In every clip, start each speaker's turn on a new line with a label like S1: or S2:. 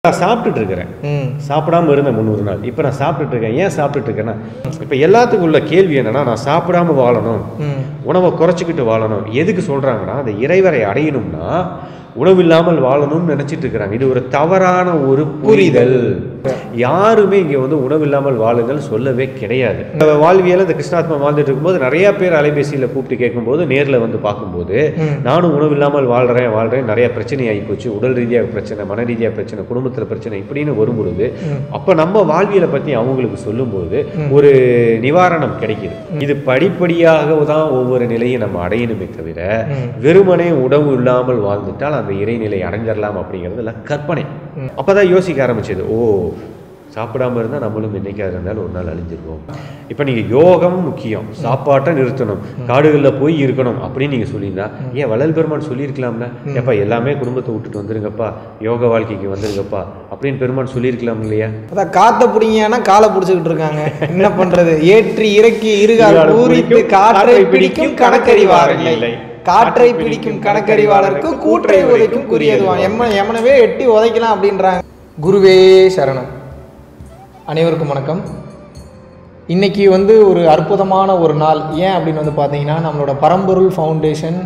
S1: நான் சாப்பிட்டுட்டு இருக்கிறேன்
S2: ம்
S1: சாப்பிடாம இருந்தேன் முந்நூறு நாள் இப்போ நான் சாப்பிட்டுட்டு இருக்கேன் ஏன் சாப்பிட்டுட்டு இருக்கேன்னா இப்போ எல்லாத்துக்கும் உள்ள கேள்வி என்னன்னா நான் சாப்பிடாம வாழணும்
S2: ம்
S1: உணவை குறைச்சிக்கிட்டு வாழணும் எதுக்கு சொல்றாங்கன்னா அந்த இறைவரை அடையணும்னா உணவு இல்லாமல் வாழணும்னு நினைச்சிட்டு இருக்கிறாங்க இது ஒரு தவறான ஒரு புரிதல் யாருமே இங்க வந்து உணவு இல்லாமல் வாழுங்கள் சொல்லவே கிடையாது இந்த வாழ்வியல் இந்த கிருஷ்ணாத்மா வாழ்ந்துட்டு இருக்கும்போது நிறைய பேர் அலைபேசியில கூப்பிட்டு கேட்கும்போது நேர்ல வந்து பார்க்கும்போது நானும் உணவு இல்லாமல் வாழ்றேன் வாழ்றேன் நிறைய பிரச்சனை ஆகி போச்சு உடல் ரீதியாக பிரச்சனை மன ரீதியாக பிரச்சனை குடும்பத்துல பிரச்சனை இப்படின்னு வரும்பொழுது அப்ப நம்ம வாழ்வியலை பத்தி அவங்களுக்கு சொல்லும்போது ஒரு நிவாரணம் கிடைக்குது இது படிப்படியாக தான் ஒவ்வொரு நிலையும் நம்ம அடையணுமே தவிர வெறுமனே உணவு இல்லாமல் வாழ்ந்துட்டால் அந்த இறைநிலை அடைஞ்சிடலாம் அப்படிங்கிறதுல கற்பனை அப்பதான் யோசிக்க ஆரம்பிச்சது ஓ சாப்பிடாம இருந்தா நம்மளும் என்னைக்காக இருந்தாலும் ஒரு நாள் அழிஞ்சிருவோம் இப்போ நீங்க யோகம் முக்கியம் சாப்பாட்டை நிறுத்தணும் காடுகளில் போய் இருக்கணும் அப்படின்னு நீங்க சொல்லியிருந்தா ஏன் வள்ளல் பெருமான் சொல்லியிருக்கலாம்ல ஏப்பா எல்லாமே குடும்பத்தை விட்டுட்டு வந்துருங்கப்பா யோக வாழ்க்கைக்கு வந்துருங்கப்பா அப்படின்னு பெருமான் சொல்லியிருக்கலாம் இல்லையா
S2: அதான் காத்த பிடிங்கன்னா காலை பிடிச்சிக்கிட்டு இருக்காங்க என்ன பண்றது ஏற்றி இறக்கி இருகால்
S1: இருகால்
S2: பூரித்து
S1: பூரிக்கும்,
S2: காற்றை
S1: காற்றை
S2: பிடிக்கும்
S1: பிடிக்கும்,
S2: கணக்கறிவார்
S1: கணக்கறிவார்
S2: இல்லை
S1: இல்லை.
S2: காற்றை பிடிக்கும் கணக்கறிவாளருக்கு கூற்றை உதைக்கும் குறியதுவான் எம்ம எமனவே எட்டி உதைக்கலாம் அப்படின்றாங்க குருவே சரணம் அனைவருக்கும் வணக்கம் இன்னைக்கு வந்து ஒரு அற்புதமான ஒரு நாள் ஏன் அப்படின்னு வந்து பார்த்தீங்கன்னா நம்மளோட பரம்பொருள் ஃபவுண்டேஷன்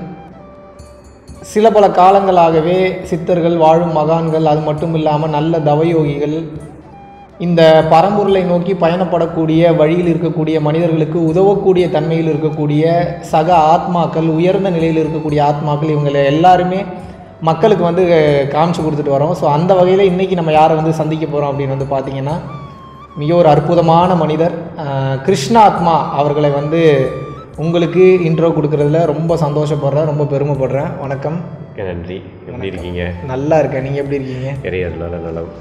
S2: சில பல காலங்களாகவே சித்தர்கள் வாழும் மகான்கள் அது மட்டும் இல்லாமல் நல்ல தவயோகிகள் இந்த பரம்பொருளை நோக்கி பயணப்படக்கூடிய வழியில் இருக்கக்கூடிய மனிதர்களுக்கு உதவக்கூடிய தன்மையில் இருக்கக்கூடிய சக ஆத்மாக்கள் உயர்ந்த நிலையில் இருக்கக்கூடிய ஆத்மாக்கள் இவங்களை எல்லாருமே மக்களுக்கு வந்து காமிச்சு கொடுத்துட்டு வரோம் ஸோ அந்த வகையில் இன்றைக்கி நம்ம யாரை வந்து சந்திக்க போகிறோம் அப்படின்னு வந்து பார்த்தீங்கன்னா மிக ஒரு அற்புதமான மனிதர் அஹ், கிருஷ்ணாத்மா அவர்களை வந்து உங்களுக்கு இன்ட்ரோ கொடுக்கறதுல ரொம்ப சந்தோஷப்படுறேன் ரொம்ப பெருமைப்படுறேன் வணக்கம்
S1: மிக்க நன்றி எப்படி இருக்கீங்க
S2: நல்லா இருக்கேன் நீங்கள் எப்படி இருக்கீங்க
S1: இறையர்களால் நலம்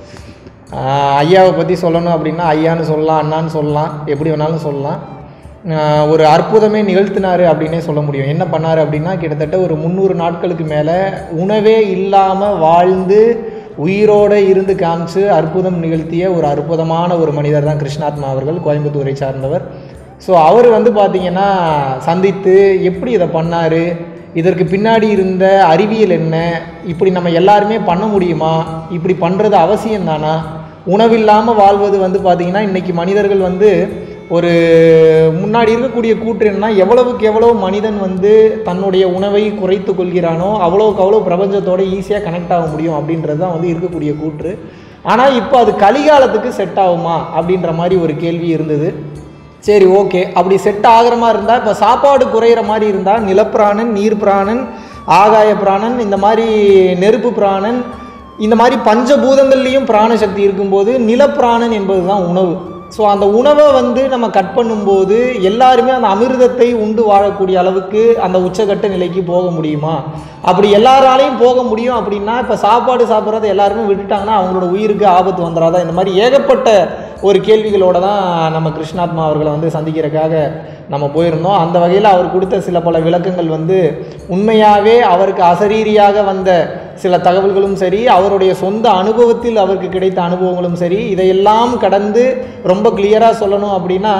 S2: ஆஹ் ஐயாவை பற்றி சொல்லணும் அப்படின்னா ஐயான்னு சொல்லலாம் அண்ணான்னு சொல்லலாம் எப்படி வேணாலும் சொல்லலாம் ஆஹ் ஒரு அற்புதமே நிகழ்த்தினாரு அப்படின்னே சொல்ல முடியும் என்ன பண்ணார் அப்படின்னா கிட்டத்தட்ட ஒரு முந்நூறு நாட்களுக்கு மேலே உணவே இல்லாமல் வாழ்ந்து உயிரோடு இருந்து காமிச்சு அற்புதம் நிகழ்த்திய ஒரு அற்புதமான ஒரு மனிதர் தான் கிருஷ்ணாத்மா அவர்கள் கோயம்புத்தூரை சார்ந்தவர் ஸோ அவர் வந்து பார்த்திங்கன்னா சந்தித்து எப்படி இதை பண்ணார் இதற்கு பின்னாடி இருந்த அறிவியல் என்ன இப்படி நம்ம எல்லாருமே பண்ண முடியுமா இப்படி பண்ணுறது அவசியம் தானா உணவில்லாமல் வாழ்வது வந்து பார்த்திங்கன்னா இன்றைக்கி மனிதர்கள் வந்து ஒரு முன்னாடி இருக்கக்கூடிய கூற்று என்னன்னா எவ்வளவுக்கு எவ்வளோ மனிதன் வந்து தன்னுடைய உணவை குறைத்து கொள்கிறானோ அவ்வளோக்கு அவ்வளோ பிரபஞ்சத்தோட ஈஸியாக கனெக்ட் ஆக முடியும் அப்படின்றது தான் வந்து இருக்கக்கூடிய கூற்று ஆனால் இப்போ அது கலிகாலத்துக்கு செட் ஆகுமா அப்படின்ற மாதிரி ஒரு கேள்வி இருந்தது சரி ஓகே அப்படி செட் ஆகிற மாதிரி இருந்தால் இப்போ சாப்பாடு குறையிற மாதிரி இருந்தால் நிலப்பிராணன் நீர் பிராணன் ஆகாய பிராணன் இந்த மாதிரி நெருப்பு பிராணன் இந்த மாதிரி பஞ்சபூதங்கள்லேயும் பிராணசக்தி இருக்கும்போது நிலப்பிராணன் என்பது தான் உணவு ஸோ அந்த உணவை வந்து நம்ம கட் பண்ணும்போது எல்லாருமே அந்த அமிர்தத்தை உண்டு வாழக்கூடிய அளவுக்கு அந்த உச்சகட்ட நிலைக்கு போக முடியுமா அப்படி எல்லாராலையும் போக முடியும் அப்படின்னா இப்போ சாப்பாடு சாப்பிட்றத எல்லாருமே விட்டுட்டாங்கன்னா அவங்களோட உயிருக்கு ஆபத்து வந்துடாதா இந்த மாதிரி ஏகப்பட்ட ஒரு கேள்விகளோட தான் நம்ம கிருஷ்ணாத்மா அவர்களை வந்து சந்திக்கிறதுக்காக நம்ம போயிருந்தோம் அந்த வகையில் அவர் கொடுத்த சில பல விளக்கங்கள் வந்து உண்மையாகவே அவருக்கு அசரீரியாக வந்த சில தகவல்களும் சரி அவருடைய சொந்த அனுபவத்தில் அவருக்கு கிடைத்த அனுபவங்களும் சரி இதையெல்லாம் கடந்து ரொம்ப கிளியராக சொல்லணும் அப்படின்னா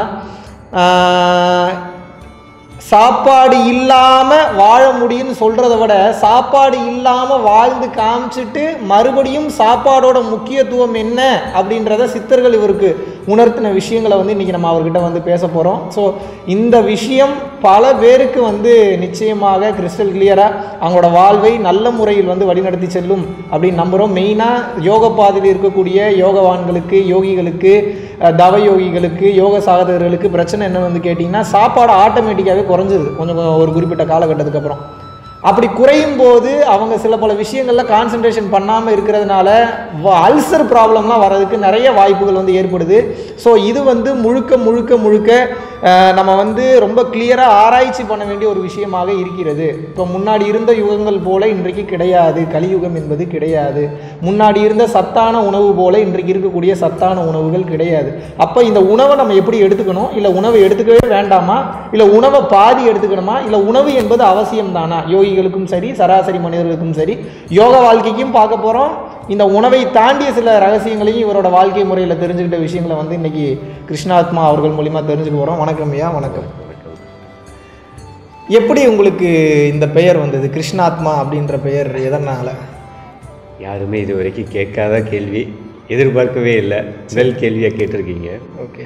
S2: ஆஹ், சாப்பாடு இல்லாமல் வாழ முடியும்னு சொல்கிறத விட சாப்பாடு இல்லாமல் வாழ்ந்து காமிச்சிட்டு மறுபடியும் சாப்பாடோட முக்கியத்துவம் என்ன அப்படின்றத சித்தர்கள் இவருக்கு உணர்த்தின விஷயங்களை வந்து இன்றைக்கி நம்ம அவர்கிட்ட வந்து பேச போகிறோம் ஸோ இந்த விஷயம் பல பேருக்கு வந்து நிச்சயமாக கிறிஸ்டல் கிளியராக அவங்களோட வாழ்வை நல்ல முறையில் வந்து வழிநடத்தி செல்லும் அப்படின்னு நம்புகிறோம் மெயினாக யோக பாதையில் இருக்கக்கூடிய யோகவான்களுக்கு யோகிகளுக்கு அஹ், தவ யோகிகளுக்கு யோக சாதகர்களுக்கு பிரச்சனை என்ன வந்து கேட்டிங்கன்னா சாப்பாடு ஆட்டோமேட்டிக்காகவே குறைஞ்சிது கொஞ்சம் ஒரு குறிப்பிட்ட காலகட்டத்துக்கு அப்புறம் அப்படி குறையும் போது அவங்க சில பல விஷயங்கள்ல கான்சன்ட்ரேஷன் பண்ணாமல் இருக்கிறதுனால அல்சர் ப்ராப்ளம்லாம் வர்றதுக்கு நிறைய வாய்ப்புகள் வந்து ஏற்படுது ஸோ இது வந்து முழுக்க முழுக்க முழுக்க அஹ், நம்ம வந்து ரொம்ப கிளியராக ஆராய்ச்சி பண்ண வேண்டிய ஒரு விஷயமாக இருக்கிறது இப்போ முன்னாடி இருந்த யுகங்கள் போல இன்றைக்கு கிடையாது கலியுகம் என்பது கிடையாது முன்னாடி இருந்த சத்தான உணவு போல இன்றைக்கு இருக்கக்கூடிய சத்தான உணவுகள் கிடையாது அப்போ இந்த உணவை நம்ம எப்படி எடுத்துக்கணும் இல்லை உணவை எடுத்துக்கவே வேண்டாமா இல்லை உணவை பாதி எடுத்துக்கணுமா இல்லை உணவு என்பது அவசியம் தானா யோகிகளுக்கும் சரி சராசரி மனிதர்களுக்கும் சரி யோக வாழ்க்கைக்கும் பார்க்க போகிறோம் இந்த உணவை தாண்டிய சில ரகசியங்களையும் இவரோட வாழ்க்கை முறையில் தெரிஞ்சுக்கிட்ட விஷயங்களை வந்து இன்னைக்கு கிருஷ்ணாத்மா அவர்கள் மூலிமா தெரிஞ்சுக்க போகிறோம் வணக்கம் ஐயா வணக்கம் எப்படி உங்களுக்கு இந்த பெயர் வந்தது கிருஷ்ணாத்மா அப்படின்ற பெயர் எதனால
S1: யாருமே இது வரைக்கும் கேட்காத கேள்வி எதிர்பார்க்கவே இல்லை முதல் கேள்வியாக கேட்டிருக்கீங்க
S2: ஓகே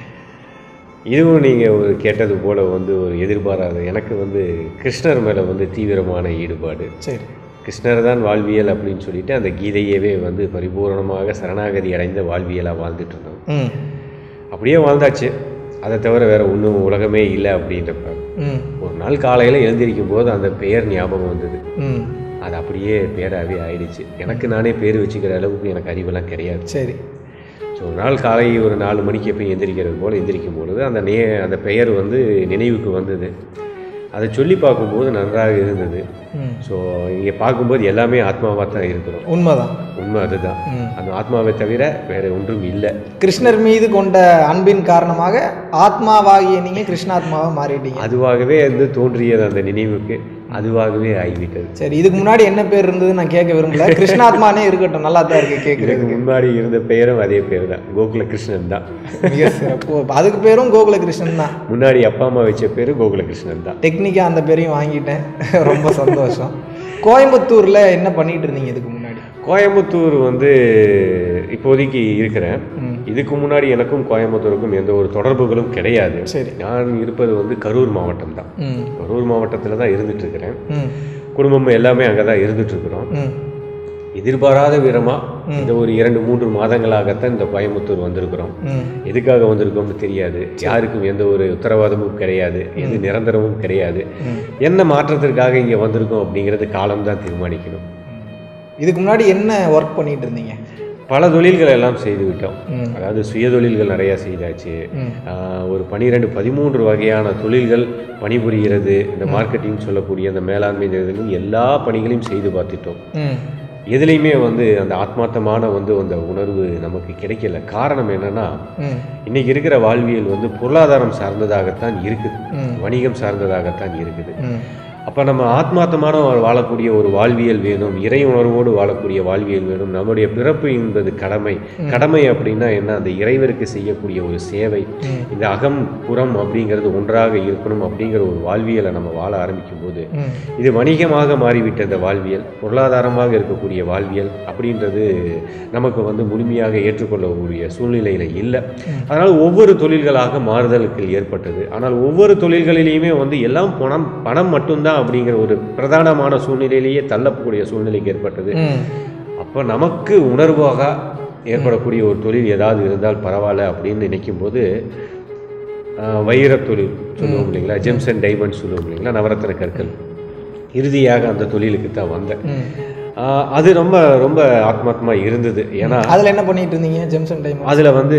S1: இதுவும் நீங்கள் ஒரு கேட்டது போல் வந்து ஒரு எதிர்பாராத எனக்கு வந்து கிருஷ்ணர் மேலே வந்து தீவிரமான ஈடுபாடு
S2: சரி
S1: கிருஷ்ணர் தான் வாழ்வியல் அப்படின்னு சொல்லிட்டு அந்த கீதையவே வந்து பரிபூரணமாக சரணாகதி அடைந்த வாழ்வியலாக வாழ்ந்துட்டு இருந்தோம்
S2: ம்
S1: அப்படியே வாழ்ந்தாச்சு அதை தவிர வேற ஒன்றும் உலகமே இல்லை அப்படின்றப்ப
S2: ம்
S1: ஒரு நாள் காலையில் எழுந்திருக்கும் போது அந்த பெயர் ஞாபகம் வந்தது
S2: ம்
S1: அது அப்படியே பேராகவே ஆயிடுச்சு எனக்கு நானே பேர் வச்சுக்கிற அளவுக்கு எனக்கு அறிவெல்லாம் கிடையாது
S2: சரி
S1: ஸோ ஒரு நாள் காலை ஒரு நாலு மணிக்கு எப்போ எந்திரிக்கிறது போல் எந்திரிக்கும் பொழுது அந்த நே அந்த பெயர் வந்து நினைவுக்கு வந்தது அதை சொல்லி பார்க்கும்போது நன்றாக இருந்தது
S2: ம்
S1: ஸோ இங்கே பார்க்கும்போது எல்லாமே ஆத்மாவாக தான் இருக்கிறோம்
S2: உண்மைதான்
S1: உண்மை அதுதான்
S2: ம்
S1: அந்த ஆத்மாவை தவிர வேற ஒன்றும் இல்லை
S2: கிருஷ்ணர் மீது கொண்ட அன்பின் காரணமாக ஆத்மாவாகிய நீங்கள் கிருஷ்ணாத்மாவாக மாறிட்டீங்க
S1: அதுவாகவே வந்து தோன்றியது அந்த நினைவுக்கு அதுவாகவே ஆகிவிட்டது
S2: சரி இதுக்கு முன்னாடி என்ன பேர் இருந்தது நான் கேட்க விரும்பல கிருஷ்ணாத்மானே இருக்கட்டும் நல்லா தான் இருக்கு கேட்குறது
S1: இதுக்கு முன்னாடி இருந்த பெயரும் அதே பேர் தான் கோகுல கிருஷ்ணன் தான்
S2: மிக சிறப்பு அதுக்கு பேரும் கோகுல கிருஷ்ணன் தான்
S1: முன்னாடி அப்பா அம்மா வச்ச பேர் கோகுல கிருஷ்ணன் தான்
S2: டெக்னிக்காக அந்த பேரையும் வாங்கிட்டேன் ரொம்ப சந்தோஷம் கோயம்புத்தூரில் என்ன பண்ணிட்டு இருந்தீங்க இதுக்கு முன்னாடி
S1: கோயம்புத்தூர் வந்து இப்போதைக்கு இருக்கிறேன்
S2: ம்
S1: இதுக்கு முன்னாடி எனக்கும் கோயம்புத்தூருக்கும் எந்த ஒரு தொடர்புகளும் கிடையாது
S2: சரி
S1: நான் இருப்பது வந்து கரூர் மாவட்டம் தான்
S2: ம்
S1: கரூர் மாவட்டத்தில் தான் இருந்துட்டு இருக்கிறேன்
S2: ம்
S1: குடும்பம் எல்லாமே அங்கே தான் இருந்துட்டு இருக்கிறோம்
S2: ம்
S1: எதிர்பாராத விதமா இந்த ஒரு இரண்டு மூன்று மாதங்களாகத்தான் இந்த கோயம்புத்தூர் வந்திருக்கிறோம்
S2: ம்
S1: எதுக்காக வந்திருக்கோம்னு தெரியாது யாருக்கும் எந்த ஒரு உத்தரவாதமும் கிடையாது எது நிரந்தரமும் கிடையாது
S2: ம்.
S1: என்ன மாற்றத்திற்காக இங்கே வந்திருக்கோம் அப்படிங்கிறது காலம்தான் தீர்மானிக்கணும்
S2: இதுக்கு முன்னாடி என்ன ஒர்க் பண்ணிட்டு இருந்தீங்க
S1: பல தொழில்கள் எல்லாம் செய்து விட்டோம்
S2: ம்
S1: அதாவது சுய தொழில்கள் நிறையா செய்தாச்சு
S2: ம்
S1: ஆஹ் ஒரு பனிரெண்டு பதிமூன்று வகையான தொழில்கள் பணிபுரிகிறது இந்த மார்க்கெட்டிங் சொல்லக்கூடிய அந்த மேலாண்மை இந்த இதுலையும் எல்லா பணிகளையும் செய்து பார்த்துட்டோம்
S2: ம்
S1: எதுலேயுமே வந்து அந்த ஆத்மார்த்தமான வந்து அந்த உணர்வு நமக்கு கிடைக்கல காரணம் என்னன்னா
S2: ம்
S1: இன்னைக்கு இருக்கிற வாழ்வியல் வந்து பொருளாதாரம் சார்ந்ததாகத்தான் இருக்குது
S2: ம்
S1: வணிகம் சார்ந்ததாகத்தான் இருக்குது
S2: ம்
S1: அப்போ நம்ம ஆத்மார்த்தமான ஒரு வாழக்கூடிய ஒரு வாழ்வியல் வேணும் இறை உணர்வோடு வாழக்கூடிய வாழ்வியல் வேணும் நம்முடைய பிறப்பு என்பது கடமை கடமை அப்படின்னா என்ன அந்த இறைவருக்கு செய்யக்கூடிய ஒரு சேவை
S2: ம்.
S1: இந்த அகம் புறம் அப்படிங்கிறது ஒன்றாக இருக்கணும் அப்படிங்கிற ஒரு வாழ்வியலை நம்ம வாழ ஆரம்பிக்கும் போது
S2: ம்
S1: இது வணிகமாக மாறிவிட்ட இந்த வாழ்வியல் பொருளாதாரமாக இருக்கக்கூடிய வாழ்வியல் அப்படின்றது நமக்கு வந்து முழுமையாக ஏற்றுக்கொள்ளக்கூடிய சூழ்நிலையில் இல்லை அதனால் ஒவ்வொரு தொழில்களாக மாறுதலுக்கு ஏற்பட்டது ஆனால் ஒவ்வொரு தொழில்களிலையுமே வந்து எல்லாம் பணம் பணம் மட்டும்தான் அப்படிங்கிற ஒரு பிரதானமான சூழ்நிலையிலேயே தள்ளக்கூடிய சூழ்நிலைக்கு ஏற்பட்டது
S2: ம்
S1: அப்போ நமக்கு உணர்வாக ஏற்படக்கூடிய ஒரு தொழில் ஏதாவது இருந்தால் பரவாயில்ல அப்படின்னு நினைக்கும் போது ஆஹ், வைரத் தொழில் சொல்லுவோம் இல்லைங்களா ஜெம்ஸ் அண்ட் டைமண்ட் சொல்லுவோம் இல்லைங்களா நவரத்ன கற்கள் இறுதியாக அந்த தொழிலுக்கு தான் வந்தேன்
S2: ம்
S1: ஆஹ், அது ரொம்ப ரொம்ப ஆத்மாத்மா இருந்தது ஏன்னா
S2: அதில் என்ன பண்ணிட்டு இருந்தீங்க ஜெம்சன் டைம்
S1: அதில் வந்து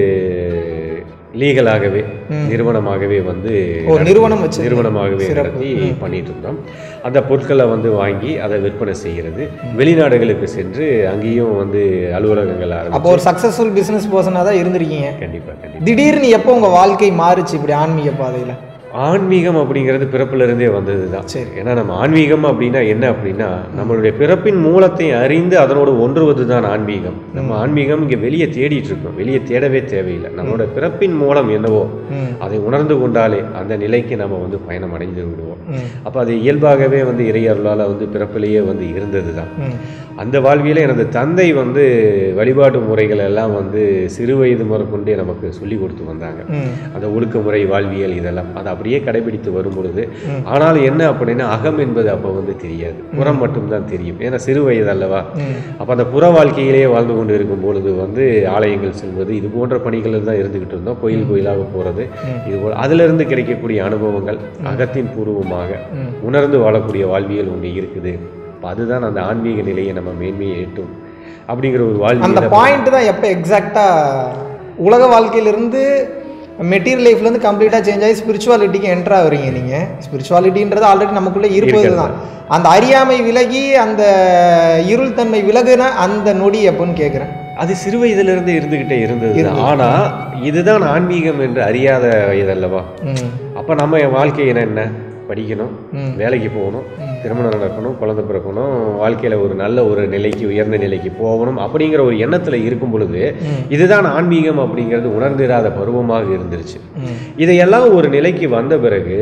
S1: லீகலாகவே நிறுவனமாகவே வந்து
S2: ஓ நிறுவனம் வச்சு
S1: நிறுவனமாகவே
S2: சிறப்பு.
S1: நடத்தி பண்ணிட்டு இருந்தோம் அந்த பொருட்களை வந்து வாங்கி அதை விற்பனை செய்கிறது வெளிநாடுகளுக்கு சென்று அங்கேயும் வந்து அலுவலகங்கள் ஆரம்பிச்சு
S2: அப்போ ஒரு சக்ஸஸ்ஃபுல் பிஸ்னஸ் பர்சனாக தான் இருந்திருக்கீங்க
S1: கண்டிப்பா கண்டிப்பா
S2: திடீர்னு எப்போ உங்கள் வாழ்க்கை மாறுச்சு இப்படி ஆன்மீக பாதையில்
S1: ஆன்மீகம் அப்படிங்கிறது பிறப்புல இருந்தே வந்தது தான்
S2: சரி.
S1: ஏன்னா நம்ம ஆன்மீகம் அப்படின்னா என்ன அப்படின்னா நம்மளுடைய பிறப்பின் மூலத்தை அறிந்து அதனோடு ஒன்றுவது தான் ஆன்மீகம் நம்ம ஆன்மீகம் இங்கே வெளியே தேடிட்டு இருக்கோம் வெளியே தேடவே தேவையில்லை நம்மளோட பிறப்பின் மூலம் என்னவோ
S2: ம்
S1: அதை உணர்ந்து கொண்டாலே அந்த நிலைக்கு நம்ம வந்து பயணம் அடைந்து விடுவோம்
S2: ம்
S1: அப்போ அது இயல்பாகவே வந்து இறையருளால் வந்து பிறப்பிலேயே வந்து இருந்தது தான்
S2: ம்
S1: அந்த வாழ்வியலே எனது தந்தை வந்து வழிபாட்டு முறைகள் எல்லாம் வந்து சிறு வயது முதற்கொண்டே நமக்கு சொல்லி கொடுத்து வந்தாங்க
S2: ம்
S1: அந்த ஒழுக்கமுறை வாழ்வியல் இதெல்லாம் அதை அப்படியே கடைபிடித்து வரும் பொழுது
S2: ம்.
S1: ஆனால் என்ன அப்படின்னா அகம் என்பது அப்போ வந்து தெரியாது புறம் மட்டும்தான் தெரியும் ஏன்னா சிறு வயது அல்லவா
S2: ம்
S1: அப்போ அந்த புற வாழ்க்கையிலேயே வாழ்ந்து கொண்டு இருக்கும் பொழுது வந்து ஆலயங்கள் செல்வது இது போன்ற பணிகள் தான் இருந்துகிட்டு இருந்தோம் கோயில் கோயிலாக போகிறது இது போல் அதிலிருந்து கிடைக்கக்கூடிய அனுபவங்கள் அகத்தின் பூர்வமாக
S2: ம்.
S1: உணர்ந்து வாழக்கூடிய வாழ்வியல் ஒன்று இருக்குது அப்போ அதுதான் அந்த ஆன்மீக நிலையை நம்ம மேன்மையை எட்டும் அப்படிங்கிற ஒரு
S2: அந்த
S1: வாழ்வியல்
S2: பாயிண்ட் தான் எப்போ எக்ஸாக்டாக உலக வாழ்க்கையிலிருந்து மெட்டீரியல் லைஃப்லேருந்து கம்ப்ளீட்டாக சேஞ்ச் ஆகி ஸ்பிரிச்சுவாலிட்டிக்கு என்ட்ரு ஆகுறீங்க நீங்கள் ஸ்பிரிச்சுவாலிட்டின்றது ஆல்ரெடி நமக்குள்ளே இருப்பது தான் அந்த அறியாமை விலகி அந்த இருள் தன்மை விலகுன அந்த நொடி எப்போன்னு கேட்குறேன்
S1: அது சிறு வயதிலிருந்து இருந்துகிட்டே இருந்தது தான். ஆனா இதுதான் ஆன்மீகம் என்று அறியாத வயதல்லவா
S2: ம்
S1: அப்ப நம்ம என் வாழ்க்கை என்ன என்ன படிக்கணும்
S2: ம்.
S1: வேலைக்கு போகணும் திருமணம் நடக்கணும் குழந்தை பிறக்கணும் வாழ்க்கையில ஒரு நல்ல ஒரு நிலைக்கு உயர்ந்த நிலைக்கு போகணும் அப்படிங்கிற ஒரு எண்ணத்துல இருக்கும் பொழுது
S2: ம்.
S1: இதுதான் ஆன்மீகம் அப்படிங்கிறது உணர்ந்திராத பருவமாக இருந்துருச்சு
S2: ம்
S1: இதையெல்லாம் ஒரு நிலைக்கு வந்த பிறகு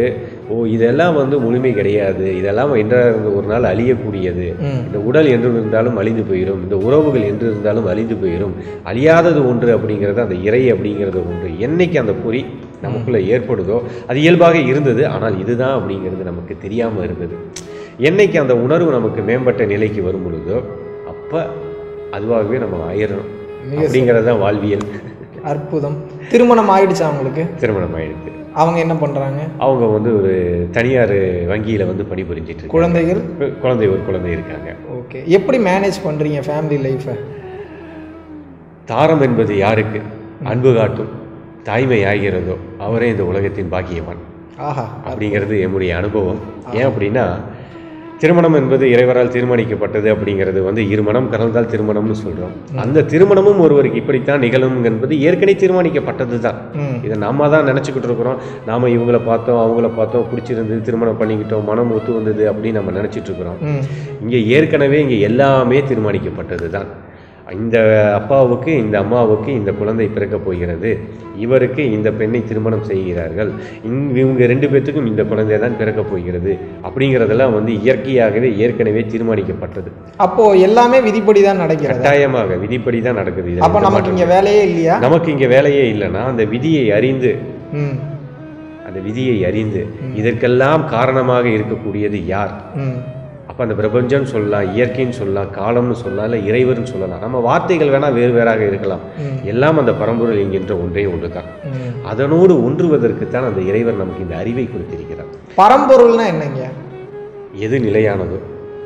S1: ஓ இதெல்லாம் வந்து முழுமை கிடையாது இதெல்லாம் என்ற ஒரு நாள் அழியக்கூடியது
S2: ம்.
S1: இந்த உடல் என்று இருந்தாலும் அழிந்து போயிடும் இந்த உறவுகள் என்று இருந்தாலும் அழிந்து போயிடும் அழியாதது ஒன்று அப்படிங்கிறது அந்த இறை அப்படிங்கிறது ஒன்று என்னைக்கு அந்த பொறி நமக்குள்ள ஏற்படுதோ அது இயல்பாக இருந்தது ஆனால் இதுதான் அப்படிங்கிறது நமக்கு தெரியாம இருந்தது என்னைக்கு அந்த உணர்வு நமக்கு மேம்பட்ட நிலைக்கு வரும் பொழுதோ அப்ப அதுவாகவே நம்ம ஆயிடணும்
S2: மிக
S1: அப்படிங்கிறது தான் வாழ்வியல்
S2: அற்புதம் திருமணம் ஆயிடுச்சா அவங்களுக்கு
S1: திருமணம் ஆயிடுது
S2: அவங்க என்ன பண்றாங்க
S1: அவங்க வந்து ஒரு தனியார் வங்கியில வந்து பணிபுரிஞ்சிட்டு இருக்காங்க
S2: குழந்தைகள்
S1: குழந்தை ஒரு குழந்தை இருக்காங்க
S2: ஓகே எப்படி மேனேஜ் பண்றீங்க ஃபேமிலி லைஃப்பை
S1: தாரம் என்பது யாருக்கு அன்பு காட்டும் தாய்மை ஆகிறதோ அவரே இந்த உலகத்தின் பாக்கியவான்
S2: ஆஹா
S1: அப்படிங்கிறது என்னுடைய அனுபவம் ஏன் அப்படின்னா திருமணம் என்பது இறைவரால் தீர்மானிக்கப்பட்டது அப்படிங்கிறது வந்து இரு மனம் கலந்தால் திருமணம்னு சொல்றோம் அந்த திருமணமும் ஒருவருக்கு இப்படித்தான் நிகழும் என்பது ஏற்கனவே தீர்மானிக்கப்பட்டது தான்
S2: ம்
S1: இதை நாம தான் நினச்சிக்கிட்டு இருக்கிறோம் நாம இவங்கள பார்த்தோம் அவங்கள பார்த்தோம் பிடிச்சிருந்தது திருமணம் பண்ணிக்கிட்டோம் மனம் ஒத்து வந்தது அப்படின்னு நம்ம நினச்சிட்டு இருக்கிறோம்
S2: ம்
S1: இங்கே ஏற்கனவே இங்கே எல்லாமே தீர்மானிக்கப்பட்டது தான் இந்த அப்பாவுக்கு இந்த அம்மாவுக்கு இந்த குழந்தை பிறக்கப் போகிறது இவருக்கு இந்த பெண்ணை திருமணம் செய்கிறார்கள் இங் இவங்க ரெண்டு பேர்த்துக்கும் இந்த குழந்தை தான் பிறக்கப் போகிறது அப்படிங்கிறதெல்லாம் வந்து இயற்கையாகவே ஏற்கனவே தீர்மானிக்கப்பட்டது
S2: அப்போ எல்லாமே விதிப்படி தான் நடக்கிறது
S1: கட்டாயமாக விதிப்படி தான் நடக்குது இதுல
S2: அப்போ
S1: எந்த
S2: நமக்கு
S1: மாற்றம்
S2: இங்க வேலையே இல்லையா
S1: நமக்கு இங்கே வேலையே இல்லைன்னா அந்த விதியை அறிந்து
S2: ம்
S1: அந்த விதியை அறிந்து இதற்கெல்லாம் காரணமாக இருக்கக்கூடியது யார்
S2: ம்
S1: அப்போ அந்த பிரபஞ்சம்னு சொல்லலாம் இயற்கைன்னு சொல்லலாம் காலம்னு சொல்லலாம் இல்லை இறைவர்னு சொல்லலாம் நம்ம வார்த்தைகள் வேணால் வேறு வேறாக இருக்கலாம்
S2: ம்.
S1: எல்லாம் அந்த பரம்பொருள் என்கின்ற ஒன்றே ஒன்று தான்
S2: ம்
S1: அதனோடு ஒன்றுவதற்குத்தான் அந்த இறைவர் நமக்கு இந்த அறிவை கொடுத்திருக்கிறார்
S2: பரம்பொருள்னா என்னங்க
S1: எது நிலையானதோ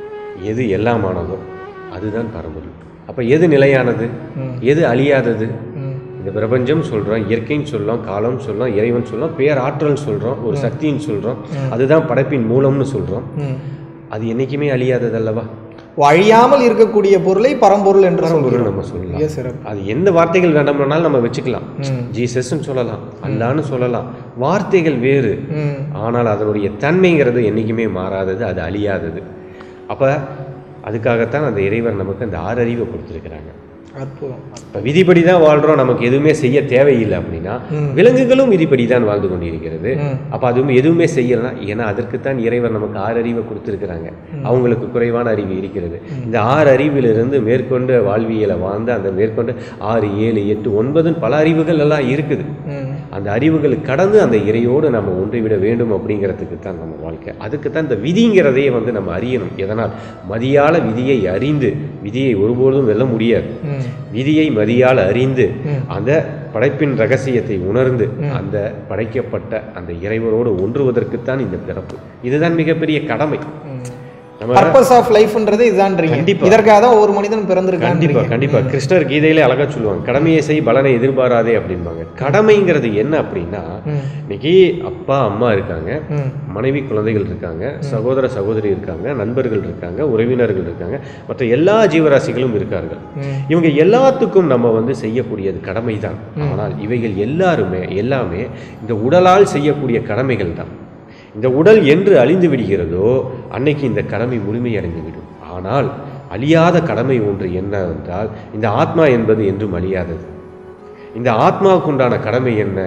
S1: எது எல்லாமானதோ அதுதான் பரம்பொருள் அப்போ எது நிலையானது
S2: ம்
S1: எது அழியாதது
S2: ம்
S1: இந்த பிரபஞ்சம் சொல்கிறோம் இயற்கைன்னு சொல்கிறோம் காலம் சொல்கிறோம் இறைவன் சொல்கிறோம் பேராற்றல் சொல்கிறோம் ஒரு சக்தின்னு சொல்கிறோம் அதுதான் படைப்பின் மூலம்னு சொல்கிறோம்
S2: ம்
S1: அது என்றைக்குமே அழியாதது அல்லவா
S2: ஓ, அழியாமல் இருக்கக்கூடிய பொருளை பரம்பொருள் என்று
S1: பரம்பொருள்
S2: சொல்கிறோம்
S1: நம்ம சொல்லலாம்
S2: மிக சிறப்பு
S1: அது எந்த வார்த்தைகள் வேண்டாம்னாலும் நம்ம வச்சுக்கலாம்
S2: ம்
S1: ஜீசஸ்ன்னு சொல்லலாம் அல்லான்னு சொல்லலாம் வார்த்தைகள் வேறு
S2: ம்
S1: ஆனால் அதனுடைய தன்மைங்கிறது என்றைக்குமே மாறாதது அது அழியாதது அப்போ அதுக்காகத்தான் அந்த இறைவர் நமக்கு அந்த ஆறறிவை கொடுத்துருக்குறாங்க
S2: அற்புதம்
S1: இப்போ விதிப்படி தான் வாழ்கிறோம் நமக்கு எதுவுமே செய்ய தேவையில்லை அப்படின்னா
S2: ம்.
S1: விலங்குகளும் விதிப்படி தான் வாழ்ந்து கொண்டிருக்கிறது
S2: ம்
S1: அப்போ அதுவும் எதுவுமே செய்யலைன்னா ஏன்னா அதற்குத்தான் இறைவர் நமக்கு ஆறு அறிவை கொடுத்துருக்குறாங்க அவங்களுக்கு குறைவான அறிவு இருக்கிறது இந்த ஆறு அறிவிலிருந்து மேற்கொண்டு வாழ்வியலை வாழ்ந்து அந்த மேற்கொண்டு ஆறு ஏழு எட்டு ஒன்பதுன்னு பல அறிவுகள் எல்லாம் இருக்குது
S2: ம்
S1: அந்த அறிவுகள் கடந்து அந்த இறையோடு நம்ம ஒன்றிவிட வேண்டும் அப்படிங்கிறதுக்கு தான் நம்ம வாழ்க்கை அதுக்கு தான் இந்த விதிங்கிறதையே வந்து நம்ம அறியணும் எதனால் மதியால விதியை அறிந்து விதியை ஒருபொழுதும் வெல்ல முடியாது
S2: ம்
S1: விதியை மதியால் அறிந்து
S2: ம்.
S1: அந்த படைப்பின் ரகசியத்தை உணர்ந்து அந்த படைக்கப்பட்ட அந்த இறைவரோடு ஒன்றுவதற்குத்தான் இந்த பிறப்பு இதுதான் மிகப்பெரிய கடமை நம்ம
S2: பர்பஸ் ஆஃப் லைஃப்ன்றது இதுதான்றீங்க
S1: கண்டிப்பா.
S2: இதற்காக தான் ஒரு மனிதன்
S1: கண்டிப்பா
S2: பிறந்திருக்கான்றீங்க
S1: கண்டிப்பா கிருஷ்ணர் கீதையிலே அழகா சொல்லுவாங்க கடமையை செய் பலனை எதிர்பாராதே அப்படிம்பாங்க கடமைங்கிறது என்ன அப்படின்னா
S2: ம்
S1: இன்னைக்கு அப்பா அம்மா இருக்காங்க
S2: ம்
S1: மனைவி குழந்தைகள் இருக்காங்க சகோதர சகோதரி இருக்காங்க நண்பர்கள் இருக்காங்க உறவினர்கள் இருக்காங்க மற்ற எல்லா ஜீவராசிகளும் இருக்கார்கள்
S2: ம்
S1: இவங்க எல்லாத்துக்கும் நம்ம வந்து செய்யக்கூடியது கடமை தான் ஆனால் இவைகள் எல்லாருமே எல்லாமே இந்த உடலால் செய்யக்கூடிய கடமைகள் தான் இந்த உடல் என்று அழிந்து விடுகிறதோ அன்னைக்கு இந்த கடமை முழுமையடைந்து விடும் ஆனால் அழியாத கடமை ஒன்று என்ன என்றால் இந்த ஆத்மா என்பது என்றும் அழியாதது இந்த ஆத்மாவுக்கு உண்டான கடமை என்ன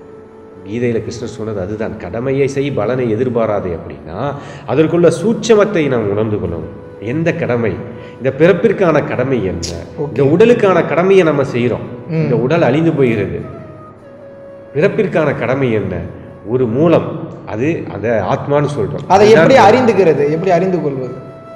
S1: கீதையில் கிருஷ்ணர் சொன்னது அதுதான் கடமையை செய் பலனை எதிர்பாராதே அப்படின்னா அதற்குள்ள சூட்சமத்தை நாம் உணர்ந்து கொள்ளணும் எந்த கடமை இந்த பிறப்பிற்கான கடமை என்ன இந்த உடலுக்கான கடமையை நம்ம செய்கிறோம் இந்த உடல் அழிந்து போகிறது பிறப்பிற்கான கடமை என்ன ஒரு மூலம் அது அந்த ஆத்மான்னு சொல்றோம்
S2: அதை எப்படி அறிந்துக்கிறது எப்படி அறிந்து கொள்வது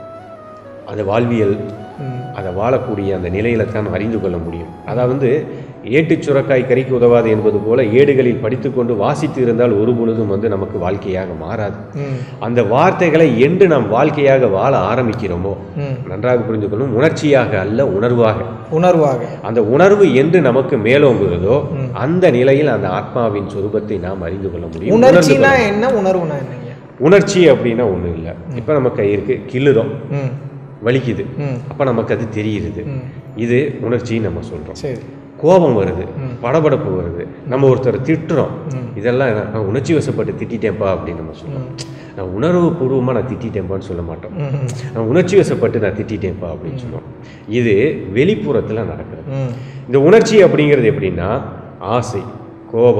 S1: அது வாழ்வியல்
S2: ம்
S1: அதை வாழக்கூடிய அந்த நிலையில தான் அறிந்து கொள்ள முடியும் அதாவது வந்து ஏட்டுச் சுரக்காய் கறிக்கு உதவாது என்பது போல ஏடுகளில் படித்துக்கொண்டு வாசித்து இருந்தால் ஒரு பொழுதும் வந்து நமக்கு வாழ்க்கையாக மாறாது
S2: ம்
S1: அந்த வார்த்தைகளை என்று நாம் வாழ்க்கையாக வாழ ஆரம்பிக்கிறோமோ
S2: ம்
S1: நன்றாக புரிந்து கொள்ளும் உணர்ச்சியாக அல்ல உணர்வாக
S2: உணர்வாக
S1: அந்த உணர்வு என்று நமக்கு மேலோங்குகிறதோ அந்த நிலையில் அந்த ஆத்மாவின் சொரூபத்தை நாம் அறிந்து கொள்ள முடியும் உணர்ந்து
S2: உணர்ச்சினா என்ன உணர்வுனா என்னங்க
S1: கொள்ள- உணர்ச்சி அப்படின்னா ஒண்ணும் இல்லை இப்போ நம்ம கை இருக்கு கிள்ளுறோம்
S2: ம்
S1: வலிக்குது
S2: ம்
S1: அப்போ நமக்கு அது தெரியுது
S2: ம்
S1: இது உணர்ச்சின்னு நம்ம சொல்றோம்
S2: சரி
S1: கோபம் வருது படபடப்பு வருது நம்ம ஒருத்தரை திட்டுறோம்
S2: ம்.
S1: இதெல்லாம் என்ன, நான் உணர்ச்சி வசப்பட்டு திட்டிட்டேன்ப்பா அப்படின்னு நம்ம சொல்றோம் நான் உணர்வு பூர்வமாக நான் திட்டிட்டேன்ப்பான்னு சொல்ல மாட்டோம்
S2: ம் ம்
S1: நான் உணர்ச்சி வசப்பட்டு நான் திட்டிட்டேன்ப்பா அப்படின்னு சொல்லுவோம் இது வெளிப்புறத்தில் நடக்கிறது
S2: ம்
S1: இந்த உணர்ச்சி அப்படிங்கிறது எப்படின்னா ஆசை கோபம்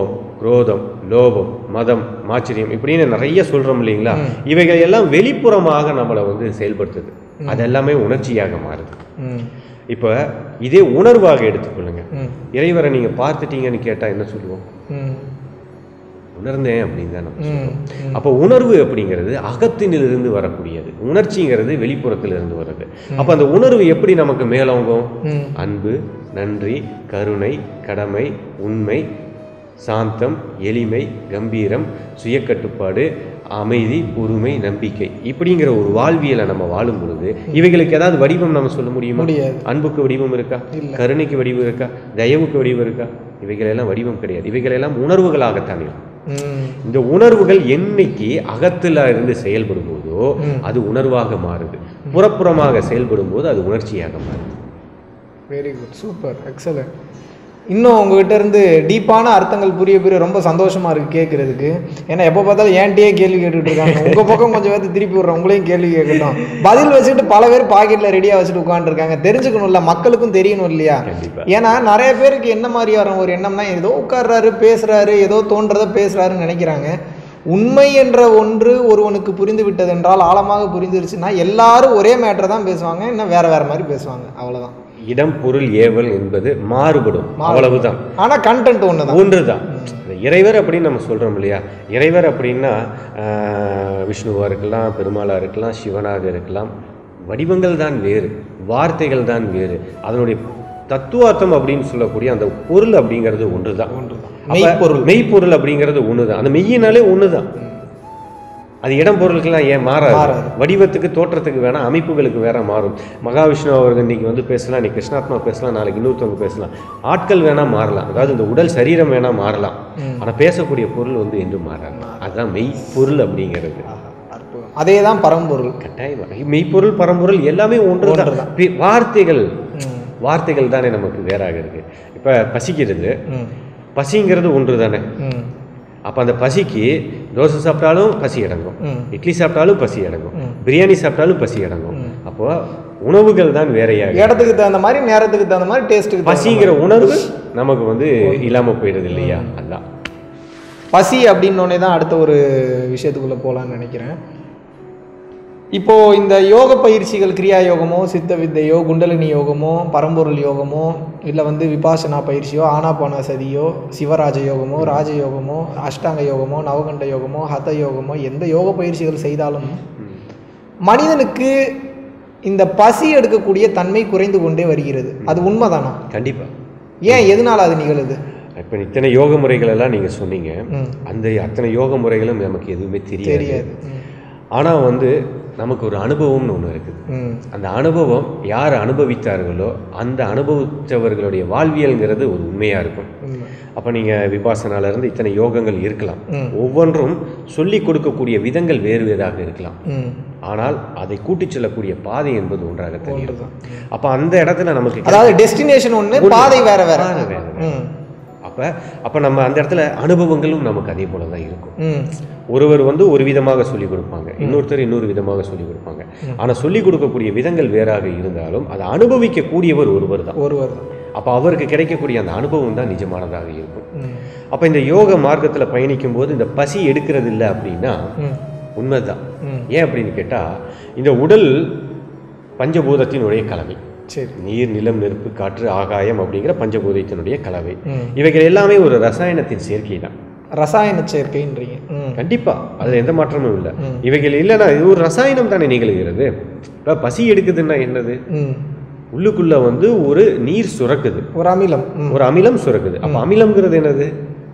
S1: குரோதம் லோபம் மதம் மாச்சரியம் இப்படின்னு நிறைய சொல்றோம் இல்லைங்களா இவைகள் எல்லாம் வெளிப்புறமாக நம்மளை வந்து செயல்படுத்துது அதெல்லாமே உணர்ச்சியாக மாறுது
S2: ம்
S1: இப்போ இதே உணர்வாக எடுத்துக்கொள்ளுங்க
S2: ம்
S1: இறைவரை நீங்க பார்த்துட்டீங்கன்னு கேட்டா என்ன சொல்லுவோம்
S2: ம்
S1: உணர்ந்தேன் அப்படின்னு தான் நம்ம
S2: ம்
S1: சொல்றோம். அப்போ உணர்வு அப்படிங்கிறது அகத்தினிலிருந்து வரக்கூடியது உணர்ச்சிங்கிறது வெளிப்புறத்திலிருந்து வருது அப்போ அந்த உணர்வு எப்படி நமக்கு மேலோங்கும்
S2: ம்
S1: அன்பு நன்றி கருணை கடமை உண்மை சாந்தம் எளிமை கம்பீரம் சுயக்கட்டுப்பாடு அமைதி பொறுமை நம்பிக்கை இப்படிங்கிற ஒரு வாழ்வியலை நம்ம வாழும் பொழுது இவைகளுக்கு ஏதாவது வடிவம் நம்ம சொல்ல முடியுமா
S2: முடியாது
S1: அன்புக்கு வடிவம் இருக்கா
S2: இல்ல.
S1: கருணைக்கு வடிவம் இருக்கா தயவுக்கு வடிவம் இருக்கா இவைகளெல்லாம் வடிவம் கிடையாது இவைகளெல்லாம் உணர்வுகளாகத்தான் இருக்கும்
S2: ம்
S1: இந்த உணர்வுகள் என்னைக்கு அகத்துல இருந்து செயல்படும் போதோ அது உணர்வாக மாறுது புறப்புறமாக செயல்படும் போது அது உணர்ச்சியாக மாறுது
S2: வெரி குட் சூப்பர் எக்ஸலண்ட் இன்னும் உங்ககிட்ட இருந்து டீப்பான அர்த்தங்கள் புரிய புரிய ரொம்ப சந்தோஷமா இருக்கு கேட்கறதுக்கு ஏன்னா எப்போ பார்த்தாலும் ஏன்ட்டே கேள்வி கேட்டுட்டு இருக்காங்க உங்க பக்கம் கொஞ்சம் பேர்த்து திருப்பி விடுறேன் உங்களையும் கேள்வி கேட்கட்டும் பதில் வச்சுட்டு பல பேர் பாக்கெட்ல ரெடியா வச்சுட்டு உட்காந்துருக்காங்க தெரிஞ்சுக்கணும்ல மக்களுக்கும் தெரியணும் இல்லையா
S1: கண்டிப்பா
S2: ஏன்னா நிறைய பேருக்கு என்ன மாதிரியான ஒரு எண்ணம்னா ஏதோ உட்கார்றாரு பேசுறாரு ஏதோ தோன்றதை பேசுறாருன்னு நினைக்கிறாங்க உண்மை என்ற ஒன்று ஒருவனுக்கு புரிந்து விட்டது என்றால் ஆழமாக புரிந்துருச்சுன்னா எல்லாரும் ஒரே மேட்டரை தான் பேசுவாங்க இன்னும் வேற வேற மாதிரி பேசுவாங்க அவ்வளவுதான்
S1: இடம் பொருள் ஏவல் என்பது மாறுபடும் அவ்வளவுதான்
S2: ஆனா கண்டென்ட் ஒன்று தான்
S1: ஒன்றுதான் இந்த இறைவர் அப்படின்னு நம்ம சொல்றோம் இல்லையா இறைவர் அப்படின்னா ஆஹ், விஷ்ணுவா இருக்கலாம் பெருமாளா இருக்கலாம் சிவனாக இருக்கலாம் வடிவங்கள் தான் வேறு வார்த்தைகள் தான் வேறு அதனுடைய தத்துவார்த்தம் அப்படின்னு சொல்லக்கூடிய அந்த பொருள் அப்படிங்கிறது ஒன்றுதான் அப்ப
S2: மெய்ப்பொருள்.
S1: மெய்ப்பொருள் அப்படிங்கிறது ஒண்ணுதான் அந்த மெய்யினாலே ஒண்ணுதான் அது இடம் பொருளுக்கெல்லாம் ஏன் மாறாது
S2: மாறாது.
S1: வடிவத்துக்கு தோற்றத்துக்கு வேணா அமைப்புகளுக்கு வேற மாறும் மகாவிஷ்ணு அவர்கள் இன்னைக்கு வந்து பேசலாம் இன்னைக்கு கிருஷ்ணாத்மா பேசலாம் நாளைக்கு இன்னொருத்தவங்க பேசலாம் ஆட்கள் வேணா மாறலாம் அதாவது இந்த உடல் சரீரம் வேணா மாறலாம் ஆனா பேசக்கூடிய பொருள் வந்து என்றும் மாறாது அதுதான் மெய் பொருள் அப்படிங்கிறது
S2: அதே தான் பரம்பொருள்
S1: கட்டாயம் மெய்ப்பொருள் பரம்பொருள் எல்லாமே ஒன்றுதான் பி- வார்த்தைகள் வார்த்தைகள் தானே நமக்கு வேறாக இருக்கு இப்ப பசிக்கிறது
S2: ம்
S1: பசிங்கிறது ஒன்று தானே
S2: ம்
S1: அப்போ அந்த பசிக்கு தோசை சாப்பிட்டாலும் பசி அடங்கும்
S2: ம்.
S1: இட்லி சாப்பிட்டாலும் பசி அடங்கும் பிரியாணி சாப்பிட்டாலும் பசி அடங்கும் அப்போ உணவுகள் தான் வேறையாக
S2: இடத்துக்கு தகுந்த மாதிரி நேரத்துக்கு தகுந்த மாதிரி டேஸ்ட்டுக்கு
S1: பசிங்கிற உணர்வு நமக்கு வந்து இல்லாம போயிடுது இல்லையா அதான்
S2: பசி அப்படின்னோடனே தான் அடுத்த ஒரு விஷயத்துக்குள்ள போகலான்னு நினைக்கிறேன் இப்போ இந்த யோக பயிற்சிகள் கிரியா யோகமோ சித்த வித்தையோ குண்டலினி யோகமோ பரம்பொருள் யோகமோ இல்லை வந்து விபாசனா பயிற்சியோ ஆனாபான சதியோ சிவராஜ யோகமோ ராஜ யோகமோ அஷ்டாங்க யோகமோ நவகண்ட யோகமோ ஹத யோகமோ எந்த யோக பயிற்சிகள் செய்தாலும் மனிதனுக்கு இந்த பசி எடுக்கக்கூடிய தன்மை குறைந்து கொண்டே வருகிறது அது உண்மைதானா
S1: கண்டிப்பா
S2: ஏன் எதனால அது நிகழுது
S1: இப்போ இத்தனை யோக முறைகள் எல்லாம் நீங்க சொன்னீங்க
S2: ம்
S1: அந்த அத்தனை யோக முறைகளும் நமக்கு எதுவுமே தெரியாது
S2: தெரியாது ம்.
S1: ஆனா வந்து நமக்கு ஒரு அனுபவம்னு ஒன்று இருக்குது
S2: ம்
S1: அந்த அனுபவம் யார் அனுபவித்தார்களோ அந்த அனுபவித்தவர்களுடைய வாழ்வியல்ங்கிறது ஒரு உண்மையா இருக்கும்
S2: உண்மை.
S1: அப்போ நீங்கள் விபாசனால இருந்து இத்தனை யோகங்கள் இருக்கலாம்
S2: ம்.
S1: ஒவ்வொன்றும் சொல்லி கொடுக்கக்கூடிய விதங்கள் வேறு வேறாக இருக்கலாம்
S2: ம்
S1: ஆனால் அதை கூட்டிச் செல்லக்கூடிய பாதை என்பது ஒன்றாக தெரியும்
S2: ஒன்றுதான்.
S1: அப்போ அந்த இடத்துல நமக்கு கிடை-
S2: அதாவது டெஸ்டினேஷன் ஒண்ணு பாதை வேற வேற
S1: பாதை வேற வேற.
S2: ம்
S1: அப்போ அப்போ நம்ம அந்த இடத்துல அனுபவங்களும் நமக்கு அதே போல தான் இருக்கும்
S2: ம்
S1: ஒருவர் வந்து ஒரு விதமாக சொல்லிக் கொடுப்பாங்க இன்னொருத்தர் இன்னொரு விதமாக சொல்லிக் கொடுப்பாங்க ஆனால் சொல்லிக் கொடுக்கக்கூடிய விதங்கள் வேறாக இருந்தாலும் அதை அனுபவிக்கக்கூடியவர் ஒருவர் தான்
S2: ஒருவர் தான்
S1: அப்போ அவருக்கு கிடைக்கக்கூடிய அந்த அனுபவம் தான் நிஜமானதாக இருக்கும்
S2: ம்
S1: அப்போ இந்த யோக மார்க்கத்தில் பயணிக்கும் போது இந்த பசி எடுக்கிறது இல்லை அப்படின்னா
S2: ம்
S1: உண்மைதான்
S2: ம்
S1: ஏன் அப்படின்னு கேட்டால் இந்த உடல் பஞ்சபூதத்தினுடைய கலவை
S2: சரி
S1: நீர் நிலம் நெருப்பு காற்று ஆகாயம் அப்படிங்கிற பஞ்சபூதத்தினுடைய கலவை
S2: ம்
S1: இவைகள் எல்லாமே ஒரு ரசாயனத்தின் சேர்க்கை தான்
S2: ரசாயன சேர்க்கைன்றீங்க ம்
S1: கண்டிப்பா அதுல எந்த மாற்றமும் இல்லை
S2: ம்.
S1: இவைகள் இல்லைன்னா இது ஒரு ரசாயனம் தானே நிகழ்கிறது இப்போ பசி எடுக்குதுன்னா என்னது
S2: ம்
S1: உள்ளுக்குள்ள வந்து ஒரு நீர் சுரக்குது
S2: ஒரு அமிலம் ம்
S1: ஒரு அமிலம் சுரக்குது அப்ப அமிலம்ங்கிறது என்னது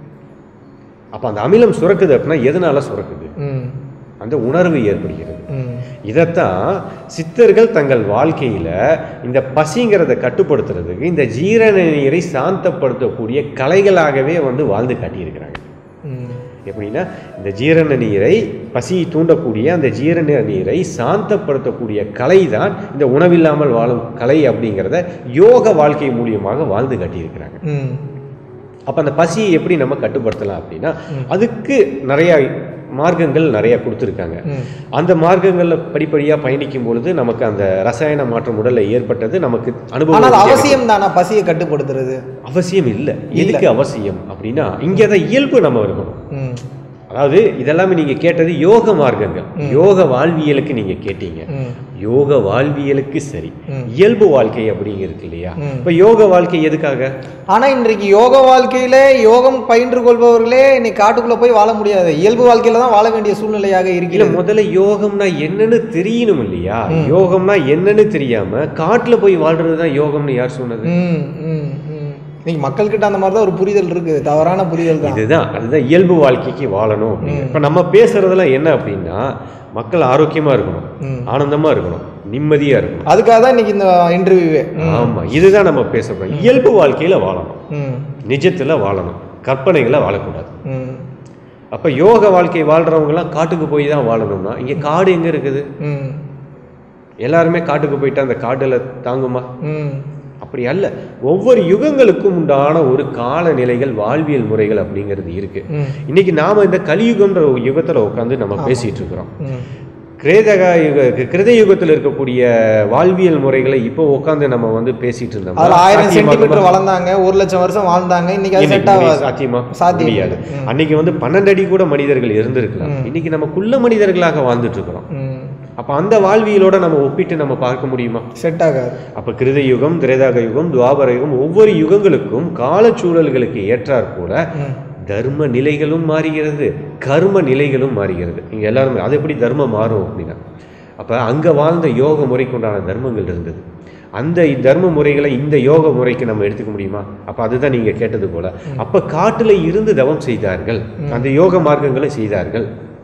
S1: அப்ப அந்த அமிலம் சுரக்குது அப்படின்னா எதனால சுரக்குது
S2: ம்
S1: அந்த உணர்வு ஏற்படுகிறது
S2: ம்
S1: இதைத்தான் சித்தர்கள் தங்கள் வாழ்க்கையில இந்த பசிங்கிறத கட்டுப்படுத்துறதுக்கு இந்த ஜீரண நீரை சாந்தப்படுத்தக்கூடிய கலைகளாகவே வந்து வாழ்ந்து காட்டியிருக்கிறாங்க
S2: ம்
S1: எப்படின்னா இந்த ஜீரண நீரை பசியை தூண்டக்கூடிய அந்த ஜீரண நீரை சாந்தப்படுத்தக்கூடிய கலை தான் இந்த உணவில்லாமல் வாழும் கலை அப்படிங்கிறத யோக வாழ்க்கை மூலியமாக வாழ்ந்து காட்டியிருக்கிறாங்க
S2: ம்
S1: அப்போ அந்த பசியை எப்படி நம்ம கட்டுப்படுத்தலாம் அப்படின்னா அதுக்கு நிறைய மார்க்கங்கள் நிறைய கொடுத்துருக்காங்க
S2: ம்.
S1: அந்த மார்க்கங்களில் படிப்படியாக பயணிக்கும் பொழுது நமக்கு அந்த ரசாயன மாற்றம் உடலில் ஏற்பட்டது நமக்கு அனுபவம்
S2: ஆனால்
S1: ரீதியாக
S2: அவசியம் தானா பசியை கட்டுப்படுத்துறது
S1: அவசியம் இல்லை எதுக்கு அவசியம் அப்படின்னா இங்கே தான் இயல்பு நம்ம இருக்கணும்
S2: ம்
S1: அதாவது இதெல்லாமே நீங்க கேட்டது யோக மார்க்கங்கள் யோக வாழ்வியலுக்கு நீங்க கேட்டீங்க
S2: ம்
S1: யோக வாழ்வியலுக்கு சரி
S2: ம்.
S1: இயல்பு வாழ்க்கை அப்படிங்க இருக்கு இல்லையா
S2: ம்.
S1: இப்ப யோக வாழ்க்கை எதுக்காக
S2: ஆனா இன்றைக்கு யோக வாழ்க்கையில யோகம் பயின்று கொள்பவர்களே இன்னைக்கு காட்டுக்குள்ள போய் வாழ முடியாது இயல்பு வாழ்க்கையில தான் வாழ வேண்டிய சூழ்நிலையாக
S1: இல்ல
S2: இருக்கிறது
S1: முதல்ல யோகம்னா என்னன்னு தெரியணும் இல்லையா யோகம்னா என்னன்னு தெரியாம காட்டுல போய் வாழ்றதுதான் யோகம்னு யார் சொன்னது
S2: ம் ம் ம் இன்னைக்கு மக்கள்கிட்ட அந்த மாதிரி தான் ஒரு புரிதல் இருக்குது தவறான புரிதல் தான்
S1: இதுதான் அதுதான் இயல்பு வாழ்க்கைக்கு வாழணும் அப்படின்னு இப்ப நம்ம பேசுறதெல்லாம் என்ன அப்படின்னா மக்கள் ஆரோக்கியமா இருக்கணும்
S2: ம்.
S1: ஆனந்தமா இருக்கணும் நிம்மதியா இருக்கணும்
S2: அதுக்காக தான் இன்னைக்கு இந்த இன்டர்வியூவே
S1: ஆமா இதுதான் நம்ம பேச போறோம் இயல்பு வாழ்க்கையில வாழணும்
S2: ம்
S1: நிஜத்துல வாழணும் கற்பனைகளை வாழக்கூடாது
S2: ம்
S1: அப்ப யோக வாழ்க்கை வாழ்றவங்கலாம் காட்டுக்கு போய் தான் வாழணும்னா இங்க காடு எங்க இருக்குது
S2: ம்
S1: எல்லாருமே காட்டுக்கு போயிட்டா அந்த காடுல தாங்குமா
S2: ம்
S1: அப்படி அல்ல ஒவ்வொரு யுகங்களுக்கும் உண்டான ஒரு காலநிலைகள் வாழ்வியல் முறைகள் அப்படிங்கிறது இருக்கு
S2: ம்
S1: இன்னைக்கு நாம இந்த கலியுகன்ற ஒரு யுகத்துல உட்காந்து நம்ம பேசிட்டு இருக்கிறோம்
S2: ம்
S1: கிரேதக யுக கிருத யுகத்தில் இருக்கக்கூடிய வாழ்வியல் முறைகளை இப்போ உட்காந்து நம்ம வந்து பேசிட்டு இருந்தோம்
S2: அதுல ஆயிரம் சென்டிமீட்டர் வளர்ந்தாங்க ஒரு லட்சம் வருஷம் வாழ்ந்தாங்க இன்னைக்கு அது செட் ஆகாது
S1: சாத்தியமா
S2: சாத்தியம்
S1: முடியாது
S2: ம்.
S1: அன்னைக்கு வந்து பன்னெண்டு அடி கூட மனிதர்கள் இருந்திருக்கலாம் இன்னைக்கு நம்ம குள்ள மனிதர்களாக வாழ்ந்துட்டு இருக்கிறோம்
S2: ம்
S1: அப்ப அந்த வாழ்வியலோட நம்ம ஒப்பிட்டு நம்ம பார்க்க முடியுமா
S2: செட் ஆகாது
S1: அப்ப கிருத யுகம் திரேதாக யுகம் துவாபர யுகம் ஒவ்வொரு யுகங்களுக்கும் காலச்சூழல்களுக்கு ஏற்றாற் போல
S2: ம்
S1: தர்ம நிலைகளும் மாறுகிறது கர்ம நிலைகளும் மாறுகிறது நீங்க எல்லாருமே அது எப்படி தர்மம் மாறும் அப்படின்னா அப்ப அங்க வாழ்ந்த யோக முறைக்கு உண்டான தர்மங்கள் இருந்தது அந்த தர்ம முறைகளை இந்த யோக முறைக்கு நம்ம எடுத்துக்க முடியுமா அப்ப அதுதான் நீங்க கேட்டது போல அப்ப காட்டுல இருந்து தவம் செய்தார்கள் அந்த யோக மார்க்கங்களை செய்தார்கள்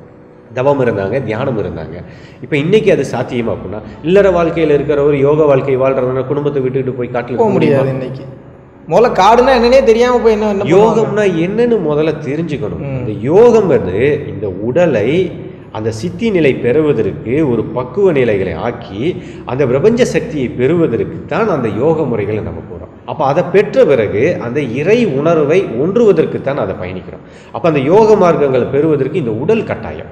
S1: தவம் இருந்தாங்க தியானம் இருந்தாங்க இப்போ இன்னைக்கு அது சாத்தியமா அப்படின்னா இல்லற வாழ்க்கையில இருக்கிற ஒரு யோக வாழ்க்கை வாழ்றதுனா குடும்பத்தை விட்டுக்கிட்டு போய் காட்டில்
S2: போக முடியாது இன்னைக்கு முதல்ல காடுனா என்னன்னே தெரியாம போய் என்ன என்ன பண்ணுவாங்க?
S1: யோகம்னா என்னன்னு முதல்ல தெரிஞ்சுக்கணும் இந்த யோகம் வந்து இந்த உடலை அந்த சித்தி நிலை பெறுவதற்கு ஒரு பக்குவ நிலைகளை ஆக்கி அந்த பிரபஞ்ச சக்தியை பெறுவதற்கு தான் அந்த யோக முறைகளை நம்ம போகிறோம் அப்போ அதை பெற்ற பிறகு அந்த இறை உணர்வை ஒன்றுவதற்கு தான் அதை பயணிக்கிறோம் அப்போ அந்த யோக மார்க்கங்களை பெறுவதற்கு இந்த உடல் கட்டாயம்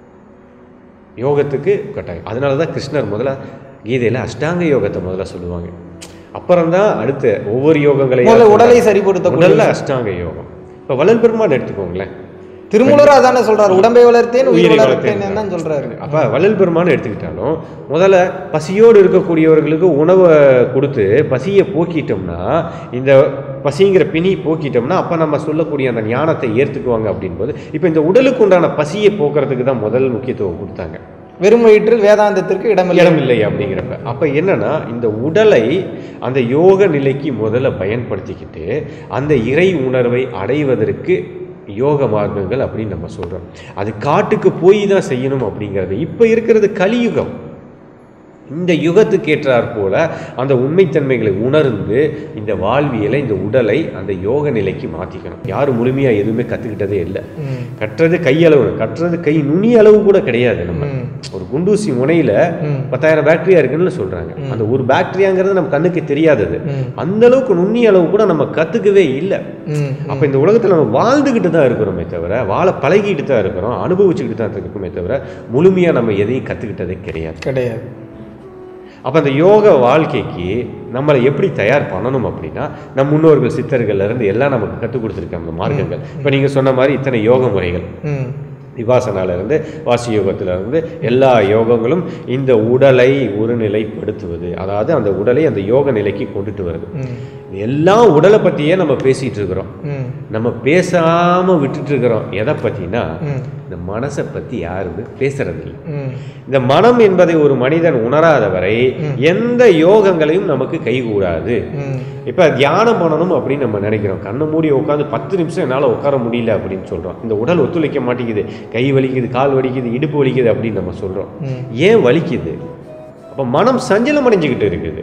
S1: யோகத்துக்கு கட்டாயம் அதனால தான் கிருஷ்ணர் முதல்ல கீதையில் அஷ்டாங்க யோகத்தை முதல்ல சொல்லுவாங்க அப்புறம்தான் அடுத்த ஒவ்வொரு யோகங்களையும்
S2: முதல்ல உடலை சரிப்படுத்த
S1: உடல்ல அஷ்டாங்க யோகம் இப்போ வளல் பெருமான் எடுத்துக்கோங்களேன்
S2: திருமூலர் அதானே சொல்றாரு உடம்பை வளர்த்தேன் உயிர்
S1: உயிரை
S2: வளர்த்தேன்
S1: வளர்த்தேன்
S2: தான் சொல்றாரு
S1: அப்ப வள்ளல் பெருமான் எடுத்துக்கிட்டாலும் முதல்ல பசியோடு இருக்கக்கூடியவர்களுக்கு உணவை கொடுத்து பசியை போக்கிட்டோம்னா இந்த பசிங்கிற பிணி போக்கிட்டோம்னா அப்ப நம்ம சொல்லக்கூடிய அந்த ஞானத்தை ஏற்றுக்குவாங்க அப்படின்போது இப்போ இந்த உடலுக்கு உண்டான பசியை போக்குறதுக்கு தான் முதல் முக்கியத்துவம் கொடுத்தாங்க
S2: வெறும் வயிற்றில் வேதாந்தத்திற்கு இடமில்லை
S1: இடமில்லை அப்படிங்கிறப்ப அப்ப என்னன்னா இந்த உடலை அந்த யோக நிலைக்கு முதல்ல பயன்படுத்திக்கிட்டு அந்த இறை உணர்வை அடைவதற்கு யோக மார்க்கங்கள் அப்படின்னு நம்ம சொல்றோம் அது காட்டுக்கு போய் தான் செய்யணும் அப்படிங்கிறது இப்போ இருக்கிறது கலியுகம் இந்த யுகத்துக்கு ஏற்றாற் போல அந்த உண்மைத்தன்மைகளை உணர்ந்து இந்த வாழ்வியலை இந்த உடலை அந்த யோக நிலைக்கு மாற்றிக்கணும் யாரும் முழுமையாக எதுவுமே கற்றுக்கிட்டதே இல்லை
S2: ம்.
S1: கற்றது கையளவு கற்றது கை நுனி அளவு கூட கிடையாது நம்ம
S2: ம்.
S1: ஒரு குண்டூசி முனையில
S2: ம்.
S1: பத்தாயிரம் பாக்டீரியா இருக்குன்னு சொல்றாங்க அந்த ஒரு பாக்டீரியாங்கிறது நம்ம கண்ணுக்கு தெரியாதது
S2: ம்.
S1: அந்த அளவுக்கு நுண்ணி அளவு கூட நம்ம கத்துக்கவே இல்லை
S2: ம்.
S1: அப்ப இந்த உலகத்துல நம்ம வாழ்ந்துகிட்டு தான் இருக்கிறோமே தவிர வாழ பழகிட்டு தான் இருக்கிறோம் அனுபவிச்சுக்கிட்டு தான் இருக்கோமே தவிர முழுமையா நம்ம எதையும் கத்துக்கிட்டதே கிடையாது
S2: கிடையாது
S1: அப்ப அந்த யோக வாழ்க்கைக்கு நம்மளை எப்படி தயார் பண்ணணும் அப்படின்னா நம் முன்னோர்கள் சித்தர்கள்ல இருந்து எல்லாம் நமக்கு கற்றுக் கொடுத்துருக்காங்க மார்க்கங்கள் இப்ப நீங்க சொன்ன மாதிரி இத்தனை யோக முறைகள்
S2: ம்
S1: விபாசனால இருந்து வாசி யோகத்துல இருந்து எல்லா யோகங்களும் இந்த உடலை ஒருநிலைப்படுத்துவது அதாவது அந்த உடலை அந்த யோக நிலைக்கு கொண்டுட்டு வருது
S2: ம்
S1: இது எல்லாம் உடலை பத்தியே நம்ம பேசிட்டு இருக்கிறோம்
S2: ம்
S1: நம்ம பேசாம விட்டுட்டு இருக்கிறோம் எதை பத்தினா
S2: ம்
S1: இந்த மனசை பத்தி யாருமே பேசுறது இல்லை
S2: ம்
S1: இந்த மனம் என்பதை ஒரு மனிதன் உணராத வரை எந்த யோகங்களையும் நமக்கு கைகூடாது
S2: ம்
S1: இப்ப தியானம் பண்ணணும் அப்படின்னு நம்ம நினைக்கிறோம் கண்ணை மூடி உட்காந்து பத்து நிமிஷம் என்னால உட்கார முடியல அப்படின்னு சொல்றோம் இந்த உடல் ஒத்துழைக்க மாட்டேங்குது கை வலிக்குது கால் வலிக்குது இடுப்பு வலிக்குது அப்படின்னு நம்ம சொல்றோம்
S2: ம்.
S1: ஏன் வலிக்குது அப்ப மனம் சஞ்சலம் அடைஞ்சுக்கிட்டு இருக்குது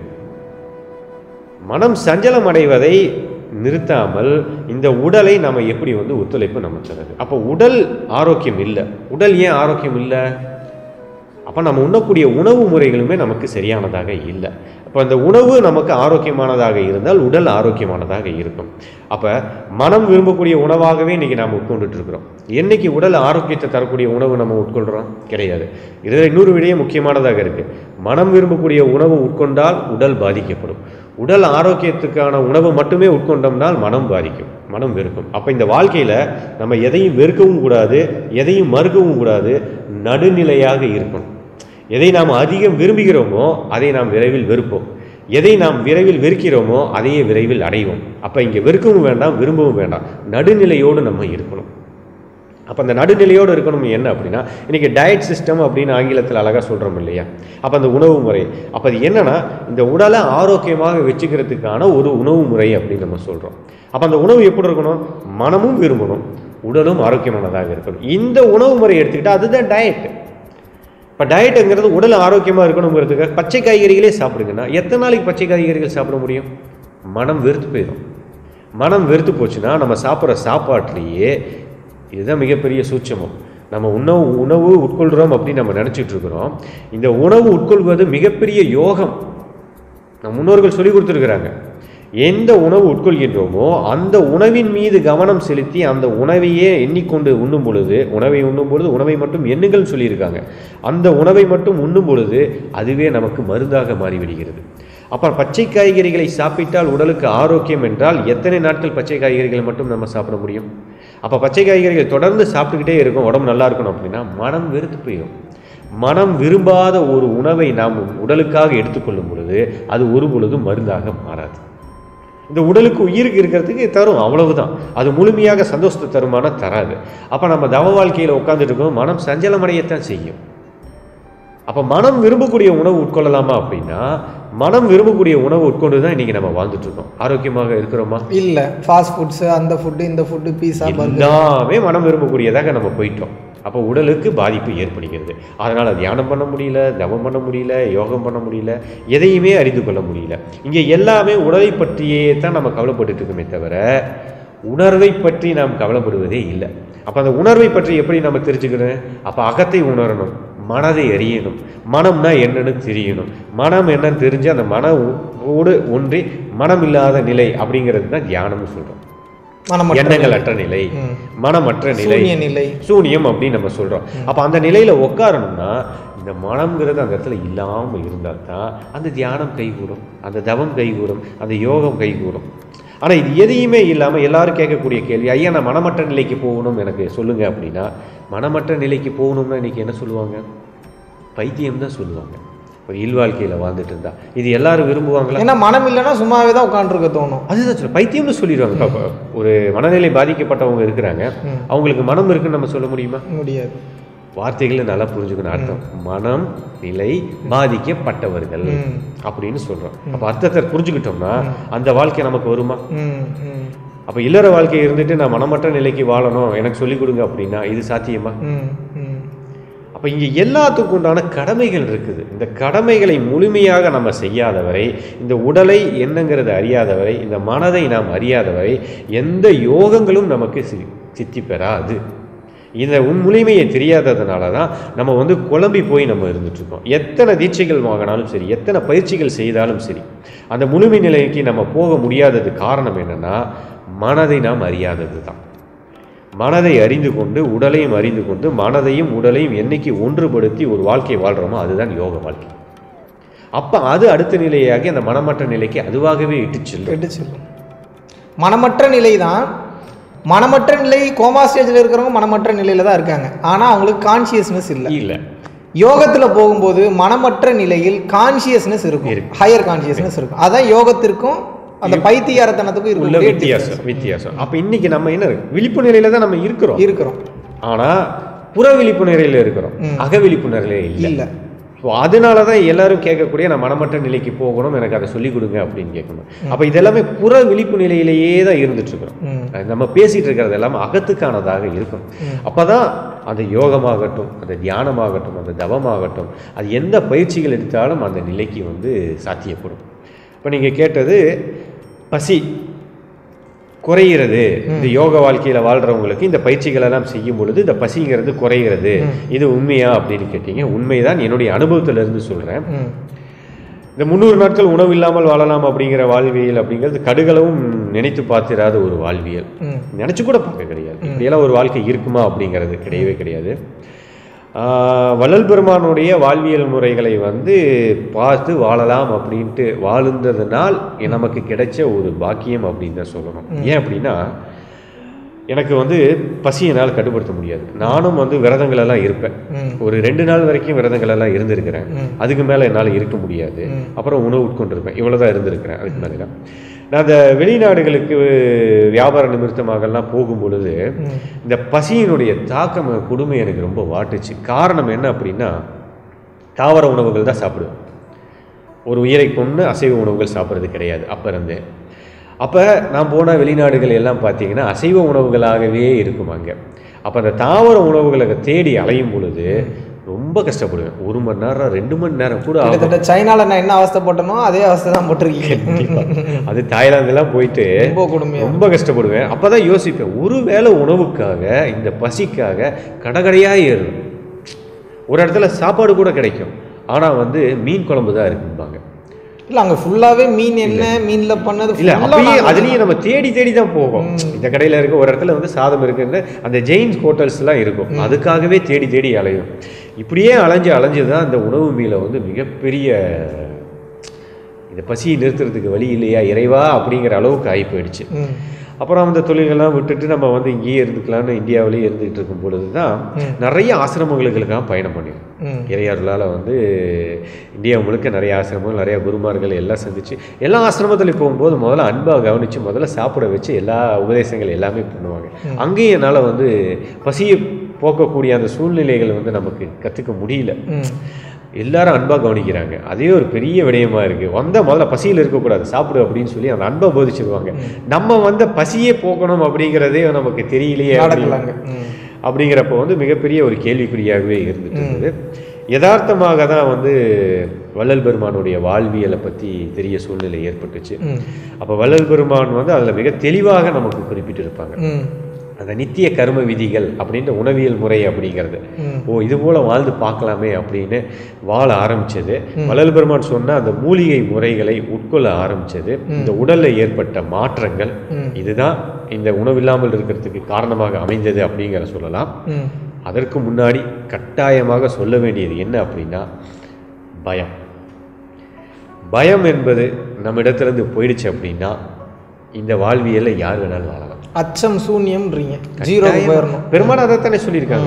S1: மனம் சஞ்சலம் அடைவதை நிறுத்தாமல் இந்த உடலை நம்ம எப்படி வந்து ஒத்துழைப்பு நம்ம தருது அப்போ உடல் ஆரோக்கியம் இல்லை உடல் ஏன் ஆரோக்கியம் இல்லை அப்ப அப்போ நம்ம உண்ணக்கூடிய உணவு முறைகளுமே நமக்கு சரியானதாக இல்லை அப்போ அந்த உணவு நமக்கு ஆரோக்கியமானதாக இருந்தால் உடல் ஆரோக்கியமானதாக இருக்கும் அப்போ மனம் விரும்பக்கூடிய உணவாகவே இன்றைக்கி நாம் உட்கொண்டுட்டு இருக்கிறோம் என்னைக்கு உடல் ஆரோக்கியத்தை தரக்கூடிய உணவு நம்ம உட்கொள்கிறோம் கிடையாது இதில் இன்னொரு விடயம் முக்கியமானதாக இருக்குது மனம் விரும்பக்கூடிய உணவு உட்கொண்டால் உடல் பாதிக்கப்படும் உடல் ஆரோக்கியத்துக்கான உணவு மட்டுமே உட்கொண்டோம்னால் மனம் பாதிக்கும் மனம் வெறுக்கும் அப்போ இந்த வாழ்க்கையில் நம்ம எதையும் வெறுக்கவும் கூடாது எதையும் மறுக்கவும் கூடாது நடுநிலையாக இருக்கணும் எதை நாம் அதிகம் விரும்புகிறோமோ அதை நாம் விரைவில் வெறுப்போம் எதை நாம் விரைவில் வெறுக்கிறோமோ அதையே விரைவில் அடைவோம் அப்போ இங்கே வெறுக்கவும் வேண்டாம் விரும்பவும் வேண்டாம் நடுநிலையோடு நம்ம இருக்கணும் அப்போ அந்த நடுநிலையோடு இருக்கணும் என்ன அப்படின்னா இன்றைக்கி டயட் சிஸ்டம் அப்படின்னு ஆங்கிலத்தில் அழகாக சொல்கிறோம் இல்லையா அப்போ அந்த உணவு முறை அப்போ அது என்னன்னா இந்த உடலை ஆரோக்கியமாக வச்சுக்கிறதுக்கான ஒரு உணவு முறை அப்படின்னு நம்ம சொல்கிறோம் அப்போ அந்த உணவு எப்படி இருக்கணும் மனமும் விரும்பணும் உடலும் ஆரோக்கியமானதாக இருக்கணும் இந்த உணவு முறை எடுத்துக்கிட்டால் அதுதான் டயட் இப்போ டயட்டுங்கிறது உடல் ஆரோக்கியமாக இருக்கணுங்கிறதுக்காக பச்சை காய்கறிகளே சாப்பிடுங்கன்னா எத்தனை நாளைக்கு பச்சை காய்கறிகள் சாப்பிட முடியும் மனம் வெறுத்து போயிடும் மனம் வெறுத்து போச்சுன்னா நம்ம சாப்பிட்ற சாப்பாட்டிலேயே இதுதான் மிகப்பெரிய சூட்சமம் நம்ம உணவு உணவு உட்கொள்கிறோம் அப்படின்னு நம்ம நினச்சிட்டு இருக்கிறோம் இந்த உணவு உட்கொள்வது மிகப்பெரிய யோகம் நம் முன்னோர்கள் சொல்லி கொடுத்துருக்குறாங்க எந்த உணவு உட்கொள்கின்றோமோ அந்த உணவின் மீது கவனம் செலுத்தி அந்த உணவையே எண்ணிக்கொண்டு உண்ணும் பொழுது உணவை உண்ணும் பொழுது உணவை மட்டும் எண்ணுங்கள் சொல்லியிருக்காங்க அந்த உணவை மட்டும் உண்ணும் பொழுது அதுவே நமக்கு மருந்தாக மாறிவிடுகிறது அப்புறம் பச்சை காய்கறிகளை சாப்பிட்டால் உடலுக்கு ஆரோக்கியம் என்றால் எத்தனை நாட்கள் பச்சை காய்கறிகளை மட்டும் நம்ம சாப்பிட முடியும் அப்போ பச்சை காய்கறிகள் தொடர்ந்து சாப்பிட்டுக்கிட்டே இருக்கும் உடம்பு நல்லா இருக்கணும் அப்படின்னா மனம் வெறுத்து போயிடும் மனம் விரும்பாத ஒரு உணவை நாம் உடலுக்காக எடுத்துக்கொள்ளும் பொழுது அது ஒரு பொழுதும் மருந்தாக மாறாது இந்த உடலுக்கு உயிருக்கு இருக்கிறதுக்கு தரும் அவ்வளவுதான் அது முழுமையாக சந்தோஷத்தை தருமானா தராது அப்போ நம்ம தவ வாழ்க்கையில் உட்காந்துட்டு இருக்கோம் மனம் சஞ்சலமடையத்தான் செய்யும் அப்போ மனம் விரும்பக்கூடிய உணவு உட்கொள்ளலாமா அப்படின்னா மனம் விரும்பக்கூடிய உணவு உட்கொண்டு தான் இன்றைக்கி நம்ம வாழ்ந்துட்டு இருக்கோம் ஆரோக்கியமாக இருக்கிறோமா
S2: இல்லை ஃபாஸ்ட் ஃபுட்ஸு அந்த ஃபுட்டு இந்த ஃபுட்டு பீஸா பர்கர்
S1: எல்லாமே மனம் விரும்பக்கூடியதாக நம்ம போயிட்டோம் அப்போ உடலுக்கு பாதிப்பு ஏற்படுகிறது அதனால் தியானம் பண்ண முடியல தவம் பண்ண முடியல யோகம் பண்ண முடியல எதையுமே அறிந்து கொள்ள முடியல இங்கே எல்லாமே உடலை பற்றியே தான் நம்ம கவலைப்பட்டுட்டு இருக்கோமே தவிர உணர்வை பற்றி நாம் கவலைப்படுவதே இல்லை அப்போ அந்த உணர்வை பற்றி எப்படி நம்ம தெரிஞ்சுக்கணும் அப்போ அகத்தை உணரணும் மனதை அறியணும் மனம்னா என்னன்னு தெரியணும் மனம் என்னன்னு தெரிஞ்சு அந்த மன ஓடு ஒன்றி மனம் இல்லாத நிலை அப்படிங்கிறது தான் தியானம்னு சொல்கிறோம்
S2: மனமற்ற
S1: எண்ணங்கள் அற்ற நிலை
S2: ம்.
S1: மனமற்ற நிலை
S2: சூன்ய நிலை
S1: சூனியம் அப்படின்னு நம்ம சொல்றோம் அப்ப அந்த நிலையில உட்காரணும்னா இந்த மனம்ங்கிறது அந்த இடத்துல இல்லாம இருந்தால் தான் அந்த தியானம் கைகூடும் அந்த தவம் கைகூடும் அந்த யோகம் கைகூடும் ஆனா இது எதையுமே இல்லாம எல்லாரும் கேட்கக்கூடிய கேள்வி ஐயா நான் மனமற்ற நிலைக்கு போகணும் எனக்கு சொல்லுங்க அப்படின்னா மனமற்ற நிலைக்கு போகணும்னா இன்னைக்கு என்ன சொல்லுவாங்க பைத்தியம் தான் சொல்லுவாங்க ஒரு இல்வாழ்க்கையில வாழ்ந்துட்டு இருந்தா இது எல்லாரும் விரும்புவாங்களா
S2: ஏன்னா மனம் இல்லைன்னா சும்மாவே தான் உட்காந்துருக்க தோணும்
S1: அதுதான் சொல்ல பைத்தியம்னு சொல்லிடுவாங்க இப்ப ஒரு மனநிலை பாதிக்கப்பட்டவங்க இருக்கிறாங்க
S2: ம்.
S1: அவங்களுக்கு மனம் இருக்குன்னு நம்ம சொல்ல முடியுமா
S2: முடியாது
S1: வார்த்தைகளை நல்லா புரிஞ்சுக்கணும் அர்த்தம் மனம் நிலை பாதிக்கப்பட்டவர்கள்
S2: ம்.
S1: அப்படின்னு சொல்றோம் அப்ப அர்த்தத்தை புரிஞ்சுக்கிட்டோம்னா அந்த வாழ்க்கை நமக்கு வருமா
S2: ம் ம்
S1: அப்ப இல்லற வாழ்க்கை இருந்துட்டு நான் மனமற்ற நிலைக்கு வாழணும் எனக்கு சொல்லிக் கொடுங்க அப்படின்னா இது சாத்தியமா
S2: ம் ம்
S1: அப்ப இங்க எல்லாத்துக்கும் உண்டான கடமைகள் இருக்குது இந்த கடமைகளை முழுமையாக நம்ம செய்யாதவரை இந்த உடலை என்னங்கிறத அறியாதவரை இந்த மனதை நாம் அறியாதவரை எந்த யோகங்களும் நமக்கு சி- சித்தி பெறாது இந்த உன் முழுமையை தெரியாததுனால தான் நம்ம வந்து குழம்பி போய் நம்ம இருந்துட்டு இருக்கோம் எத்தனை தீட்சைகள் வாங்கினாலும் சரி எத்தனை பயிற்சிகள் செய்தாலும் சரி அந்த முழுமை நிலைக்கு நம்ம போக முடியாதது காரணம் என்னன்னா மனதை நாம் அறியாதது தான் மனதை அறிந்து கொண்டு உடலையும் அறிந்து கொண்டு மனதையும் உடலையும் என்னைக்கு ஒன்றுபடுத்தி ஒரு வாழ்க்கையை வாழ்கிறோமோ அதுதான் யோக வாழ்க்கை அப்போ அது அடுத்த நிலையாகி அந்த மனமற்ற நிலைக்கு அதுவாகவே இட்டு செல்லும்
S2: கெட்டு செல்லும் மனமற்ற நிலை தான் மனமற்ற நிலை கோமா ஸ்டேஜில் இருக்கிறவங்க மனமற்ற நிலையில தான் இருக்காங்க ஆனால் அவங்களுக்கு கான்சியஸ்னஸ் இல்லை
S1: இல்லை
S2: யோகத்தில் போகும்போது மனமற்ற நிலையில் கான்சியஸ்னஸ் இருக்கும்
S1: இருக்கு.
S2: ஹையர் கான்சியஸ்னஸ் இருக்கும் அதான் யோகத்திற்கும் அந்த பைத்தியாரத்தனத்துக்கும்
S1: உள்ள
S2: இருக்கும்
S1: வித்தியாசம் வித்தியாசம் அப்போ இன்னைக்கு நம்ம என்ன இருக்கு? விழிப்பு நிலையில தான் நம்ம இருக்கிறோம்
S2: இருக்கிறோம்
S1: ஆனா புற விழிப்பு நிலையில இருக்கிறோம்
S2: ம்.
S1: அக விழிப்பு நிலையில இல்லை
S2: இல்லை
S1: ஸோ அதனால தான் எல்லாரும் கேட்கக்கூடிய நான் மனமற்ற நிலைக்கு போகணும் எனக்கு அதை சொல்லிக் கொடுங்க அப்படின்னு கேட்கணும் அப்போ இதெல்லாமே புற விழிப்பு நிலையிலேயே தான் இருந்துட்டு இருக்கிறோம்
S2: ம்
S1: நம்ம பேசிட்டு இருக்கிறது எல்லாமே அகத்துக்கானதாக இருக்கும்
S2: ம்.
S1: அப்பதான் அந்த யோகமாகட்டும் அந்த தியானமாகட்டும் அந்த தவமாகட்டும் அது எந்த பயிற்சிகள் எடுத்தாலும் அந்த நிலைக்கு வந்து சாத்தியப்படும் இப்போ நீங்கள் கேட்டது பசி குறைகிறது இந்த யோக வாழ்க்கையில வாழ்றவங்களுக்கு இந்த பயிற்சிகள் எல்லாம் செய்யும் பொழுது இந்த பசிங்கிறது குறைகிறது இது உண்மையா அப்படின்னு கேட்டீங்க உண்மைதான் என்னுடைய அனுபவத்துல இருந்து சொல்றேன்
S2: ம்
S1: இந்த முந்நூறு நாட்கள் உணவு இல்லாமல் வாழலாம் அப்படிங்கிற வாழ்வியல் அப்படிங்கிறது கடுகளவும் நினைத்து பார்த்திராத ஒரு வாழ்வியல்
S2: ம்
S1: நினச்சி கூட பார்க்க கிடையாது இப்படியெல்லாம் ஒரு வாழ்க்கை இருக்குமா அப்படிங்கிறது கிடையவே கிடையாது ஆஹ் வள்ளல் பெருமானுடைய வாழ்வியல் முறைகளை வந்து பார்த்து வாழலாம் அப்படின்ட்டு வாழ்ந்ததுனால் நமக்கு கிடைச்ச ஒரு பாக்கியம் அப்படின்னு தான் சொல்லணும் ஏன் அப்படின்னா எனக்கு வந்து பசி என்னால் கட்டுப்படுத்த முடியாது நானும் வந்து விரதங்கள் எல்லாம் இருப்பேன்
S2: ம்
S1: ஒரு ரெண்டு நாள் வரைக்கும் விரதங்கள் எல்லாம் இருந்திருக்கிறேன்
S2: ம்.
S1: அதுக்கு மேலே என்னால் இருக்க முடியாது
S2: ம்.
S1: அப்புறம் உணவு உட்கொண்டிருப்பேன் இவ்வளோதான் இருந்திருக்கிறேன் அதுக்கு மேலே தான் நான் அந்த வெளிநாடுகளுக்கு வியாபார நிமித்தமாகலாம் போகும் பொழுது
S2: ம்
S1: இந்த பசியினுடைய தாக்கம் கொடுமை எனக்கு ரொம்ப வாட்டுச்சு காரணம் என்ன அப்படின்னா தாவர உணவுகள் தான் சாப்பிடுவேன் ஒரு உயிரை கொண்டு அசைவ உணவுகள் சாப்பிட்றது கிடையாது அப்போ இருந்தே அப்போ நான் போன வெளிநாடுகள் எல்லாம் பார்த்தீங்கன்னா அசைவ உணவுகளாகவே இருக்கும் அங்கே அப்போ அந்த தாவர உணவுகளை தேடி அலையும் பொழுது ரொம்ப கஷ்டப்படுவேன் ஒரு மணி நேரம் ரெண்டு மணி நேரம் கூட ஆகும்
S2: கிட்டத்தட்ட சைனால நான் என்ன அவஸ்தைப்பட்டனோ அதே அவஸ்தை தான் போட்டிருக்கீங்க
S1: அது தாய்லாந்துலாம் போயிட்டு
S2: ரொம்ப கொடுமையா
S1: ரொம்ப கஷ்டப்படுவேன் அப்போ தான் யோசிப்பேன் ஒருவேளை உணவுக்காக இந்த பசிக்காக கடைக்கடையாக ஏறும் ஒரு இடத்துல சாப்பாடு கூட கிடைக்கும் ஆனால் வந்து மீன் குழம்பு தான் இருக்கும்பாங்க
S2: இல்ல அங்க ஃபுல்லாவே மீன் என்ன மீன்ல பண்ணது
S1: இல்ல
S2: full ஆ
S1: அப்படியே
S2: நான்
S1: அதுலயும் நம்ம தேடி தேடி தான் போவோம் இந்த கடையில இருக்க ஒரு இடத்துல வந்து சாதம் இருக்குன்னு அந்த ஜெயின்ஸ் ஹோட்டல்ஸ் எல்லாம் இருக்கும் அதுக்காகவே தேடி தேடி அலையும் இப்படியே அலைஞ்சு அலைஞ்சு தான் இந்த உணவு மீல வந்து மிகப்பெரிய இந்த பசியை நிறுத்துறதுக்கு வழி இல்லையா இறைவா அப்படிங்கிற அளவுக்கு ஆகி போயிடுச்சு
S2: ம்,
S1: அப்புறம் அந்த தொழில்கள்லாம் விட்டுட்டு நம்ம வந்து இங்கேயே இருந்துக்கலாம்னு இந்தியாவிலேயே இருந்துகிட்டு இருக்கும் பொழுது தான் நிறைய ஆசிரமங்களுக்காக பயணம் பண்ணிடுறோம்
S2: ம்,
S1: இறையாறுலால் வந்து இந்தியா முழுக்க நிறைய ஆசிரமங்கள் நிறைய குருமார்கள் எல்லாம் சந்திச்சு எல்லா ஆசிரமத்துலையும் போகும்போது முதல்ல அன்பாக கவனித்து முதல்ல சாப்பிட வச்சு எல்லா உபதேசங்கள் எல்லாமே பண்ணுவாங்க அங்கேயும் என்னால் வந்து பசியை போக்கக்கூடிய அந்த சூழ்நிலைகள் வந்து நமக்கு கற்றுக்க முடியல
S2: ம்,
S1: எல்லாரும் அன்பாக கவனிக்கிறாங்க அதே ஒரு பெரிய விடயமா இருக்கு வந்த முதல்ல பசியில் இருக்கக்கூடாது சாப்பிடு அப்படின்னு சொல்லி அந்த அன்பை போதிச்சிருவாங்க நம்ம வந்த பசியே போக்கணும் அப்படிங்கிறதே நமக்கு தெரியலையே அப்படின்னு-
S2: நடக்கலாங்க ம்,
S1: அப்படிங்கிறப்ப வந்து மிகப்பெரிய ஒரு கேள்விக்குறியாகவே இருந்துட்டு இருந்தது யதார்த்தமாக தான் வந்து வள்ளல் பெருமானுடைய வாழ்வியலை பற்றி தெரிய சூழ்நிலை ஏற்பட்டுச்சு
S2: ம்,
S1: அப்போ வள்ளல் பெருமான் வந்து அதில் மிக தெளிவாக நமக்கு குறிப்பிட்டிருப்பாங்க
S2: ம்,
S1: அந்த நித்திய கர்ம விதிகள் அப்படின்ற உணவியல் முறை அப்படிங்கிறது
S2: ம்.
S1: ஓ இது போல வாழ்ந்து பார்க்கலாமே அப்படின்னு வாழ ஆரம்பிச்சது வள்ளல் பெருமான் சொன்ன அந்த மூலிகை முறைகளை உட்கொள்ள ஆரம்பிச்சது இந்த உடல்ல ஏற்பட்ட மாற்றங்கள்
S2: ம்.
S1: இதுதான் இந்த உணவில்லாமல் இருக்கிறதுக்கு காரணமாக அமைந்தது அப்படிங்கிற சொல்லலாம்
S2: ம்,
S1: அதற்கு முன்னாடி கட்டாயமாக சொல்ல வேண்டியது என்ன அப்படின்னா பயம் பயம் என்பது நம்ம இடத்துலேருந்து போயிடுச்சு அப்படின்னா இந்த வாழ்வியல்ல யார் வேணாலும் வாழலாம்
S2: அச்சம் சூன்யம்ன்றீங்க ஜீரோக்கு போயிடணும்
S1: பெருமாள் அதைத்தானே சொல்லியிருக்காங்க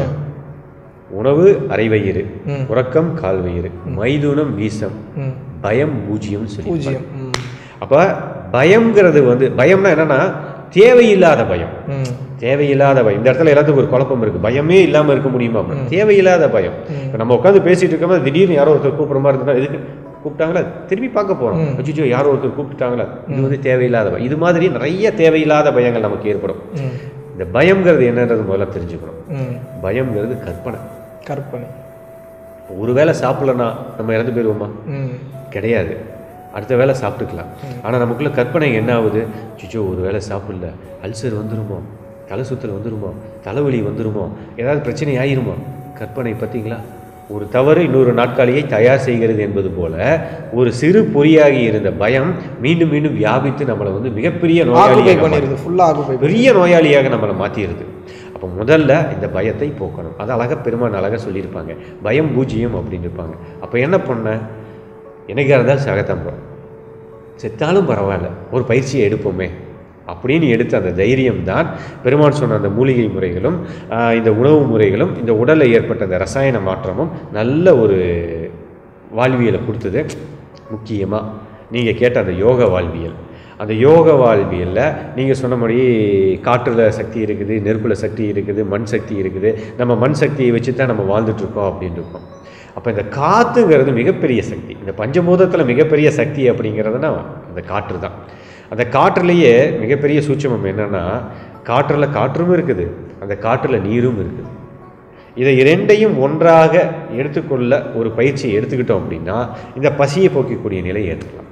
S1: உணவு அரைவயிறு
S2: ம்.
S1: உறக்கம் கால்வயிறு மைதுனம் வீசம்
S2: ம்,
S1: பயம் பூஜ்ஜியம்னு சொல்லி
S2: பூஜ்ஜியம் ம்,
S1: அப்ப பயம்ங்கிறது வந்து பயம்னா என்னன்னா தேவையில்லாத பயம்
S2: ம்,
S1: தேவையில்லாத பயம் இந்த இடத்துல எல்லாத்துக்கும் ஒரு குழப்பம் இருக்கு பயமே இல்லாம இருக்க முடியுமா அப்படின்னா? தேவையில்லாத பயம் இப்ப நம்ம உட்காந்து பேசிட்டு இருக்கோம் திடீர்னு யாரோ ஒருத்தர் கூப்பிடுற மாதிரி இருந்தா எதுக்கு கூப்பிட்டாங்களா திரும்பி பார்க்க போறோம் அச்சோ யாரோ ஒருத்தர் கூப்பிட்டாங்களா இது வந்து தேவையில்லாத பயம் இது மாதிரி நிறைய தேவையில்லாத பயங்கள் நமக்கு ஏற்படும்
S2: ம்,
S1: இந்த பயம்ங்கிறது என்னன்றது முதல்ல தெரிஞ்சுக்கணும்
S2: ம்.
S1: பயம்ங்கிறது கற்பனை
S2: கற்பனை
S1: ஒருவேளை சாப்பிடலன்னா நம்ம இறந்து போயிடுவோமா
S2: ம்,
S1: கிடையாது அடுத்த வேளை சாப்பிட்டுக்கலாம் ஆனால் நமக்குள்ள கற்பனை என்ன ஆகுது சிச்சோ ஒரு வேளை சாப்பிடல அல்சர் வந்துருமோ தலை சுத்தல் வந்துருமோ தலைவலி வந்துருமோ ஏதாவது பிரச்சனை ஆயிருமோ கற்பனை பார்த்தீங்களா ஒரு தவறு இன்னொரு நாட்காலியை தயார் செய்கிறது என்பது போல ஒரு சிறு பொறியாகி இருந்த பயம் மீண்டும் மீண்டும் வியாபித்து நம்மளை வந்து மிகப்பெரிய
S2: ஆக்குபை
S1: நோயாளியாக
S2: பண்ணிடுது ஃபுல்லாக ஆக்குபை
S1: பெரிய நோயாளியாக நம்மளை மாற்றிடுது அப்போ முதல்ல இந்த பயத்தை போக்கணும் அது அழகாக பெருமான் அழகாக சொல்லியிருப்பாங்க பயம் பூஜ்ஜியம் அப்படின்னு இருப்பாங்க அப்போ என்ன பண்ண என்னைக்கா இருந்தாலும் சாகத்தான் போகிறோம் செத்தாலும் பரவாயில்ல ஒரு பயிற்சியை எடுப்போமே அப்படின்னு எடுத்த அந்த தைரியம் தான் பெருமான் சொன்ன அந்த மூலிகை முறைகளும் ஆஹ், இந்த உணவு முறைகளும் இந்த உடலில் ஏற்பட்ட அந்த ரசாயன மாற்றமும் நல்ல ஒரு வாழ்வியலை கொடுத்தது முக்கியமாக நீங்கள் கேட்ட அந்த யோக வாழ்வியல் அந்த யோக வாழ்வியலில் நீங்கள் சொன்னபடி காற்றுல சக்தி இருக்குது நெருப்பில் சக்தி இருக்குது மண் சக்தி இருக்குது நம்ம மண் சக்தியை வச்சு தான் நம்ம வாழ்ந்துட்டுருக்கோம் அப்படின்னு இருக்கோம் அப்போ இந்த காற்றுங்கிறது மிகப்பெரிய சக்தி இந்த பஞ்சபூதத்தில் மிகப்பெரிய சக்தி அப்படிங்கிறதுனா அந்த காற்று தான் அந்த காற்றுலேயே மிகப்பெரிய சூட்சமம் என்னன்னா காற்றில் காற்றும் இருக்குது அந்த காற்றில் நீரும் இருக்குது இதை இரண்டையும் ஒன்றாக எடுத்துக்கொள்ள ஒரு பயிற்சியை எடுத்துக்கிட்டோம் அப்படின்னா இந்த பசியை போக்கக்கூடிய நிலை ஏற்படலாம்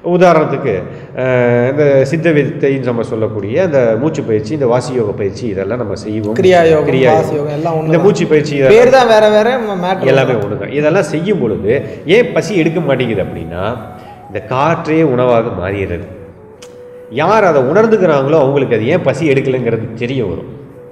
S1: உதாரணத்துக்கு அஹ், இந்த சித்த வித்தைன்னு நம்ம சொல்லக்கூடிய அந்த மூச்சு பயிற்சி இந்த வாசி யோக பயிற்சி இதெல்லாம் நம்ம செய்வோம்
S2: கிரியா யோகம்
S1: கிரியா
S2: வாசி யோகம் எல்லாம்
S1: இந்த
S2: ஒன்று
S1: மூச்சு பயிற்சி இதெல்லாம்
S2: பேர் தான் வேற வேற மேட்ரு
S1: எல்லாமே ஒண்ணுதான் இதெல்லாம் செய்யும் பொழுது ஏன் பசி எடுக்க மாட்டேங்குது அப்படின்னா இந்த காற்றே உணவாக மாறிடுறது யார் அதை உணர்ந்துக்கிறாங்களோ அவங்களுக்கு அது ஏன் பசி எடுக்கலைங்கிறது தெரிய வரும்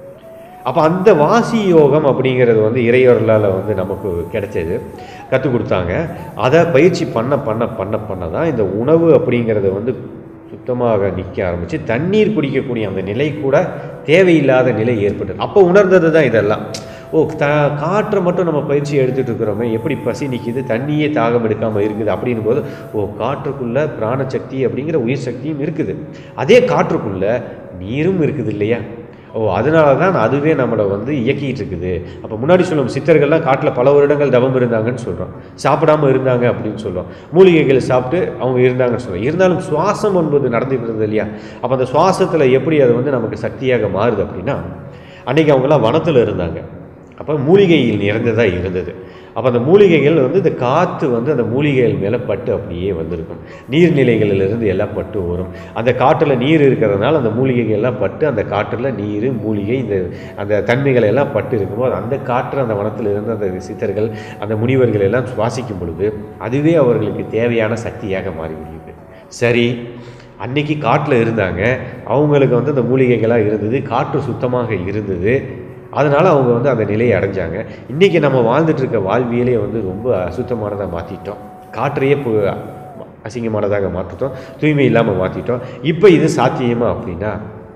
S1: அப்போ அந்த வாசி யோகம் அப்படிங்கிறது வந்து இறையொருளால் வந்து நமக்கு கிடைச்சது கற்றுக் கொடுத்தாங்க அதை பயிற்சி பண்ண பண்ண பண்ண பண்ண தான் இந்த உணவு அப்படிங்கிறது வந்து சுத்தமாக நிற்க ஆரம்பிச்சு தண்ணீர் குடிக்கக்கூடிய அந்த நிலை கூட தேவையில்லாத நிலை ஏற்பட்டது அப்போ உணர்ந்தது தான் இதெல்லாம் ஓ த காற்றை மட்டும் நம்ம பயிற்சி எடுத்துகிட்டு இருக்கிறோமே எப்படி பசி நிற்கிது தண்ணியே தாகம் எடுக்காமல் இருக்குது அப்படின்னும் போது ஓ காற்றுக்குள்ளே பிராணசக்தி அப்படிங்கிற உயிர் சக்தியும் இருக்குது அதே காற்றுக்குள்ளே நீரும் இருக்குது இல்லையா ஓ அதனால தான் அதுவே நம்மளை வந்து இயக்கிட்டு இருக்குது அப்போ முன்னாடி சொல்லும் சித்தர்கள்லாம் காட்டில் பல வருடங்கள் தவம் இருந்தாங்கன்னு சொல்கிறோம் சாப்பிடாம இருந்தாங்க அப்படின்னு சொல்கிறோம் மூலிகைகளை சாப்பிட்டு அவங்க இருந்தாங்கன்னு சொல்கிறோம் இருந்தாலும் சுவாசம் என்பது நடந்துட்டு இருந்தது இல்லையா அப்போ அந்த சுவாசத்தில் எப்படி அது வந்து நமக்கு சக்தியாக மாறுது அப்படின்னா அன்றைக்கி அவங்கெல்லாம் வனத்தில் இருந்தாங்க அப்போ மூலிகையில் நிறைந்ததாக இருந்தது அப்போ அந்த மூலிகைகள் வந்து இந்த காற்று வந்து அந்த மூலிகைகள் மேலே பட்டு அப்படியே வந்திருக்கும் நீர்நிலைகளிலிருந்து எல்லாம் பட்டு வரும் அந்த காற்றில் நீர் இருக்கிறதுனால அந்த மூலிகைகள் எல்லாம் பட்டு அந்த காற்றில் நீர் மூலிகை இந்த அந்த தன்மைகள் எல்லாம் பட்டு இருக்கும்போது அந்த காற்று அந்த வனத்தில் இருந்து அந்த சித்தர்கள் அந்த முனிவர்கள் எல்லாம் சுவாசிக்கும் பொழுது அதுவே அவர்களுக்கு தேவையான சக்தியாக மாறிவிடுகிறது சரி அன்னைக்கு காட்டில் இருந்தாங்க அவங்களுக்கு வந்து அந்த மூலிகைகளாக இருந்தது காற்று சுத்தமாக இருந்தது அதனால் அவங்க வந்து அந்த நிலையை அடைஞ்சாங்க இன்றைக்கி நம்ம வாழ்ந்துட்டு இருக்க வாழ்வியலே வந்து ரொம்ப அசுத்தமானதாக மாற்றிட்டோம் காற்றையே பு அசிங்கமானதாக மாற்றிட்டோம் தூய்மை இல்லாமல் மாற்றிட்டோம் இப்போ இது சாத்தியமா அப்படின்னா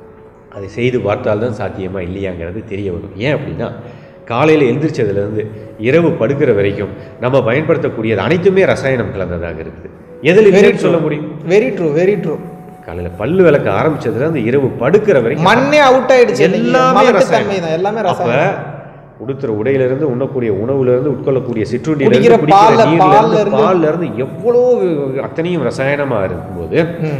S1: அதை செய்து பார்த்தால்தான் சாத்தியமா இல்லையாங்கிறது தெரிய வரும் ஏன் அப்படின்னா காலையில் எழுந்திரிச்சதுலேருந்து இரவு படுக்கிற வரைக்கும் நம்ம பயன்படுத்தக்கூடியது அனைத்துமே ரசாயனம் கலந்ததாக இருக்குது எதில் இல்லைன்னு சொல்ல முடியும்
S2: வெரி ட்ரூ வெரி ட்ரூ
S1: காலையில் பல்லு விளக்க ஆரம்பிச்சதுல அந்த இரவு படுக்கிற வரைக்கும்
S2: மண்ணே அவுட் ஆயிடுச்சு
S1: எல்லாமே
S2: தன்மை
S1: ரசாயனம்
S2: தான் எல்லாமே
S1: அப்ப
S2: ரசாயனம்
S1: உடுத்துற உடையிலிருந்து உண்ணக்கூடிய உணவுலேருந்து உட்கொள்ளக்கூடிய சிற்றுண்டியில
S2: குடிக்கிற
S1: இருந்து குடிக்கிற
S2: பால்ல-
S1: நீர்ல
S2: பால்ல
S1: இருந்து
S2: இருந்து-
S1: பால்ல இருந்து எவ்வளோ அத்தனையும் ரசாயனமா இருக்கும்போது
S2: ம்.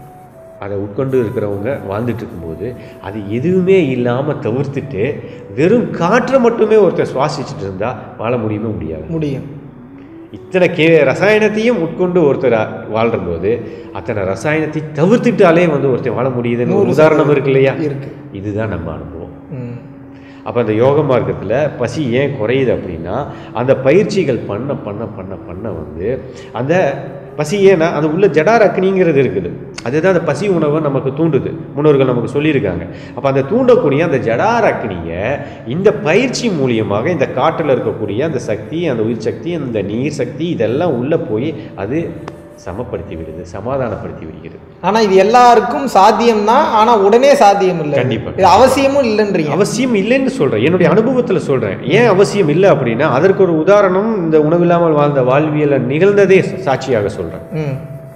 S1: அதை உட்கொண்டு இருக்கிறவங்க வாழ்ந்துட்டு இருக்கும்போது அது எதுவுமே இல்லாமல் தவிர்த்துட்டு வெறும் காற்றை மட்டுமே ஒருத்தர் சுவாசிச்சுட்டு இருந்தா வாழ முடியுமே முடியாது
S2: முடியும்
S1: இத்தனை கே ரசாயனத்தையும் உட்கொண்டு ஒருத்தர் அ- வாழ்றபோது அத்தனை ரசாயனத்தை தவிர்த்துட்டாலே வந்து ஒருத்தர் வாழ முடியுதுன்னு ஒரு
S2: நூறு
S1: உதாரணம் இருக்கு இல்லையா
S2: இருக்கு
S1: இதுதான் நம்ம அனுபவம்
S2: ம்.
S1: அப்போ அந்த யோக மார்க்கத்தில் பசி ஏன் குறையுது அப்படின்னா அந்த பயிற்சிகள் பண்ண பண்ண பண்ண பண்ண வந்து அந்த பசி ஏன்னா அது உள்ள ஜடார் அக்னிங்கிறது இருக்குது அதுதான் அந்த பசி உணவை நமக்கு தூண்டுது முன்னோர்கள் நமக்கு சொல்லியிருக்காங்க அப்போ அந்த தூண்டக்கூடிய அந்த ஜடார் அக்னியை இந்த பயிற்சி மூலியமாக இந்த காற்றில் இருக்கக்கூடிய அந்த சக்தி அந்த உயிர் சக்தி அந்த நீர் சக்தி இதெல்லாம் உள்ளே போய் அது சமப்படுத்தி விடுது சமாதானப்படுத்தி விடுகிறது
S2: ஆனா இது எல்லாருக்கும் சாத்தியம் தான் ஆனா உடனே சாத்தியம் இல்லை
S1: கண்டிப்பா.
S2: இது அவசியமும் இல்லைன்றீங்க
S1: அவசியம் இல்லைன்னு சொல்றேன் என்னுடைய அனுபவத்தில் சொல்றேன் ஏன் அவசியம் இல்லை அப்படின்னா அதற்கு ஒரு உதாரணம் இந்த உணவில்லாமல் வாழ்ந்த வாழ்வியல நிகழ்ந்ததே சாட்சியாக சொல்றேன்
S2: ம்.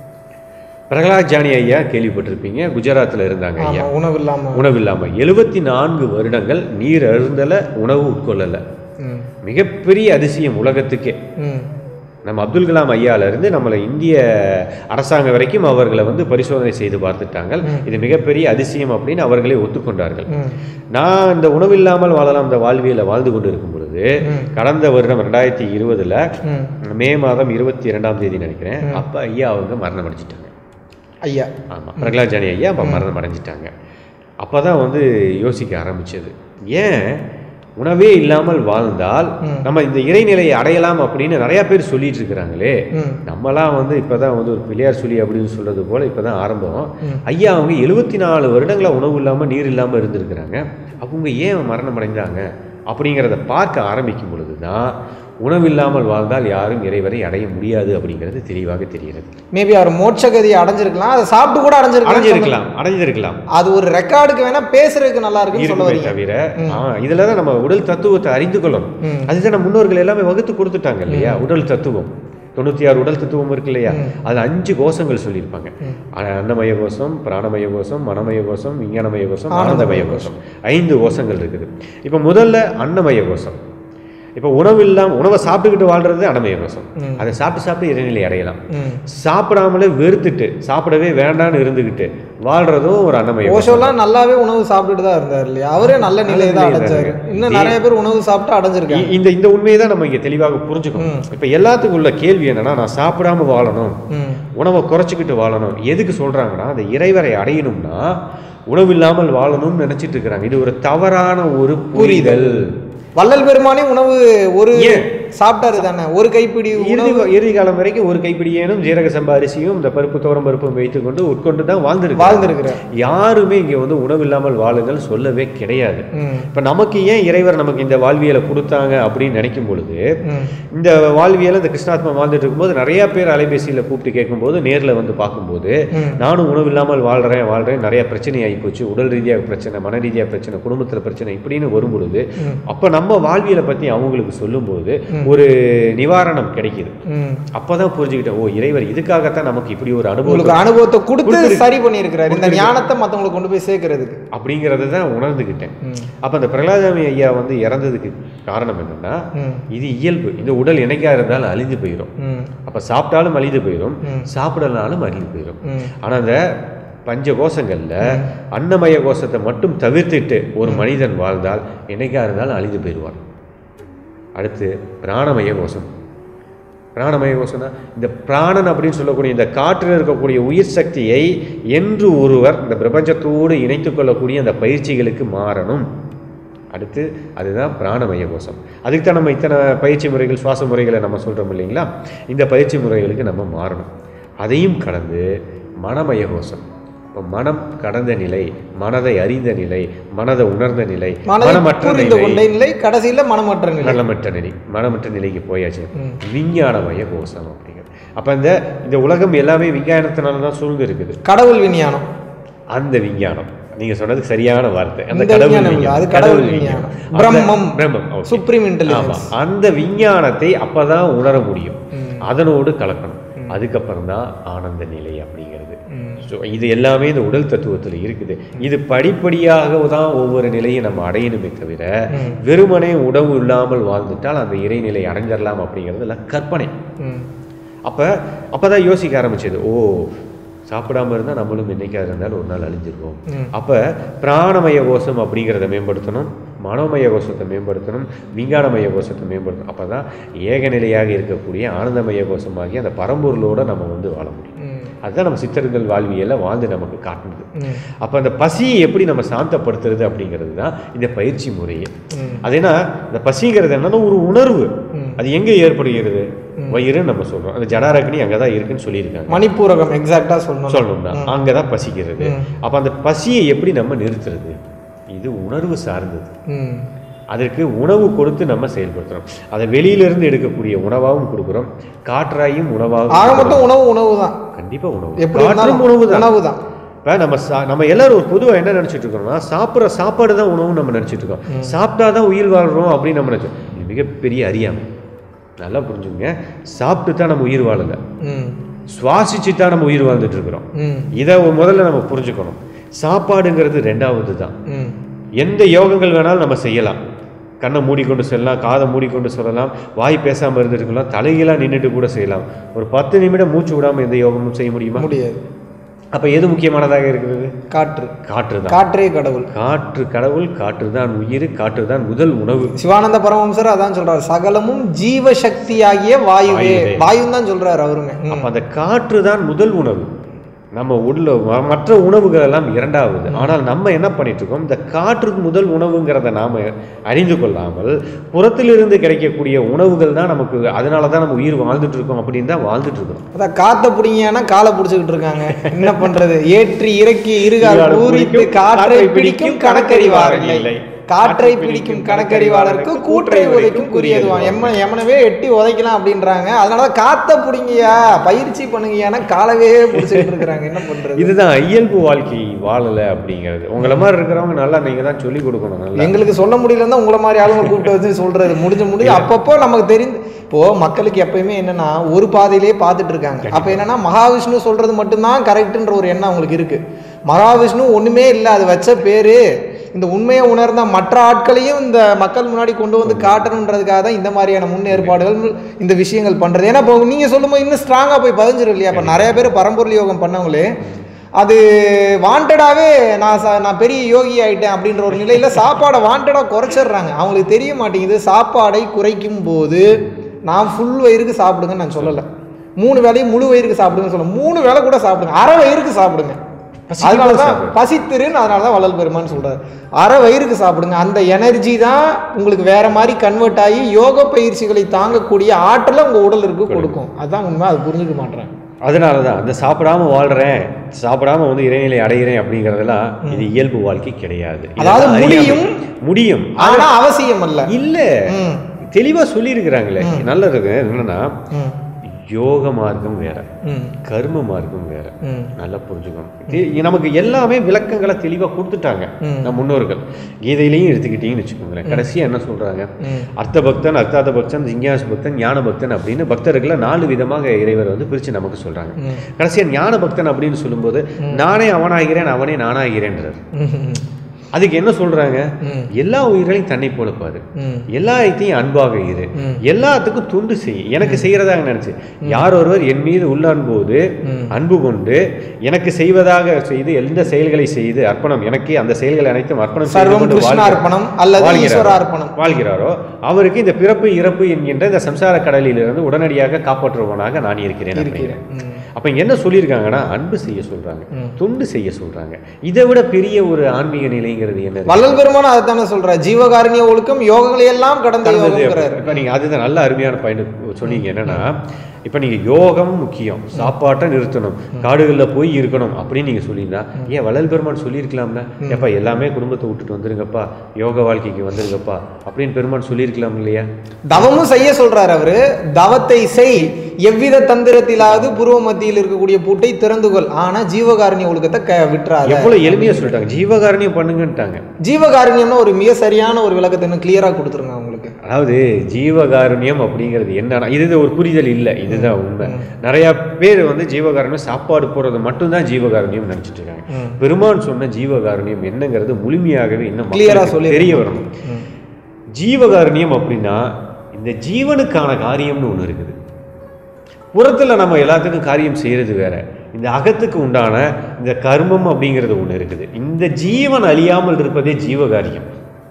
S1: பிரகலாத் ஜானி ஐயா கேள்விப்பட்டிருப்பீங்க குஜராத்தில் இருந்தாங்க ஐயா
S2: ஆமா உணவு இல்லாம
S1: உணவில்லாம எழுபத்தி நான்கு வருடங்கள் நீர் அருந்தல உணவு உட்கொள்ளல
S2: ம்.
S1: மிகப்பெரிய அதிசயம் உலகத்துக்கே
S2: ம்.
S1: நம்ம அப்துல் கலாம் ஐயால இருந்து நம்மளை இந்திய அரசாங்கம் வரைக்கும் அவர்களை வந்து பரிசோதனை செய்து பார்த்துட்டாங்க இது மிகப்பெரிய அதிசயம் அப்படின்னு அவர்களே ஒத்துக்கொண்டார்கள்
S2: ம்.
S1: நான் இந்த உணவில்லாமல் வாழலாம் இந்த வாழ்வியலை வாழ்ந்து கொண்டு இருக்கும் பொழுது
S2: ம்.
S1: கடந்த வருடம் ரெண்டாயிரத்தி இருபதுல
S2: ம்.
S1: மே மாதம் இருபத்தி இரண்டாம் தேதி நினைக்கிறேன் அப்ப ஐயா அவங்க மரணம் அடைஞ்சிட்டாங்க
S2: ஐயா
S1: ஆமா பிரகலாத் ஜானி ஐயா அப்ப மரணம் அடைஞ்சிட்டாங்க அப்பதான் வந்து யோசிக்க ஆரம்பிச்சது ஏன் உணவே இல்லாமல் வாழ்ந்தால்
S2: ம்.
S1: நம்ம இந்த இறைநிலையை அடையலாம் அப்படின்னு நிறைய பேர் சொல்லிட்டு இருக்கிறாங்களே
S2: ம்.
S1: நம்மலாம் வந்து இப்பதான் வந்து ஒரு பிள்ளையார் சொல்லி அப்படின்னு சொல்றது போல இப்பதான் ஆரம்பம்
S2: ம்.
S1: ஐயா அவங்க எழுபத்தி நாலு வருடங்களா உணவு இல்லாம நீர் இல்லாம இருந்திருக்கிறாங்க அவங்க ஏன் மரணம் அடைந்தாங்க அப்படிங்கிறத பார்க்க ஆரம்பிக்கும் பொழுது தான் உணவில்லாமல் வாழ்ந்தால் யாரும் இறைவரை அடைய முடியாது அப்படிங்கிறது தெளிவாக தெரிகிறது
S2: மேபி அவர் மோட்சகதியை அடைஞ்சிருக்கலாம் அதை சாப்பிட்டு கூட அடைஞ்சிருக்கலாம்
S1: அடைஞ்சிருக்கலாம் அடைஞ்சிருக்கலாம்
S2: அது ஒரு ரெக்கார்டுக்கு வேணா பேசுறதுக்கு நல்லா இருக்குன்னு சொல்ல
S1: இருக்குமே
S2: வரீங்க
S1: தவிர ஆ, இதுல தான் நம்ம உடல் தத்துவத்தை அறிந்து கொள்ளணும்
S2: ம்.
S1: அதுதான் நம்ம முன்னோர்கள் எல்லாமே வகுத்து கொடுத்துட்டாங்க இல்லையா உடல் தத்துவம் தொண்ணூற்றி ஆறு உடல் தத்துவம் இருக்கு இல்லையா அது அஞ்சு கோஷங்கள் சொல்லியிருப்பாங்க அ- அன்னமய கோஷம் பிராணமய கோஷம் மனமய கோஷம் விஞ்ஞானமய கோஷம் ஆனந்தமய கோஷம் ஐந்து கோஷங்கள் இருக்குது இப்போ முதல்ல அன்னமய கோஷம் இப்போ உணவு இல்லாம உணவை சாப்பிட்டுக்கிட்டு வாழ்றது அன்னமய கோஷம்
S2: ம்.
S1: அதை சாப்பிட்டு சாப்பிட்டு இறைநிலை அடையலாம்
S2: ம்
S1: சாப்பிடாமலே வெறுத்துட்டு சாப்பிடவே வேண்டான்னு இருந்துக்கிட்டு வாழ்றதும் ஒரு அன்னமய கோஷம்
S2: ஓஷோலாம் நல்லாவே உணவு சாப்பிட்டுட்டு தான் இருந்தார் இல்லையா அவரே நல்ல நிலையை தான்
S1: நிலையில
S2: அடைஞ்சாரு
S1: இருக்காரு.
S2: இன்னும் நிறைய பேர் உணவு சாப்பிட்டு அடைஞ்சிருக்காங்க
S1: இ- இந்த இந்த உண்மையை தான் நம்ம இங்க தெளிவாக புரிஞ்சுக்கணும் இப்போ எல்லாத்துக்கும் உள்ள கேள்வி என்னன்னா நான் சாப்பிடாம வாழணும்
S2: ம்
S1: உணவை குறைச்சிக்கிட்டு வாழணும் எதுக்கு சொல்றாங்கன்னா அந்த இறைவரை அடையணும்னா உணவு இல்லாமல் வாழணும்னு நினைச்சிட்டு இருக்கிறாங்க இது ஒரு தவறான ஒரு புரிதல்
S2: வள்ளல் பெருமானே உணவு ஒரு
S1: ஏன்?
S2: சாப்பிட்டாரு தானே ஒரு கைப்பிடி
S1: இறுதி
S2: உணவு
S1: இறுதி காலம் வரைக்கும் ஒரு கைப்பிடி ஏனும் ஜீரக சம்பா அரிசியும் இந்த பருப்பு துவரம் பருப்பும் வைத்துக்கொண்டு உட்கொண்டு தான் வாழ்ந்துருக்கு
S2: வாழ்ந்திருக்கிறார்
S1: யாருமே இங்க வந்து உணவு இல்லாமல் வாழுங்கள் சொல்லவே கிடையாது
S2: ம்
S1: இப்ப நமக்கு ஏன் இறைவர் நமக்கு இந்த வாழ்வியலை கொடுத்தாங்க அப்படின்னு நினைக்கும் பொழுது
S2: ம்
S1: இந்த வாழ்வியலை இந்த கிருஷ்ணாத்மா வாழ்ந்துட்டு இருக்கும்போது நிறைய பேர் அலைபேசியில் கூப்பிட்டு கேட்கும்போது நேரில் வந்து பார்க்கும்போது
S2: ம்.
S1: நானும் உணவு இல்லாமல் வாழ்கிறேன் வாழ்கிறேன் நிறைய பிரச்சனை ஆகி போச்சு உடல் ரீதியாக பிரச்சனை மன ரீதியாக பிரச்சனை குடும்பத்தில் பிரச்சனை இப்படின்னு வரும் பொழுது
S2: ம்.
S1: அப்போ நம்ம வாழ்வியலை பற்றி அவங்களுக்கு சொல்லும்போது ஒரு நிவாரணம் கிடைக்குது
S2: ம்
S1: அப்பதான் புரிஞ்சுக்கிட்டேன் ஓ இறைவர் இதுக்காகத்தான் நமக்கு இப்படி ஒரு அனுபவம்
S2: உங்களுக்கு அனுபவத்தை கொடுத்து
S1: கொடுத்திருக்கு.
S2: சரி பண்ணியிருக்கிறாரு இந்த ஞானத்தை மற்றவங்களுக்கு கொண்டு போய் சேர்க்கறதுக்கு
S1: அப்படிங்கிறத தான் உணர்ந்துக்கிட்டேன்
S2: ம்
S1: அப்போ அந்த பிரகலாதாமி ஐயா வந்து இறந்ததுக்கு காரணம் என்னன்னா
S2: ம்
S1: இது இயல்பு இந்த உடல் என்னைக்கா இருந்தாலும் அழிந்து போயிடும்
S2: ம்
S1: அப்போ சாப்பிட்டாலும் அழிந்து போயிடும்
S2: ம்.
S1: சாப்பிடலனாலும் அழிந்து போயிடும்
S2: ம்
S1: ஆனால் அந்த பஞ்ச கோஷங்களில் அன்னமய கோஷத்தை மட்டும் தவிர்த்துட்டு ஒரு மனிதன் வாழ்ந்தால் என்னைக்கா இருந்தாலும் அழிந்து போயிடுவான் அடுத்து பிராணமய கோஷம் பிராணமய கோஷம்னா இந்த பிராணன் அப்படின்னு சொல்லக்கூடிய இந்த காற்றில் இருக்கக்கூடிய உயிர் சக்தியை என்று ஒருவர் இந்த பிரபஞ்சத்தோடு இணைத்துக் கொள்ளக்கூடிய அந்த பயிற்சிகளுக்கு மாறணும் அடுத்து அதுதான் பிராணமய கோஷம் அதுக்கு தான் நம்ம இத்தனை பயிற்சி முறைகள் சுவாச முறைகளை நம்ம சொல்கிறோம் இல்லைங்களா இந்த பயிற்சி முறைகளுக்கு நம்ம மாறணும் அதையும் கடந்து மனமய கோஷம் இப்போ மனம் கடந்த நிலை மனதை அறிந்த நிலை மனதை உணர்ந்த நிலை
S2: மனதை
S1: மனமற்ற
S2: புரிந்து
S1: நிலை
S2: கொண்ட நிலை கடைசியில மனமற்ற நிலை
S1: மனமற்ற நிலை மனமற்ற நிலைக்கு போயாச்சு
S2: ம்.
S1: விஞ்ஞானமய கோஷம் அப்படிங்கிறது அப்போ இந்த இந்த உலகம் எல்லாமே விஞ்ஞானத்தினால தான் சூழ்ந்து இருக்குது
S2: கடவுள் விஞ்ஞானம்
S1: அந்த விஞ்ஞானம் நீங்க சொன்னதுக்கு சரியான வார்த்தை அந்த
S2: இந்த
S1: கடவுள்
S2: விஞ்ஞானம் இல்ல,
S1: விஞ்ஞானம்.
S2: அது கடவுள் விஞ்ஞானம்.
S1: அந்த-
S2: பிரம்மம்.
S1: பிரம்மம் okay.
S2: சுப்ரீம்
S1: ஆமா
S2: இன்டெலிஜென்ஸ்
S1: அந்த விஞ்ஞானத்தை அப்பதான் உணர முடியும்
S2: ம்.
S1: அதனோடு கலக்கணும் அதுக்கப்புறம் தான் ஆனந்த நிலை அப்படிங்கிறது
S2: ம்.
S1: ஸோ இது எல்லாமே இந்த உடல் தத்துவத்தில் இருக்குது இது படிப்படியாக தான் ஒவ்வொரு நிலையும் நம்ம அடையணுமே தவிர
S2: ம்.
S1: வெறுமனே உணவு இல்லாமல் வாழ்ந்துட்டால் அந்த இறைநிலை அடைஞ்சிடலாம் அப்படிங்கிறது எல்லாம் கற்பனை
S2: ம்
S1: அப்போ அப்போ தான் யோசிக்க ஆரம்பிச்சது ஓ சாப்பிடாம இருந்தால் நம்மளும் என்னைக்காக இருந்தாலும் ஒரு நாள் அழிஞ்சிருவோம்
S2: ம்.
S1: அப்போ பிராணமய கோஷம் அப்படிங்கிறத மேம்படுத்தணும் மனோமய கோஷத்தை மேம்படுத்தணும் விஞ்ஞானமய கோஷத்தை மேம்படுத்தணும் அப்போ தான் ஏகநிலையாக இருக்கக்கூடிய ஆனந்தமய கோஷமாகி அந்த பரம்பொருளோட நம்ம வந்து வாழ முடியும்
S2: ம்
S1: அதுதான் நம்ம சித்தர்கள் வாழ்வியலை வாழ்ந்து நமக்கு காட்டுனது
S2: ம்
S1: அப்போ அந்த பசியை எப்படி நம்ம சாந்தப்படுத்துறது அப்படிங்கிறது தான் இந்த பயிற்சி முறையே
S2: ம்
S1: அது என்ன இந்த பசிங்கிறது என்னன்னா ஒரு உணர்வு
S2: ம்.
S1: அது எங்கே ஏற்படுகிறது வயிறுன்னு நம்ம சொல்றோம் அந்த ஜடாரக்னி அங்கே தான் இருக்குன்னு சொல்லியிருக்காங்க
S2: மணிப்பூரகம் எக்ஸாக்டா சொல்லணும்
S1: சொல்லணும்னா அங்கே தான் பசிக்கிறது
S2: ம்.
S1: அப்போ அந்த பசியை எப்படி நம்ம நிறுத்துறது இது உணர்வு சார்ந்தது
S2: ம்
S1: அதற்கு உணவு கொடுத்து நம்ம செயல்படுத்துறோம் அதை வெளியிலிருந்து எடுக்கக்கூடிய உணவாகவும் கொடுக்குறோம் காற்றாயும் உணவாகவும்
S2: ஆக மொத்தம் உணவு உணவு தான்
S1: கண்டிப்பா உணவு
S2: எப்படி
S1: காற்றும்
S2: இருந்தாலும்
S1: உணவு தான்
S2: உணவு தான்
S1: இப்போ நம்ம சா நம்ம எல்லாரும் ஒரு பொதுவாக என்ன நினச்சிட்டு இருக்கோம்னா சாப்பிட்ற சாப்பாடு தான் உணவுன்னு நம்ம நினச்சிட்டு இருக்கோம் சாப்பிட்டா தான் உயிர் வாழ்றோம் அப்படின்னு நம்ம நினச்சோம் இது மிகப்பெரிய அறியாமை நல்லா புரிஞ்சுங்க சாப்பிட்டு தான் நம்ம உயிர் வாழல
S2: ம்
S1: சுவாசிச்சு தான் நம்ம உயிர் வாழ்ந்துட்டு இருக்கிறோம்
S2: ம்
S1: இதை முதல்ல நம்ம புரிஞ்சுக்கணும் சாப்பாடுங்கிறது ரெண்டாவது தான்
S2: ம்
S1: எந்த யோகங்கள் வேணாலும் நம்ம செய்யலாம் கண்ணை மூடிக்கொண்டு செல்லலாம் காதை மூடிக்கொண்டு சொல்லலாம் வாய் பேசாமல் இருந்துருக்கலாம் தலைகீழாக நின்றுட்டு கூட செய்யலாம் ஒரு பத்து நிமிடம் மூச்சு விடாமல் எந்த யோகமும் செய்ய முடியுமா
S2: முடியாது
S1: அப்போ எது முக்கியமானதாக இருக்கிறது
S2: காற்று
S1: காற்று தான்
S2: காற்றே கடவுள்
S1: காற்று கடவுள் காற்று தான் உயிர் காற்று தான் முதல் உணவு
S2: சிவானந்த பரமஹம்சர் அதான் சொல்றாரு சகலமும் ஜீவ சக்தியாகிய வாயுவே
S1: வாயுவே.
S2: வாயுன்னு தான் சொல்றாரு அவருமே ம்.
S1: அப்போ அந்த காற்று தான் முதல் உணவு நம்ம உள்ள ம- மற்ற உணவுகள் எல்லாம் இரண்டாவது ஆனால் நம்ம என்ன பண்ணிட்டு இருக்கோம் இந்த காற்று முதல் உணவுங்கிறத நாம அறிந்து கொள்ளாமல் புறத்திலிருந்து கிடைக்கக்கூடிய உணவுகள் தான் நமக்கு அதனால தான் நம்ம உயிர் வாழ்ந்துட்டு இருக்கோம் அப்படின்னு தான் வாழ்ந்துட்டு இருக்கோம்
S2: அதான் காத்த பிடிங்கன்னா காலை பிடிச்சிக்கிட்டு இருக்காங்க என்ன பண்றது ஏற்றி இறக்கி இருகால்
S1: இருகால்
S2: பூரித்து
S1: பிடிக்கும்,
S2: காற்றை
S1: காற்றை
S2: பிடிக்கும்
S1: பிடிக்கும்,
S2: கணக்கறிவார்
S1: கணக்கறிவார்
S2: இல்லை
S1: இல்லை.
S2: காற்றை பிடிக்கும் கணக்கறிவாளருக்கு கூற்றை உதைக்கும் குறியதுவான் எம்ம எமனவே எட்டி உதைக்கலாம் அப்படின்றாங்க அதனால காத்த பிடிங்கயா பயிற்சி பண்ணுங்கயானா காலவே பிடிச்சிக்கிட்டு இருக்கிறாங்க என்ன பண்றது
S1: இதுதான் இயல்பு வாழ்க்கை வாழலை அப்படிங்கிறது உங்களை மாதிரி இருக்கிறவங்க நல்லா நீங்க தான் சொல்லி கொடுக்கணும் நல்லா
S2: எங்களுக்கு சொல்ல முடியலன்னா உங்களை மாதிரி ஆளுங்க கூப்பிட்டு வச்சு சொல்றது முடிஞ்ச முடிஞ்சு அப்பப்போ நமக்கு தெரிந்து இப்போ மக்களுக்கு எப்பயுமே என்னன்னா ஒரு பாதையிலேயே பார்த்துட்டு இருக்காங்க அப்ப என்னன்னா மகாவிஷ்ணு சொல்றது மட்டும்தான் கரெக்ட்ன்ற ஒரு எண்ணம் அவங்களுக்கு இருக்கு மகாவிஷ்ணு ஒண்ணுமே இல்லை அது வச்ச பேரு இந்த உண்மையை உணர்ந்த மற்ற ஆட்களையும் இந்த மக்கள் முன்னாடி கொண்டு வந்து காட்டணுன்றதுக்காக தான் இந்த மாதிரியான முன்னேற்பாடுகள் இந்த விஷயங்கள் பண்றது ஏன்னா இப்போ நீங்க சொல்லும்போது இன்னும் ஸ்ட்ராங்கா போய் பதிஞ்சிரும் இல்லையா இப்போ நிறைய பேர் பரம்பொருள் யோகம் பண்ணவங்களே அது வாண்டடாகவே நான் சா நான் பெரிய யோகி ஆயிட்டேன் அப்படின்ற ஒரு நிலையில சாப்பாடை வாண்டடாக குறைச்சிடுறாங்க அவங்களுக்கு தெரிய மாட்டேங்குது சாப்பாடை குறைக்கும் போது நான் ஃபுல் வயிறுக்கு சாப்பிடுங்கன்னு நான் சொல்லலை மூணு வேளையும் முழு வயிறுக்கு சாப்பிடுங்கன்னு சொல்ல மூணு வேளை கூட சாப்பிடுங்க அரை வயிறுக்கு சாப்பிடுங்க
S1: பசிக்கும்
S2: அதனால
S1: போது
S2: தான்
S1: சாப்பிடு.
S2: பசித்திருன்னு அதனால தான் வள்ளல் பெருமான்னு சொல்றாரு அரை வயிறுக்கு சாப்பிடுங்க அந்த எனர்ஜி தான் உங்களுக்கு வேற மாதிரி கன்வெர்ட் ஆகி யோக பயிற்சிகளை தாங்கக்கூடிய ஆற்றலை உங்க உடலுக்கு கொடுக்கும் அதுதான் உண்மை அது புரிஞ்சுக்க மாட்டேன்
S1: அதனால தான் அந்த சாப்பிடாம வாழ்றேன் சாப்பிடாம வந்து இறைநிலை அடைகிறேன் அப்படிங்கிறதெல்லாம் இது இயல்பு வாழ்க்கை கிடையாது
S2: அதாவது
S1: இதெல்லாம் அறியாமை.
S2: முடியும்.
S1: முடியும்
S2: ஆனா அவசியம் அல்ல
S1: இல்ல
S2: ம்.
S1: தெளிவா சொல்லியிருக்கிறாங்களே நல்லது என்னன்னா
S2: ம்.
S1: யோக மார்க்கம் வேற
S2: ம்.
S1: கர்ம மார்க்கம் வேற
S2: ம்.
S1: நல்லா புரிஞ்சுக்கணும் தெ- நமக்கு எல்லாமே விளக்கங்களை தெளிவா கொடுத்துட்டாங்க
S2: ம்.
S1: நம்ம முன்னோர்கள் கீதையிலையும் எடுத்துக்கிட்டீங்கன்னு வச்சுக்கோங்களேன் கடைசியா என்ன சொல்றாங்க
S2: ம்.
S1: அர்த்த பக்தன் அர்த்தாத பக்தன் ஜிஞ்ஞாச பக்தன் ஞான பக்தன் அப்படின்னு பக்தர்களை நாலு விதமாக இறைவர் வந்து பிரிச்சு நமக்கு சொல்றாங்க
S2: ம்.
S1: கடைசியா ஞான பக்தன் அப்படின்னு சொல்லும்போது நானே அவனாகிறேன் அவனே நானாகிறேன்றார்
S2: ம்.
S1: அதுக்கு என்ன சொல்றாங்க
S2: ம்.
S1: எல்லா உயிர்களையும் தன்னை போல பாரு
S2: ம்.
S1: எல்லாத்தையும் அன்பாக இரு
S2: ம்.
S1: எல்லாத்துக்கும் தொண்டு செய் எனக்கு செய்யறதாக நினைச்சு யார் ஒருவர் என் மீது உள்ள அன்போது
S2: ம்.
S1: அன்பு கொண்டு எனக்கு செய்வதாக செய்து எந்த செயல்களை செய்து அர்ப்பணம் எனக்கு அந்த செயல்களை அனைத்தும் அர்ப்பணம் செய்து
S2: சர்வம்
S1: கொண்டு வாழ்கிறார்.
S2: கிருஷ்ணார்ப்பணம் அல்லது
S1: வாழ்கிறாரோ-
S2: ஈஸ்வரார்ப்பணம்
S1: வாழ்கிறாரோ அவருக்கு இந்த பிறப்பு இறப்பு என்கின்ற இந்த சம்சார கடலிலிருந்து உடனடியாக காப்பாற்றுவனாக நான் இருக்கிறேன்
S2: இருக்கிறேன்
S1: அப்படிங்கிறார்.
S2: ம்.
S1: அப்ப இங்க என்ன சொல்லியிருக்காங்கன்னா அன்பு செய்ய சொல்றாங்க
S2: ம்.
S1: தொண்டு செய்ய சொல்றாங்க இதை விட பெரிய ஒரு ஆன்மீக நிலைங்கிறது என்ன
S2: வள்ளல் பெருமான் அதுதானே சொல்ற ஜீவகாருண்ய ஒழுக்கம் யோகங்களை எல்லாம் கடந்த
S1: கடந்தது
S2: யோகங்கிறாரு
S1: இப்போ நீங்கள் அதுதான் நல்ல அருமையான பாயிண்ட் சொன்னீங்க என்னன்னா இப்போ நீங்கள் யோகம் முக்கியம் சாப்பாட்டை நிறுத்தணும் காடுகளில் போய் இருக்கணும் அப்படின்னு நீங்கள் சொல்லியிருந்தா ஏன் வள்ளல் பெருமான் சொல்லியிருக்கலாம்ல ஏப்பா எல்லாமே குடும்பத்தை விட்டுட்டு வந்துருங்கப்பா யோக வாழ்க்கைக்கு வந்துருங்கப்பா அப்படின்னு பெருமான் சொல்லியிருக்கலாம் இல்லையா
S2: தவமும் செய்ய சொல்றாரு அவரு தவத்தை செய் எவ்வித தந்திரத்திலாவது புருவ மத்தியில் இருக்கக்கூடிய பூட்டை திறந்து கொள் ஆனா ஜீவகாருண்ய ஒழுக்கத்தை க விட்டுறாத
S1: எவ்வளோ எளிமையாக சொல்லிட்டாங்க ஜீவகாரணியம் பண்ணுங்கன்ட்டாங்க
S2: ஜீவகாருண்யம்னா ஒரு மிக சரியான ஒரு விளக்கத்தை இன்னும் கிளியரா கொடுத்துருங்க அவங்களுக்கு
S1: அதாவது ஜீவகாருண்யம் அப்படிங்கிறது என்னன்னா இது ஒரு புரிதல் இல்லை இதுதான் உண்மை நிறைய பேர் வந்து ஜீவகாருண்யம் சாப்பாடு போடுறது மட்டும்தான் ஜீவகாருண்யம் நினைச்சிட்டு இருக்காங்க
S2: ம்.
S1: பெருமான் சொன்ன ஜீவகாருண்யம் என்னங்கிறது முழுமையாகவே இன்னும்
S2: Clear ஆ
S1: மக்களுக்கு
S2: சொல்லி
S1: தெரிய வரணும்
S2: ம்.
S1: ஜீவகாருண்யம் அப்படின்னா இந்த ஜீவனுக்கான காரியம்னு ஒன்று இருக்குது புறத்தில் நம்ம எல்லாத்துக்கும் காரியம் செய்கிறது வேற இந்த அகத்துக்கு உண்டான இந்த கர்மம் அப்படிங்கிறது ஒன்று இருக்குது இந்த ஜீவன் அழியாமல் இருப்பதே ஜீவகாரியம்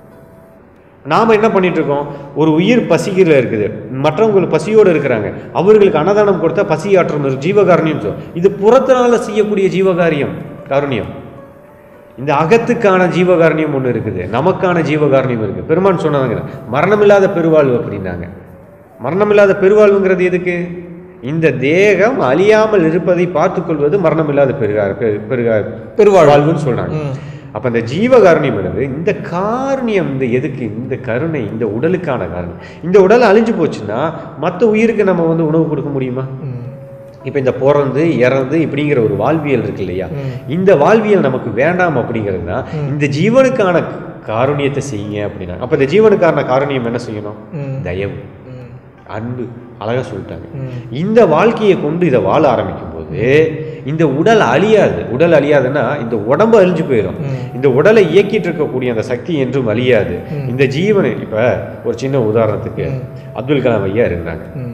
S1: நாம் என்ன பண்ணிட்டு இருக்கோம் ஒரு உயிர் பசிக்கிறதுல இருக்குது மற்றவங்க பசியோடு இருக்கிறாங்க அவர்களுக்கு அன்னதானம் கொடுத்தா பசி ஆற்றம் இருக்கு ஜீவகாருண்யம் சொல் இது புறத்தினால செய்யக்கூடிய ஜீவகாரியம் காருண்யம் இந்த அகத்துக்கான ஜீவகாருண்யம் ஒன்று இருக்குது நமக்கான ஜீவகாருண்யம் இருக்குது பெருமான் சொன்னாங்க மரணமில்லாத பெருவாழ்வு அப்படின்னாங்க மரணமில்லாத பெருவாழ்வுங்கிறது எதுக்கு இந்த தேகம் அழியாமல் இருப்பதை பார்த்துக்கொள்வது மரணமில்லாத பெருகா பெரு- பெருகா
S2: பெருவாழ்வு.
S1: வாழ்வுன்னு சொல்றாங்க
S2: ம்.
S1: அப்ப இந்த ஜீவகாருண்யம் என்னது இந்த காருண்யம் இந்த எதுக்கு இந்த கருணை இந்த உடலுக்கான காரணம் இந்த உடல் அழிஞ்சு போச்சுன்னா மற்ற உயிருக்கு நம்ம வந்து உணவு கொடுக்க முடியுமா
S2: ம்.
S1: இப்போ இந்த பிறந்து இறந்து இப்படிங்கிற ஒரு வாழ்வியல் இருக்கு இல்லையா
S2: ம்.
S1: இந்த வாழ்வியல் நமக்கு வேண்டாம் அப்படிங்கிறது தான் இந்த ஜீவனுக்கான காருண்யத்தை செய்யுங்க அப்படின்னா அப்போ இந்த ஜீவனுக்கான காருண்யம் என்ன செய்யணும்
S2: ம்.
S1: தயவு
S2: ம்.
S1: அன்பு அழகா சொல்லிட்டாங்க
S2: ம்.
S1: இந்த வாழ்க்கையை கொண்டு இதை வாழ ஆரம்பிக்கும் போது இந்த உடல் அழியாது உடல் அழியாதுன்னா இந்த உடம்பு அழிஞ்சு போயிடும்
S2: ம்.
S1: இந்த உடலை இயக்கிட்டு இருக்கக்கூடிய அந்த சக்தி என்றும் அழியாது
S2: ம்.
S1: இந்த ஜீவனை இப்ப ஒரு சின்ன உதாரணத்துக்கு
S2: ம்.
S1: அப்துல் கலாம் ஐயா இருந்தாங்க
S2: ம்.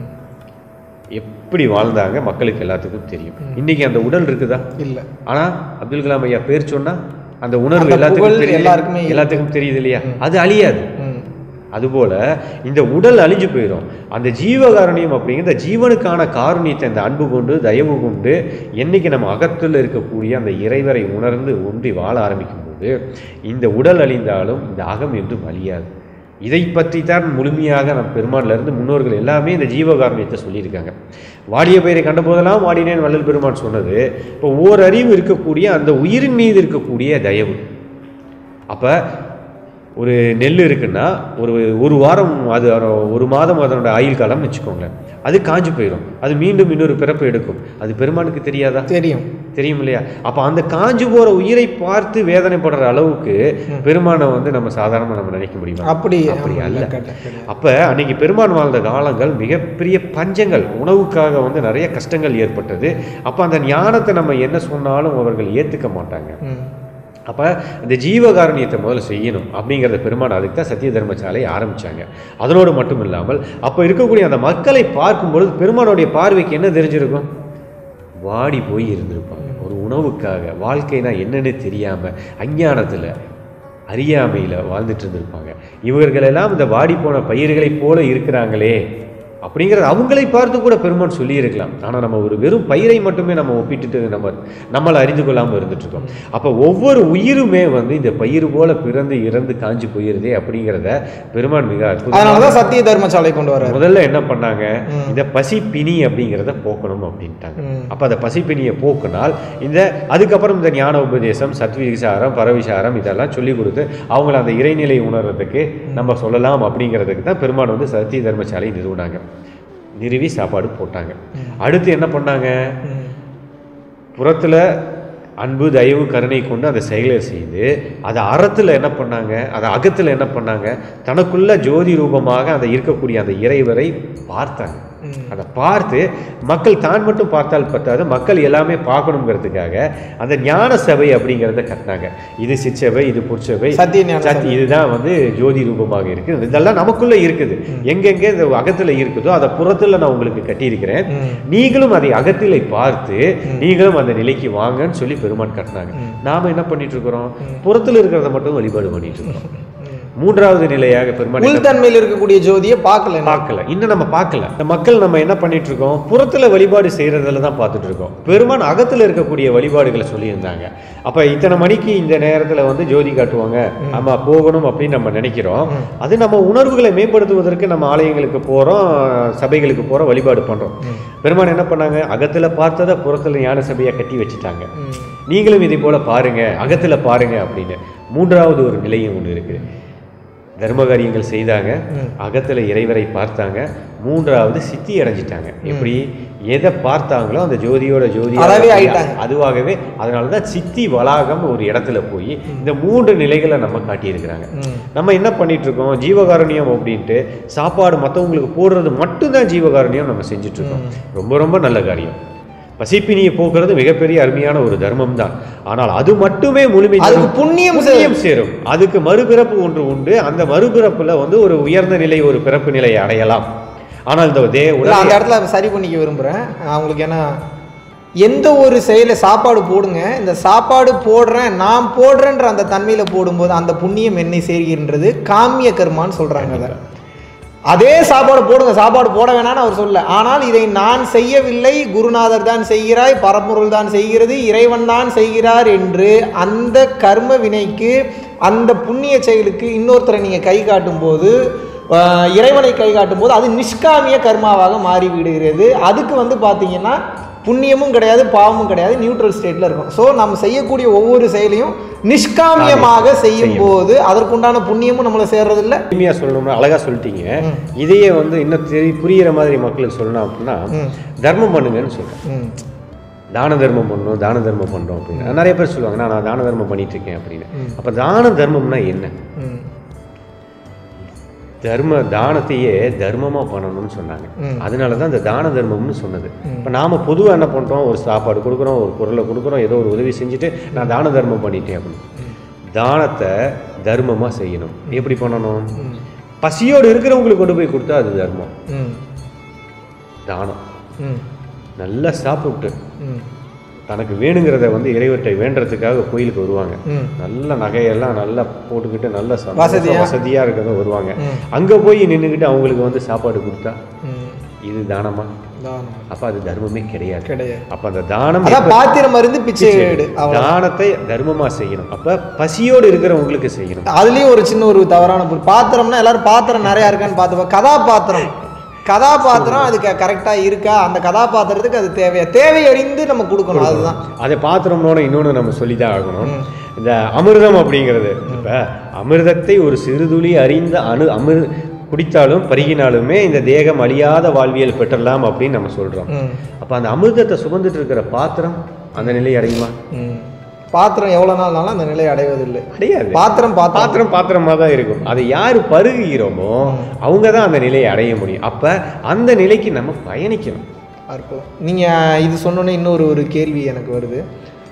S1: எப்படி வாழ்ந்தாங்க மக்களுக்கு எல்லாத்துக்கும் தெரியும் இன்னைக்கு அந்த உடல் இருக்குதா
S2: இல்ல
S1: ஆனா அப்துல் கலாம் ஐயா பேர் சொன்னா அந்த உணர்வு
S2: அந்த
S1: எல்லாத்துக்கும்
S2: புகழ்
S1: தெரியுது
S2: எல்லாருக்குமே இருக்கு.
S1: எல்லாத்துக்கும் தெரியுது இல்லையா அது அழியாது
S2: ம்.
S1: அதுபோல இந்த உடல் அழிஞ்சு போயிடும் அந்த ஜீவகாருண்யம் அப்படிங்கிற இந்த ஜீவனுக்கான காருண்யத்தை இந்த அன்பு கொண்டு தயவு கொண்டு என்னைக்கு நம்ம அகத்தில் இருக்கக்கூடிய அந்த இறைவரை உணர்ந்து ஒன்றி வாழ ஆரம்பிக்கும் போது இந்த உடல் அழிந்தாலும் இந்த அகம் என்றும் அழியாது இதை பற்றி தான் முழுமையாக நம் பெருமான்ல இருந்து முன்னோர்கள் எல்லாமே இந்த ஜீவகாருண்யத்தை சொல்லியிருக்காங்க வாடிய பெயரை கண்ட போதெல்லாம் வாடினேன் வள்ளல் பெருமான் சொன்னது இப்போ ஓர் அறிவு இருக்கக்கூடிய அந்த உயிரின் மீது இருக்கக்கூடிய தயவு அப்போ ஒரு நெல் இருக்குன்னா ஒரு ஒரு வாரம் அது ஒரு மாதம் அதனோட ஆயுள் காலம்னு வச்சுக்கோங்களேன் அது காஞ்சு போயிடும் அது மீண்டும் இன்னொரு பிறப்பு எடுக்கும் அது பெருமானுக்கு தெரியாதா
S2: தெரியும்
S1: தெரியும் இல்லையா அப்போ அந்த காஞ்சு போகிற உயிரை பார்த்து வேதனைப்படுற அளவுக்கு பெருமானை வந்து நம்ம சாதாரணமாக நம்ம நினைக்க முடியுமா
S2: அப்படி
S1: அப்படி
S2: ஆமா,
S1: அல்ல
S2: கரெக்ட், கரெக்ட்.
S1: அப்போ அன்னைக்கு பெருமான் வாழ்ந்த காலங்கள் மிகப்பெரிய பஞ்சங்கள் உணவுக்காக வந்து நிறைய கஷ்டங்கள் ஏற்பட்டது அப்போ அந்த ஞானத்தை நம்ம என்ன சொன்னாலும் அவர்கள் ஏற்றுக்க மாட்டாங்க
S2: ம்.
S1: அப்போ இந்த ஜீவகாருண்யத்தை முதல்ல செய்யணும் அப்படிங்கிறத பெருமான் அதுக்கு தான் சத்திய தர்மசாலை ஆரம்பித்தாங்க அதனோடு மட்டும் இல்லாமல் அப்போ இருக்கக்கூடிய அந்த மக்களை பார்க்கும்பொழுது பெருமானுடைய பார்வைக்கு என்ன தெரிஞ்சிருக்கும் வாடி போய் இருந்திருப்பாங்க ஒரு உணவுக்காக வாழ்க்கைனா என்னன்னு தெரியாமல் அஞ்ஞானத்தில் அறியாமையில் வாழ்ந்துட்டு இருந்திருப்பாங்க இவர்களெல்லாம் இந்த வாடி போன பயிர்களைப் போல இருக்கிறாங்களே அப்படிங்கிறது அவங்களை பார்த்து கூட பெருமான் சொல்லியிருக்கலாம் ஆனால் நம்ம ஒரு வெறும் பயிரை மட்டுமே நம்ம ஒப்பிட்டுட்டு நம்ம நம்மளை அறிந்து கொள்ளாமல் இருந்துட்டு இருக்கோம் அப்போ ஒவ்வொரு உயிருமே வந்து இந்த பயிர் போல பிறந்து இறந்து காஞ்சு போயிருதே அப்படிங்கிறத பெருமான் மிக அற்புதமாக
S2: அதனால தான் சத்திய தர்மசாலை கொண்டு வர்றாரு
S1: முதல்ல என்ன பண்ணாங்க
S2: ம்.
S1: இந்த பசிப்பினி அப்படிங்கிறத போக்கணும் அப்படின்ட்டாங்க
S2: ம்.
S1: அப்போ அந்த பசிப்பினியை போக்குனால் இந்த அதுக்கப்புறம் இந்த ஞான உபதேசம் சத்விசாரம் பரவிசாரம் இதெல்லாம் சொல்லி கொடுத்து அவங்கள அந்த இறைநிலை உணர்றதுக்கு நம்ம சொல்லலாம் அப்படிங்கிறதுக்கு தான் பெருமான் வந்து சத்திய தர்மசாலை நிறுவனாங்க நிறுவி சாப்பாடு போட்டாங்க அடுத்து என்ன பண்ணாங்க
S2: ம்.
S1: புறத்தில் அன்பு தயவு கருணை கொண்டு அந்த செயலை செய்து அதை அறத்தில் என்ன பண்ணாங்க அதை அகத்தில் என்ன பண்ணாங்க தனக்குள்ள ஜோதி ரூபமாக அந்த இருக்கக்கூடிய அந்த இறைவரை பார்த்தாங்க
S2: ம்.
S1: அதை பார்த்து மக்கள் தான் மட்டும் பார்த்தால் பத்தாது மக்கள் எல்லாமே பார்க்கணுங்கிறதுக்காக அந்த ஞான சபை அப்படிங்கிறத கட்டினாங்க இது சிற்சபை இது புற்சபை
S2: சத்திய ஞான
S1: சத்தி இதுதான் வந்து ஜோதி ரூபமாக இருக்குது இதெல்லாம் நமக்குள்ள இருக்குது எங்கெங்கே இந்த அகத்துல இருக்குதோ அதை புறத்துல நான் உங்களுக்கு கட்டியிருக்கிறேன்
S2: ம்.
S1: நீங்களும் அதை அகத்திலை பார்த்து நீங்களும் அந்த நிலைக்கு வாங்கன்னு சொல்லி பெருமான் கட்டினாங்க நாம என்ன பண்ணிட்டு இருக்கிறோம் புறத்துல இருக்கிறத மட்டும் வழிபாடு பண்ணிட்டு இருக்கிறோம் மூன்றாவது நிலையாக பெருமான் என்ன
S2: உள்தன்மையில் இருக்கக்கூடிய ஜோதியை பார்க்கல
S1: பார்க்கல இன்னும் நம்ம பார்க்கல இந்த மக்கள் நம்ம என்ன பண்ணிட்டு இருக்கோம் புறத்துல வழிபாடு செய்யறதுல தான் பார்த்துட்டு இருக்கோம் பெருமான் அகத்துல இருக்கக்கூடிய வழிபாடுகளை சொல்லியிருந்தாங்க அப்ப இத்தனை மணிக்கு இந்த நேரத்துல வந்து ஜோதி காட்டுவாங்க ஆமா போகணும் அப்படின்னு நம்ம நினைக்கிறோம் அது நம்ம உணர்வுகளை மேம்படுத்துவதற்கு நம்ம ஆலயங்களுக்கு போறோம் சபைகளுக்கு போறோம் வழிபாடு பண்றோம் பெருமான் என்ன பண்ணாங்க அகத்துல பார்த்ததை புறத்துல ஞான சபையை கட்டி வச்சுட்டாங்க
S2: ம்.
S1: நீங்களும் இதை போல பாருங்க அகத்துல பாருங்க அப்படின்னு மூன்றாவது ஒரு நிலையும் ஒன்று இருக்கு தர்ம காரியங்கள் செய்தாங்க அகத்துல இறைவரை பார்த்தாங்க மூன்றாவது சித்தி அடைஞ்சிட்டாங்க எப்படி எதை பார்த்தாங்களோ அந்த ஜோதியோட ஜோதி
S2: அதாவே ஆயிட்டாங்க.
S1: அதுவாகவே அதனால தான் சித்தி வளாகம் ஒரு இடத்துல போய் இந்த மூன்று நிலைகளை நம்ம காட்டியிருக்கிறாங்க
S2: ம்.
S1: நம்ம என்ன பண்ணிட்டு இருக்கோம் ஜீவகாருண்யம் அப்படின்ட்டு சாப்பாடு மற்றவங்களுக்கு போடுறது மட்டும்தான் ஜீவகாருண்யம் நம்ம செஞ்சுட்டு இருக்கோம் ரொம்ப ரொம்ப நல்ல காரியம் பசிப்பினியை போக்குறது மிகப்பெரிய அருமையான ஒரு தர்மம் தான் ஆனால் அது மட்டுமே முழுமை
S2: அதுக்கு புண்ணியம் சேரும்.
S1: புண்ணியம் சேரும் அதுக்கு மறுபிறப்பு ஒன்று உண்டு அந்த மறுபிறப்புல வந்து ஒரு உயர்ந்த நிலை ஒரு பிறப்பு நிலையை அடையலாம் ஆனால் இந்த தே
S2: இல்லை
S1: உலக
S2: அந்த இடத்துல சரி பண்ணிக்க விரும்புகிறேன் அவங்களுக்கு ஏன்னா எந்த ஒரு செயலை சாப்பாடு போடுங்க இந்த சாப்பாடு போடுறேன் நான் போடுறேன்ற அந்த தன்மையில் போடும்போது அந்த புண்ணியம் என்னை சேர்கின்றது காமிய கர்மான்னு சொல்கிறாங்க அதை அதே சாப்பாடு போடுங்க சாப்பாடு போட வேணாம்னு அவர் சொல்ல ஆனால் இதை நான் செய்யவில்லை குருநாதர் தான் செய்கிறாய் பரம்பொருள் தான் செய்கிறது இறைவன் தான் செய்கிறார் என்று அந்த கர்ம வினைக்கு அந்த புண்ணிய செயலுக்கு இன்னொருத்தரை நீங்கள் கை காட்டும் போது ஆஹ், இறைவனை கை காட்டும் போது அது நிஷ்காமிய கர்மாவாக மாறி விடுகிறது அதுக்கு வந்து பார்த்தீங்கன்னா புண்ணியமும் கிடையாது பாவமும் கிடையாது நியூட்ரல் ஸ்டேட்டில் இருக்கும் ஸோ நம்ம செய்யக்கூடிய ஒவ்வொரு செயலையும் நிஷ்காமியமாக செய்யும் போது அதற்குண்டான புண்ணியமும் நம்மளை சேர்றதில்ல
S1: எளிமையாக சொல்லணும்னா அழகா சொல்லிட்டீங்க இதையே வந்து இன்னும் தெரி புரியிற மாதிரி மக்களுக்கு சொல்லணும் அப்படின்னா
S2: ம்.
S1: தர்மம் பண்ணுங்கன்னு சொல்றேன்
S2: ம்
S1: தான தர்மம் பண்ணணும் தான தர்மம் பண்றோம் அப்படின்னு நிறைய பேர் சொல்லுவாங்க நான் நான் தான தர்மம் பண்ணிட்டு இருக்கேன் அப்படின்னு அப்ப தான தர்மம்னா என்ன
S2: ம்
S1: தர்ம தானத்தையே தர்மமா பண்ணணும்னு சொன்னாங்க
S2: ம்.
S1: அதனால தான் இந்த தான தர்மம்னு சொன்னது இப்போ நாம பொதுவா என்ன பண்றோம் ஒரு சாப்பாடு கொடுக்குறோம் ஒரு பொருளை கொடுக்குறோம் ஏதோ ஒரு உதவி செஞ்சுட்டு நான் தான தர்மம் பண்ணிட்டேன் அப்படின்னு தானத்தை தர்மமா செய்யணும் எப்படி பண்ணணும் பசியோடு இருக்கிறவங்களுக்கு கொண்டு போய் கொடுத்தா அது தர்மம்
S2: ம்
S1: தானம்
S2: ம்
S1: நல்லா சாப்பிட்டு
S2: ம்
S1: தனக்கு வேணுங்கிறத வந்து இறைவற்றை வேண்டுறதுக்காக கோயிலுக்கு வருவாங்க
S2: ம்
S1: நல்ல நகையெல்லாம் நல்லா போட்டுக்கிட்டு நல்ல சந்தோஷம்,
S2: வசதியா?
S1: வசதியா இருக்கிறத வருவாங்க
S2: ம்.
S1: அங்க போய் நின்றுக்கிட்டு அவங்களுக்கு வந்து சாப்பாடு கொடுத்தா
S2: ம்
S1: இது தானமா
S2: தானம்
S1: அப்ப அது தர்மமே கிடையாது
S2: கிடையாது
S1: அப்ப அந்த தானம்
S2: அதான் பாத்திரம் மருந்து பிச்சை எடு அவ்வளோ
S1: தானத்தை தர்மமா செய்யணும் அப்ப பசியோடு இருக்கிறவங்களுக்கு செய்யணும்
S2: அதுலயும் ஒரு சின்ன ஒரு தவறான பொருள் பாத்திரம்னா எல்லாரும் பாத்திரம் நிறையா இருக்கான்னு பார்த்துப்போம் கதாபாத்திரம் கதாபாத்திரம் அதுக்கு கரெக்டாக இருக்கா அந்த கதாபாத்திரத்துக்கு அது தேவையா தேவை அறிந்து நம்ம கொடுக்கணும் அதுதான்
S1: அதை பாத்திரம்னோட இன்னொன்று நம்ம சொல்லிதான் ஆகணும் இந்த அமிர்தம் அப்படிங்கிறது இப்ப அமிர்தத்தை ஒரு சிறுதுளி அறிந்த அணு அமிர் குடித்தாலும் பருகினாலுமே இந்த தேகம் அழியாத வாழ்வியல் பெற்றலாம் அப்படின்னு நம்ம சொல்றோம்
S2: ம்
S1: அப்ப அந்த அமிர்தத்தை சுமந்துட்டு இருக்கிற பாத்திரம் அந்த நிலை அடையுமா
S2: ம் பாத்திரம் எவ்வளோ நாள்னாலும் அந்த நிலை அடைவதில்லை
S1: அடையாது
S2: பாத்திரம் பாத்திரம்
S1: பாத்திரம் பாத்திரமா தான் இருக்கும் அதை யார் பருகுகிறோமோ அவங்க தான் அந்த நிலையை அடைய முடியும் அப்ப அந்த நிலைக்கு நம்ம பயணிக்கணும்
S2: அற்புதம் நீங்கள் இது சொன்னோன்னே இன்னொரு ஒரு கேள்வி எனக்கு வருது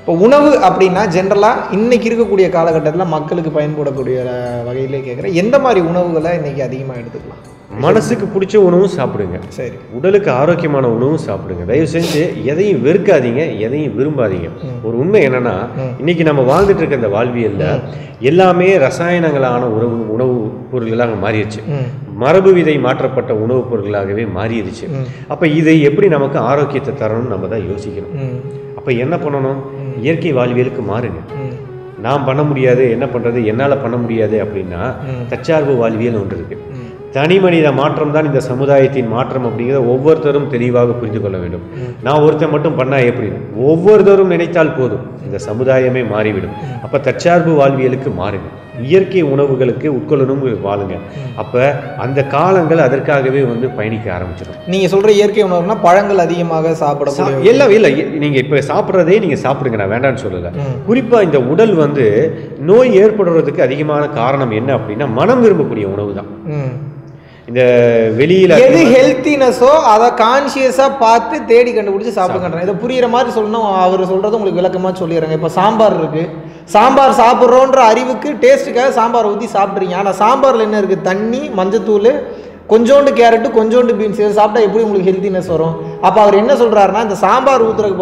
S2: இப்போ உணவு அப்படின்னா ஜென்ரலாக இன்னைக்கு இருக்கக்கூடிய காலகட்டத்தில் மக்களுக்கு பயன்படக்கூடிய வகையிலே கேட்குறேன் எந்த மாதிரி உணவுகளை இன்னைக்கு அதிகமாக எடுத்துக்கலாம்
S1: மனசுக்கு பிடிச்ச உணவும் சாப்பிடுங்க
S2: சரி
S1: உடலுக்கு ஆரோக்கியமான உணவும் சாப்பிடுங்க தயவு செஞ்சு எதையும் வெறுக்காதீங்க எதையும் விரும்பாதீங்க ஒரு உண்மை என்னன்னா இன்னைக்கு நம்ம வாழ்ந்துட்டு இருக்க இந்த வாழ்வியல்ல எல்லாமே ரசாயனங்களான உணவு உணவு பொருள்களாக மாறிடுச்சு
S2: ம்
S1: மரபு விதை மாற்றப்பட்ட உணவுப் பொருட்களாகவே மாறிடுச்சு அப்ப இதை எப்படி நமக்கு ஆரோக்கியத்தை தரணும்னு நம்ம தான் யோசிக்கணும்
S2: ம்
S1: அப்ப என்ன பண்ணணும் இயற்கை வாழ்வியலுக்கு மாறுங்க
S2: ம்
S1: நான் பண்ண முடியாது என்ன பண்றது என்னால பண்ண முடியாது அப்படின்னா
S2: ம்.
S1: தற்சார்பு வாழ்வியல் ஒன்று இருக்கு
S2: ம்
S1: தனி மனித மாற்றம் தான் இந்த சமுதாயத்தின் மாற்றம் அப்படிங்கிறத ஒவ்வொருத்தரும் தெளிவாக புரிந்து கொள்ள வேண்டும் நான் ஒருத்தன் மட்டும் பண்ணா எப்படி ஒவ்வொருத்தரும் நினைத்தால் போதும் இந்த சமுதாயமே மாறிவிடும் அப்ப தற்சார்பு வாழ்வியலுக்கு மாறுங்க இயற்கை உணவுகளுக்கு உட்கொள்ளணும் வாழுங்க அப்ப அந்த காலங்கள் அதற்காகவே வந்து பயணிக்க ஆரம்பிச்சிடும்
S2: நீங்கள் சொல்கிற இயற்கை உணவுனா பழங்கள் அதிகமாக சாப்பிடக்கூடிய
S1: எல்லாம் இல்லை நீங்க இப்ப சாப்பிட்றதே நீங்க சாப்பிடுங்க நான் வேண்டாம்னு சொல்லல
S2: ம்.
S1: குறிப்பா இந்த உடல் வந்து நோய் ஏற்படுறதுக்கு அதிகமான காரணம் என்ன அப்படின்னா மனம் விரும்பக்கூடிய உணவு தான்
S2: ம்
S1: இந்த வெளியில
S2: எது ஹெல்த்தினஸோ அதை கான்சியஸாக பார்த்து தேடி கண்டுபிடிச்சி சாப்பிடுங்கன்றேன் இதை புரியுற மாதிரி சொல்லணும் அவர் சொல்கிறது உங்களுக்கு விளக்கமாக சொல்லிடுறேங்க இப்போ சாம்பார் இருக்குது சாம்பார் சாப்பிட்றோன்ற அறிவுக்கு டேஸ்ட்டுக்காக சாம்பார் ஊற்றி சாப்பிட்றீங்க ஆனால் சாம்பாரில் என்ன இருக்குது தண்ணி மஞ்சத்தூள் கொஞ்சோண்டு கேரட்டு கொஞ்சோண்டு பீன்ஸ் இதை சாப்பிட்டா எப்படி உங்களுக்கு ஹெல்த்தினஸ் வரும் அப்போ அவர் என்ன சொல்கிறாருன்னா இந்த சாம்பார் ஊற்றுறதுக்கு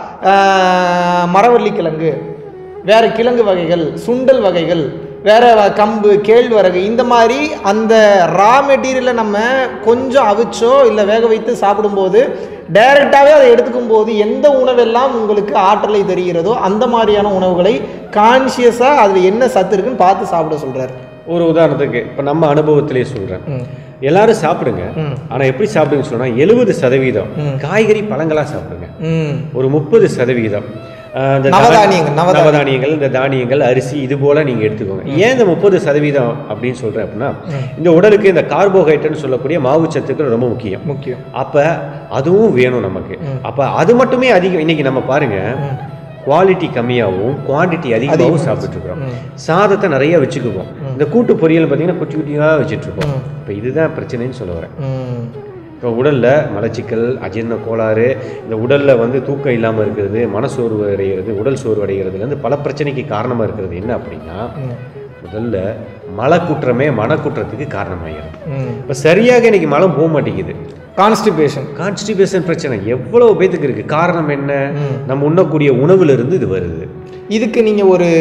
S2: பதிலாக மரவள்ளி கிழங்கு வேற கிழங்கு வகைகள் சுண்டல் வகைகள் வேற வ- கம்பு கேழ்வரகு இந்த மாதிரி அந்த ரா மெட்டீரியலை நம்ம கொஞ்சம் அவிச்சோ இல்லை வேக வைத்து சாப்பிடும்போது டைரெக்டாகவே அதை எடுத்துக்கும் போது எந்த உணவெல்லாம் உங்களுக்கு ஆற்றலை தருகிறதோ அந்த மாதிரியான உணவுகளை கான்சியஸாக அதில் என்ன சத்து இருக்குன்னு பார்த்து சாப்பிட சொல்கிறார்
S1: ஒரு உதாரணத்துக்கு இப்ப நம்ம அனுபவத்திலே சொல்றேன்
S2: ம்
S1: எல்லாரும் சாப்பிடுங்க
S2: ம்.
S1: ஆனா எப்படி சாப்பிடுங்க சொன்னா எழுபது சதவீதம்
S2: ம்.
S1: காய்கறி பழங்களா சாப்பிடுங்க
S2: ம்
S1: ஒரு முப்பது சதவீதம் ஆஹ், இந்த
S2: நவதானியங்கள்,
S1: தானி-
S2: நவதானியங்கள்.
S1: நவதானியங்கள் இந்த தானியங்கள் அரிசி இது போல நீங்க எடுத்துக்கோங்க ஏன் இந்த முப்பது சதவீதம் அப்படின்னு சொல்றேன் அப்படின்னா இந்த உடலுக்கு இந்த கார்போஹைட்ரேட்னு சொல்லக்கூடிய மாவுச்சத்துக்கள் ரொம்ப முக்கியம்
S2: முக்கியம்
S1: அப்ப அதுவும் வேணும் நமக்கு அப்ப அது மட்டுமே அதிகம் இன்னைக்கு நம்ம பாருங்க குவாலிட்டி கம்மியாகவும் குவாண்டிட்டி அதிகமாகவும் சாப்பிட்டு இருக்கிறோம் சாதத்தை நிறைய வச்சுக்குவோம் இந்த கூட்டு பொரியல் பார்த்தீங்கன்னா குட்டி குட்டியாக வச்சுட்டு இருக்கோம் இப்போ இதுதான் பிரச்சனைன்னு சொல்ல வரேன்
S2: ம்
S1: இப்போ உடலில் மலச்சிக்கல் அஜீரண கோளாறு இந்த உடலில் வந்து தூக்கம் இல்லாமல் இருக்கிறது மனசோர்வு அடைகிறது உடல் சோர்வு அடைகிறதுலேருந்து பல பிரச்சனைக்கு காரணமாக இருக்கிறது என்ன அப்படின்னா
S2: ம்
S1: முதல்ல மலக்குற்றமே மனக்குற்றத்துக்கு காரணமாகிறது
S2: ம்
S1: இப்போ சரியாக இன்னைக்கு மலம் போக மாட்டேங்குது
S2: கான்ஸ்டிபேஷன்
S1: கான்ஸ்டிபேஷன் பிரச்சனை எவ்வளவு பேத்துக்கு இருக்கு காரணம் என்ன
S2: ம்.
S1: நம்ம உண்ணக்கூடிய உணவுல இருந்து இது வருது
S2: இதுக்கு நீங்கள் ஒரு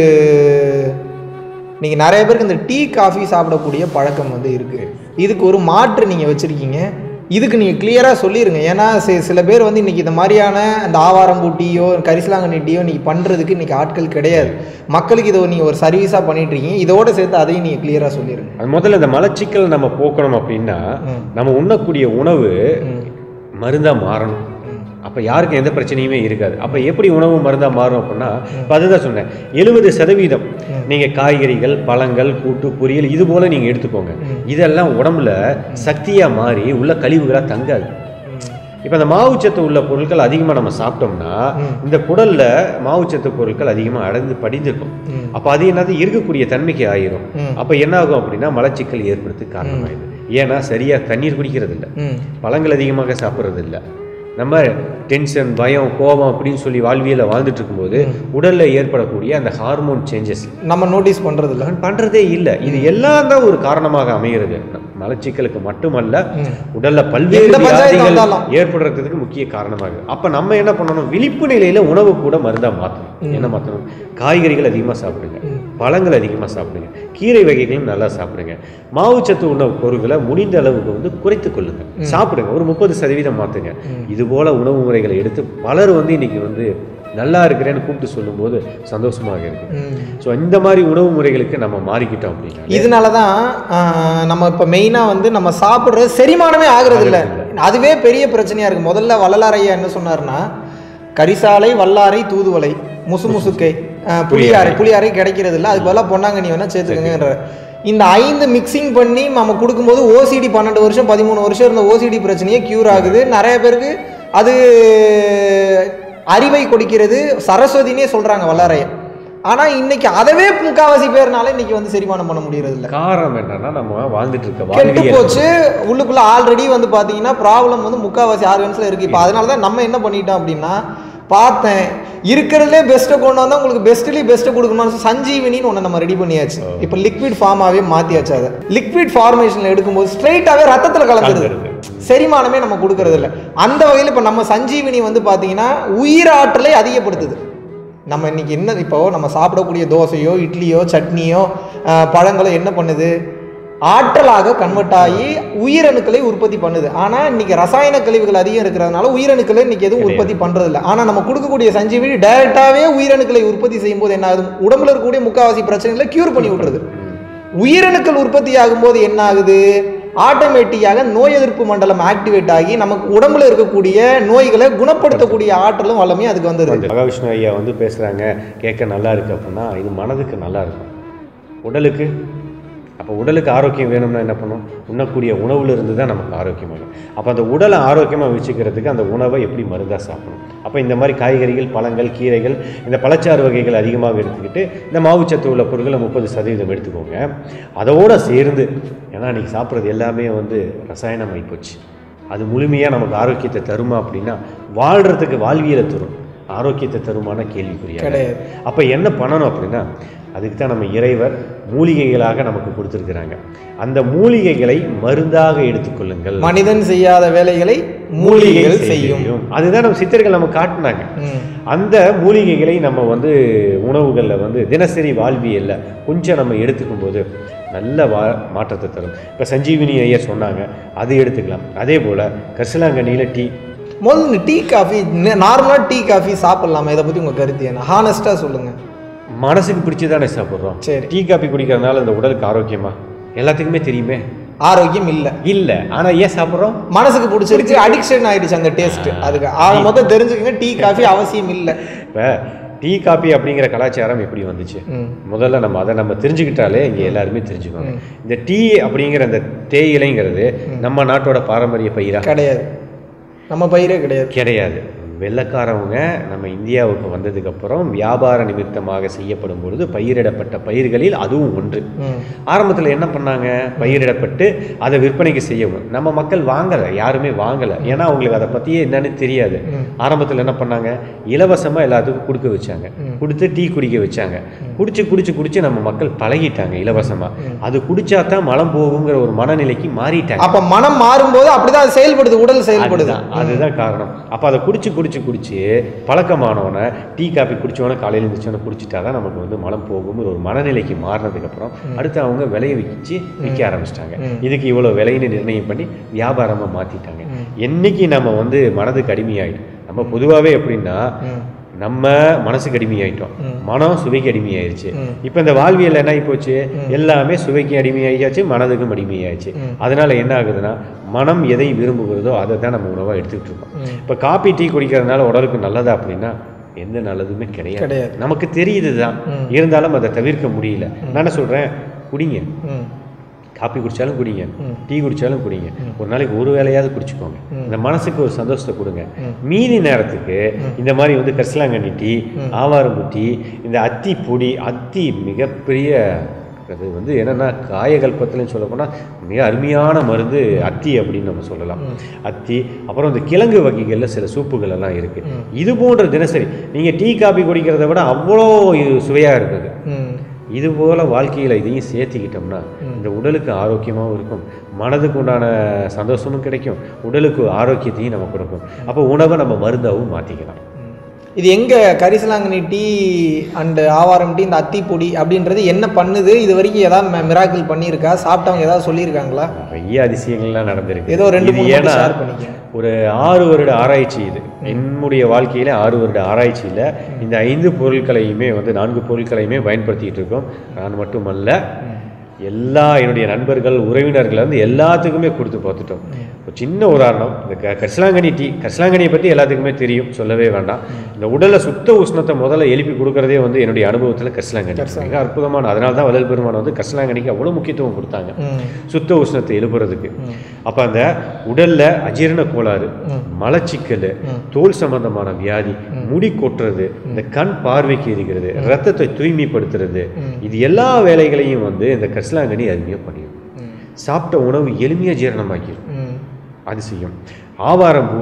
S2: நீங்கள் நிறைய பேருக்கு இந்த டீ காஃபி சாப்பிடக்கூடிய பழக்கம் வந்து இருக்குது இதுக்கு ஒரு மாற்று நீங்கள் வச்சுருக்கீங்க இதுக்கு நீங்கள் கிளியராக சொல்லிடுங்க ஏன்னா சி- சில பேர் வந்து இன்றைக்கி இந்த மாதிரியான அந்த ஆவாரம்பூ டீயோ கரிசலாங்கண்ணி டீயோ நீங்கள் பண்ணுறதுக்கு இன்றைக்கி ஆட்கள் கிடையாது மக்களுக்கு இதை நீங்கள் ஒரு சர்வீஸாக பண்ணிட்டு இருக்கீங்க இதோட சேர்த்து அதையும் நீங்கள் கிளியராக சொல்லிடுங்க
S1: அது முதல்ல இந்த மலச்சிக்கல் நம்ம போக்கணும் அப்படின்னா
S2: ம்.
S1: நம்ம உண்ணக்கூடிய உணவு
S2: ம்
S1: மருந்தா மாறணும் அப்ப யாருக்கும் எந்த பிரச்சனையுமே இருக்காது அப்ப எப்படி உணவு மருந்தா மாறும் அப்படின்னா இப்ப அதுதான் சொன்னேன் எழுபது சதவீதம் நீங்க காய்கறிகள் பழங்கள் கூட்டு பொரியல் இது போல நீங்க எடுத்துக்கோங்க இதெல்லாம் உடம்புல சக்தியா மாறி உள்ள கழிவுகளா தங்காது இப்போ அந்த மாவுச்சத்து உள்ள பொருட்கள் அதிகமாக நம்ம சாப்பிட்டோம்னா இந்த குடல்ல மாவுச்சத்து பொருட்கள் அதிகமாக அடைந்து படிந்திருக்கும்
S2: ம்.
S1: அப்போ அது என்னது இருக்கக்கூடிய தன்மைக்கு ஆயிரும்
S2: ம்.
S1: அப்போ என்ன ஆகும் அப்படின்னா மலச்சிக்கல் ஏற்படுறதுக்கு காரணமாயிடுது ஏன்னா சரியா தண்ணீர் குடிக்கிறது இல்ல
S2: ம்
S1: பழங்கள் அதிகமாக சாப்பிட்றது இல்ல நம்ம டென்ஷன் பயம் கோபம் அப்படின்னு சொல்லி வாழ்வியல வாழ்ந்துட்டு இருக்கும்போது உடல்ல ஏற்படக்கூடிய அந்த ஹார்மோன் சேஞ்சஸ்
S2: நம்ம நோட்டீஸ் பண்ணுறதில்ல
S1: நான் பண்றதே இல்லை இது எல்லாம் தான் ஒரு காரணமாக அமைகிறது மலச்சிக்கலுக்கு மட்டுமல்ல
S2: ம்.
S1: உடல்ல பல்வேறு
S2: எந்த பஞ்சாயத்து
S1: வியாதிகள்
S2: வந்தாலும்.
S1: ஏற்படுறதுக்கு முக்கிய காரணமாகுது அப்ப நம்ம என்ன பண்ணணும் விழிப்பு நிலையில உணவு கூட மருந்தா மாற்றணும் என்ன மாற்றணும் காய்கறிகள் அதிகமா சாப்பிடுங்க பழங்கள் அதிகமா சாப்பிடுங்க கீரை வகைகளும் நல்லா சாப்பிடுங்க மாவுச்சத்து உணவு பொருட்களை முடிந்த அளவுக்கு வந்து குறைத்து கொள்ளுங்க சாப்பிடுங்க ஒரு முப்பது சதவீதம் மாத்துங்க இது போல உணவு முறைகளை எடுத்து பலர் வந்து இன்னைக்கு வந்து நல்லா இருக்கிறேன்னு கூப்பிட்டு சொல்லும்போது சந்தோஷமாக இருக்கு
S2: ம்
S1: ஸோ இந்த மாதிரி உணவு முறைகளுக்கு நம்ம மாறிக்கிட்டோம் அப்படின்னா
S2: இதனால தான் ஆஹ், நம்ம இப்போ மெயினாக வந்து நம்ம சாப்பிட்றது செரிமானமே ஆகுறது இல்லை அதுவே பெரிய பிரச்சனையாக இருக்குது முதல்ல வள்ளலாரையா என்ன சொன்னார்னா கரிசாலை வல்லாரை தூதுவளை முசு முசுக்கை ஆஹ், புளியாரை புளியாரை கிடைக்கிறது இல்லை அது பதிலாக பொன்னாங்கண்ணி வேணால் சேர்த்துக்கங்கிற இந்த ஐந்து மிக்சிங் பண்ணி நம்ம கொடுக்கும்போது ஓசிடி பன்னெண்டு வருஷம் பதிமூணு வருஷம் இருந்த ஓசிடி பிரச்சனையே க்யூர் ஆகுது நிறைய பேருக்கு அது அறிவை கொடுக்கிறது சரஸ்வதினே சொல்கிறாங்க வல்லாரைய ஆனால் இன்னைக்கு அதவே முக்காவாசி பேர்னால இன்னைக்கு வந்து செரிமானம் பண்ண முடியறது இல்ல
S1: காரணம் என்னன்னா நம்ம வாழ்ந்துட்டு இருக்க
S2: கெட்டு
S1: வாழ்வியல்
S2: போச்சு உள்ளுக்குள்ள ஆல்ரெடி வந்து பாத்தீங்கன்னா ப்ராப்ளம் வந்து முக்காவாசி ஆர்கன்ஸ்ல இருக்கு இப்போ அதனால தான் நம்ம என்ன பண்ணிட்டோம் அப்படின்னா பார்த்தேன் இருக்கிறதுலே பெஸ்ட்டை கொண்டு வந்தால் உங்களுக்கு பெஸ்ட்லேயே பெஸ்ட்டை கொடுக்கணும்னு சஞ்சீவினின்னு ஒன்று நம்ம ரெடி பண்ணியாச்சு இப்போ லிக்விட் ஃபார்மாகவே மாற்றியாச்சு அதை லிக்விட் ஃபார்மேஷனில் எடுக்கும்போது ஸ்ட்ரைட்டாகவே ரத்தத்தில் கலந்துருது செரிமானமே நம்ம கொடுக்கறது இல்ல அந்த வகையில் இப்போ நம்ம சஞ்சீவினி வந்து பார்த்தீங்கன்னா உயிராற்றலை அதிகப்படுத்துது நம்ம இன்னைக்கு என்ன இப்போ நம்ம சாப்பிடக்கூடிய தோசையோ இட்லியோ சட்னியோ ஆஹ், பழங்களோ என்ன பண்ணுது ஆற்றலாக கன்வெர்ட் ஆகி உயிரணுக்களை உற்பத்தி பண்ணுது ஆனால் இன்னைக்கு ரசாயன கழிவுகள் அதிகம் இருக்கிறதுனால உயிரணுக்களை இன்னைக்கு எதுவும் உற்பத்தி பண்றது இல்ல ஆனால் நம்ம கொடுக்கக்கூடிய சஞ்சீவினி டைரக்டாகவே உயிரணுக்களை உற்பத்தி செய்யும் போது என்ன ஆகுது உடம்புல இருக்கக்கூடிய முக்காவாசி பிரச்சனைகளை கியூர் பண்ணி விட்டுருது உயிரணுக்கள் உற்பத்தி ஆகும்போது என்ன ஆகுது ஆட்டோமேட்டிக்காக நோய் எதிர்ப்பு மண்டலம் ஆக்டிவேட் ஆகி நமக்கு உடம்புல இருக்கக்கூடிய நோய்களை குணப்படுத்தக்கூடிய ஆற்றலும் வல்லமையும் அதுக்கு வந்துருது
S1: வந்து மகாவிஷ்ணு ஐயா வந்து பேசுகிறாங்க கேட்க நல்லா இருக்கு அப்படின்னா இது மனதுக்கு நல்லா இருக்கும் உடலுக்கு அப்போ உடலுக்கு ஆரோக்கியம் வேணும்னா என்ன பண்ணும் உண்ணக்கூடிய உணவுல இருந்து தான் நமக்கு ஆரோக்கியம் வேணும் அப்போ அந்த உடலை ஆரோக்கியமாக வச்சுக்கிறதுக்கு அந்த உணவை எப்படி மருந்தாக சாப்பிடணும் அப்போ இந்த மாதிரி காய்கறிகள் பழங்கள் கீரைகள் இந்த பழச்சாறு வகைகள் அதிகமாக எடுத்துக்கிட்டு இந்த மாவுச்சத்து உள்ள பொருட்களை முப்பது சதவீதம் எடுத்துக்கோங்க அதோட சேர்ந்து ஏன்னா இன்னைக்கு சாப்பிட்றது எல்லாமே வந்து ரசாயனம் ஆகிப்போச்சு அது முழுமையாக நமக்கு ஆரோக்கியத்தை தருமா அப்படின்னா வாழ்கிறதுக்கு வாழ்வியலை தரும் ஆரோக்கியத்தை தருமான கேள்விக்குறியா
S2: கிடையாது.
S1: அப்போ என்ன பண்ணணும் அப்படின்னா அதுக்கு தான் நம்ம இறைவர் மூலிகைகளாக நமக்கு கொடுத்துருக்குறாங்க அந்த மூலிகைகளை மருந்தாக எடுத்துக்கொள்ளுங்கள்
S2: மனிதன் செய்யாத வேலைகளை மூலிகைகள் செய்யும்
S1: அதுதான் நம்ம சித்தர்கள் நம்ம காட்டினாங்க
S2: ம்.
S1: அந்த மூலிகைகளை நம்ம வந்து உணவுகளில் வந்து தினசரி வாழ்வியல்ல கொஞ்சம் நம்ம எடுத்துக்கும் போது நல்ல வா மாற்றத்தை தரும் இப்போ சஞ்சீவினி ஐயா சொன்னாங்க அது எடுத்துக்கலாம் அதே போல் கரிசலாங்கண்ணியில் டீ
S2: முதல்ல டீ காஃபி நார்மலாக டீ காஃபி சாப்பிடலாமா இதை பற்றி உங்கள் கருத்து என்ன ஹானஸ்ட்டாக சொல்லுங்கள்
S1: மனசுக்கு பிடிச்சி தானே சாப்பிட்றோம்
S2: சரி.
S1: டீ காபி குடிக்கிறதுனால இந்த உடலுக்கு ஆரோக்கியமா எல்லாத்துக்குமே தெரியுமே
S2: ஆரோக்கியம் இல்லை
S1: இல்லை ஆனால் ஏன் சாப்பிட்றோம்
S2: மனசுக்கு பிடிச்சிருக்கு அடிக்ஷன் ஆயிடுச்சு அந்த டேஸ்ட் அதுக்கு ஆக மொத்தம் தெரிஞ்சுக்கங்க டீ காஃபி அவசியம் இல்லை
S1: இப்போ டீ காபி அப்படிங்கிற கலாச்சாரம் எப்படி வந்துச்சு
S2: ம்.
S1: முதல்ல நம்ம அதை நம்ம தெரிஞ்சுக்கிட்டாலே இங்கே எல்லாருமே தெரிஞ்சுக்கணும் இந்த டீ அப்படிங்கிற அந்த தேயிலைங்கிறது நம்ம நாட்டோட பாரம்பரிய பயிரா
S2: கிடையாது நம்ம பயிரே கிடையாது
S1: கிடையாது வெள்ளக்காரவங்க நம்ம இந்தியாவுக்கு வந்ததுக்கப்புறம் வியாபார நிமித்தமாக செய்யப்படும் பொழுது பயிரிடப்பட்ட பயிர்களில் அதுவும் ஒன்று
S2: ம்.
S1: ஆரம்பத்தில் என்ன பண்ணாங்க பயிரிடப்பட்டு அதை விற்பனைக்கு செய்யணும் நம்ம மக்கள் வாங்கலை யாருமே வாங்கலை ஏன்னா அவங்களுக்கு அதை பற்றியே என்னன்னு தெரியாது ஆரம்பத்தில் என்ன பண்ணாங்க இலவசமாக எல்லாத்துக்கும் கொடுக்க வச்சாங்க கொடுத்து டீ குடிக்க வச்சாங்க குடிச்சு குடிச்சு குடிச்சு நம்ம மக்கள் பழகிட்டாங்க இலவசமாக அது குடிச்சா தான் மலம் போகுங்கிற ஒரு மனநிலைக்கு மாறிட்டாங்க
S2: அப்ப மனம் மாறும்போது அப்படிதான் அது செயல்படுது உடல் செயல்படுது
S1: அதுதான் அதுதான் காரணம் அப்போ அதை குடிச்சு குடிச்சு குடிச்சு பழக்கமானவனை டீ காபி குடிச்சவன காலையில் எழுந்திரிச்சவன குடிச்சிட்டா தான் நமக்கு வந்து மலம் போகுங்கிற ஒரு மனநிலைக்கு மாறினதுக்கப்புறம் அடுத்து அவங்க விலையை விற்கிச்சு விற்க ஆரம்பிச்சிட்டாங்க இதுக்கு இவ்வளோ விலைன்னு நிர்ணயம் பண்ணி வியாபாரமாக மாற்றிட்டாங்க என்னைக்கு நம்ம வந்து மனதுக்கு அடிமையாயிடும் நம்ம பொதுவாகவே எப்படின்னா நம்ம மனசுக்கு அடிமையாயிட்டோம் மனம் சுவைக்கு அடிமையாயிருச்சு இப்போ இந்த வாழ்வியல் என்ன ஆகி போச்சு எல்லாமே சுவைக்கு அடிமையாகியாச்சு மனதுக்கும் அடிமையாச்சு அதனால என்ன ஆகுதுன்னா மனம் எதை விரும்புகிறதோ அதை தான் நம்ம உணவாக எடுத்துக்கிட்டு இருக்கோம் இப்போ காபி டீ குடிக்கிறதுனால உடலுக்கு நல்லதா அப்படின்னா எந்த நல்லதுமே கிடையாது
S2: கிடையாது.
S1: நமக்கு தெரியுது தான் இருந்தாலும் அதை தவிர்க்க முடியல நான் என்ன சொல்கிறேன் குடிங்க
S2: ம்.
S1: காப்பி குடித்தாலும் குடிங்க டீ குடித்தாலும் குடிங்க ஒரு நாளைக்கு ஒரு வேளையாவது குடிச்சுக்கோங்க இந்த மனசுக்கு ஒரு சந்தோஷத்தை கொடுங்க மீதி நேரத்துக்கு இந்த மாதிரி வந்து கரிசலாங்கண்ணி டீ ஆவாரம்பூ டீ இந்த அத்தி பொடி அத்தி மிகப்பெரிய அது வந்து என்னென்னா காயகல்பத்துலன்னு சொல்ல போனால் மிக அருமையான மருந்து அத்தி அப்படின்னு நம்ம சொல்லலாம் அத்தி அப்புறம் இந்த கிழங்கு வகைகளில் சில சூப்புகள் எல்லாம் இருக்குது இது போன்ற தினசரி நீங்கள் டீ காபி குடிக்கிறத விட அவ்வளோ சுவையாக இருக்குது
S2: ம்.
S1: இது போல வாழ்க்கையில் இதையும் சேர்த்துக்கிட்டோம்னா இந்த உடலுக்கு ஆரோக்கியமாகவும் இருக்கும் மனதுக்கு உண்டான சந்தோஷமும் கிடைக்கும் உடலுக்கு ஆரோக்கியத்தையும் நம்ம கொடுக்கும் அப்போ உணவை நம்ம மருந்தாகவும் மாற்றிக்கலாம்
S2: இது எங்க கரிசலாங்கண்ணி டீ அண்ட் ஆவாரம் டீ இந்த அத்தி பொடி அப்படின்றது என்ன பண்ணுது இது வரைக்கும் ஏதாவது மிராக்கிள் பண்ணியிருக்கா சாப்பிட்டவங்க ஏதாவது சொல்லியிருக்காங்களா
S1: நிறைய அதிசயங்கள்லாம் நடந்திருக்கு
S2: ஏதோ ரெண்டு
S1: இது
S2: மூணு
S1: ஏன்னா
S2: ஷேர் பண்ணிக்க
S1: ஒரு ஆறு வருட ஆராய்ச்சி இது என்னுடைய வாழ்க்கையில ஆறு வருட ஆராய்ச்சியில் இந்த ஐந்து பொருட்களையுமே வந்து நான்கு பொருட்களையுமே பயன்படுத்திட்டு இருக்கோம் நான் மட்டுமல்ல எல்லா என்னுடைய நண்பர்கள் உறவினர்கள் வந்து எல்லாத்துக்குமே கொடுத்து பார்த்துட்டோம் ஒரு சின்ன உதாரணம் இந்த க கரிசலாங்கண்ணி டீ கரிசலாங்கண்ணியை பற்றி எல்லாத்துக்குமே தெரியும் சொல்லவே வேண்டாம் இந்த உடலை சுத்த உஷ்ணத்தை முதல்ல எழுப்பி கொடுக்கறதே வந்து என்னுடைய அனுபவத்தில் கரிசலாங்கண்ணி மிக அற்புதமான அதனால தான் வள்ளல் பெருமான் வந்து கரிசலாங்கண்ணிக்கு அவ்வளோ முக்கியத்துவம் கொடுத்தாங்க
S2: ம்.
S1: சுத்த உஷ்ணத்தை எழுப்புறதுக்கு அப்போ அந்த உடல்ல அஜீரண கோளாறு மலச்சிக்கல் தோல் சம்பந்தமான வியாதி முடி கொட்டுறது இந்த கண் பார்வைக்கு இருக்கிறது ரத்தத்தை தூய்மைப்படுத்துறது இது எல்லா வேலைகளையும் வந்து இந்த கரிசலாங்கண்ணி அருமையாக பண்ணிடும் சாப்பிட்ட உணவு எளிமையாக ஜீரணமாக்கிடும்
S2: ம்.
S1: அது செய்யும் ஆவாரம்பூ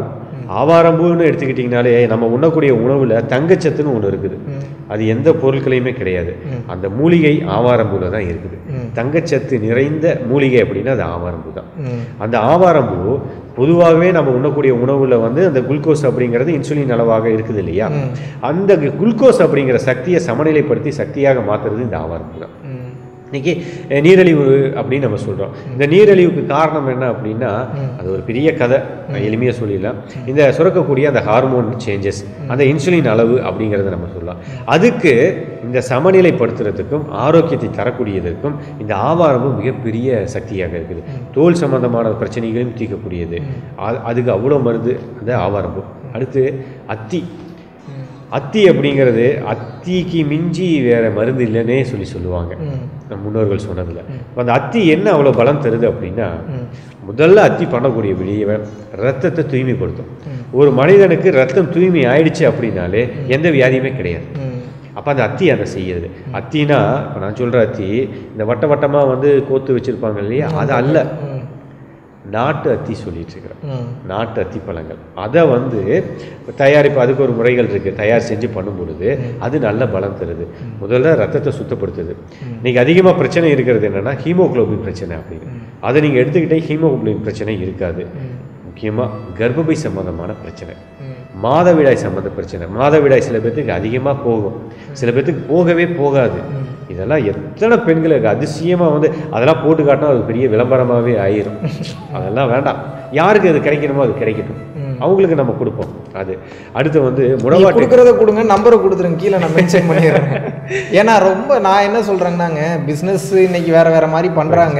S1: ஆவாரம்பூன்னு எடுத்துக்கிட்டிங்கனாலே நம்ம உண்ணக்கூடிய உணவில் தங்கச்சத்துன்னு ஒன்று இருக்குது
S2: ம்.
S1: அது எந்த பொருட்களையுமே கிடையாது
S2: ம்.
S1: அந்த மூலிகை ஆவாரம்பூவில் தான் இருக்குது
S2: ம்.
S1: தங்கச்சத்து நிறைந்த மூலிகை அப்படின்னா அது ஆவாரம்பூ தான்
S2: ம்.
S1: அந்த ஆவாரம்பூ பொதுவாகவே நம்ம உண்ணக்கூடிய உணவுல வந்து அந்த குளுக்கோஸ் அப்படிங்கிறது இன்சுலின் அளவாக இருக்குது இல்லையா
S2: ம்.
S1: அந்த குளுக்கோஸ் அப்படிங்கிற சக்தியை சமநிலைப்படுத்தி சக்தியாக மாத்துறது இந்த ஆவாரம்பூ தான்
S2: ம்.
S1: இன்னைக்கு அஹ், நீரிழிவு அப்படின்னு நம்ம சொல்றோம் இந்த நீரிழிவுக்கு காரணம் என்ன அப்படின்னா அது ஒரு பெரிய கதை எளிமையாக சொல்லிடலாம் இந்த சுரக்கக்கூடிய அந்த ஹார்மோன் சேஞ்சஸ் அந்த இன்சுலின் அளவு அப்படிங்கிறத நம்ம சொல்லலாம் அதுக்கு இந்த சமநிலைப்படுத்துறதுக்கும் ஆரோக்கியத்தை தரக்கூடியதற்கும் இந்த ஆவாரமும் மிகப்பெரிய சக்தியாக இருக்குது தோல் சம்பந்தமான பிரச்சனைகளையும் தீர்க்கக்கூடியது அது- அதுக்கு அவ்வளோ மருந்து அந்த ஆவாரம்பு அடுத்து அத்தி அத்தி அப்படிங்கிறது அத்திக்கு மிஞ்சி வேற மருந்து இல்லைன்னே சொல்லி சொல்லுவாங்க
S2: ம்.
S1: நம் முன்னோர்கள் சொன்னதுல அப்ப அந்த அத்தி என்ன அவ்வளோ பலம் தருது அப்படின்னா
S2: ம்.
S1: முதல்ல அத்தி பண்ணக்கூடிய வெளியே ரத்தத்தை தூய்மைப்படுத்தும் ஒரு மனிதனுக்கு ரத்தம் தூய்மை ஆயிடுச்சு அப்படின்னாலே எந்த வியாதியுமே கிடையாது
S2: ம்.
S1: அப்போ அந்த அத்தி அதை செய்யுது அத்தினா இப்போ நான் சொல்கிற அத்தி இந்த வட்ட வட்டமாக வந்து கோத்து வச்சுருப்பாங்க இல்லையா அது அல்ல
S2: ம்.
S1: நாட்டு அத்தி சொல்லிட்டு இருக்கிறேன்
S2: ம்.
S1: நாட்டு அத்தி பழங்கள் அதை வந்து தயாரிப்பு அதுக்கு ஒரு முறைகள் இருக்குது தயார் செஞ்சு பண்ணும் பொழுது அது நல்ல பலம் தருது முதல்ல ரத்தத்தை சுத்தப்படுத்துது இன்னைக்கு அதிகமாக பிரச்சனை இருக்கிறது என்னன்னா ஹீமோகுளோபின் பிரச்சனை அப்படின்னு அதை நீங்கள் எடுத்துக்கிட்டே ஹீமோகுளோபின் பிரச்சனை இருக்காது முக்கியமாக கர்ப்பப்பை சம்பந்தமான பிரச்சனை
S2: ம்.
S1: மாதவிடாய் சம்மந்த பிரச்சனை மாதவிடாய் சில பேர்த்துக்கு அதிகமாக போகும் சில பேர்த்துக்கு போகவே போகாது இதெல்லாம் எத்தனை பெண்களுக்கு அதிசயமாக வந்து அதெல்லாம் போட்டு காட்டினா அது பெரிய விளம்பரமாகவே ஆயிரும் அதெல்லாம் வேண்டாம் யாருக்கு அது கிடைக்கணுமோ அது கிடைக்கட்டும் அவங்களுக்கு நம்ம கொடுப்போம் அது அடுத்து வந்து
S2: நீங்க
S1: முடவாட்டு
S2: கொடுக்கறத கொடுங்க நம்பரை கொடுத்துருங்க கீழே நான் மென்ஷன் பண்ணிடுறேன் ஏன்னா ரொம்ப நான் என்ன சொல்றேன்னாங்க பிஸ்னஸ் இன்னைக்கு வேற வேற மாதிரி பண்றாங்க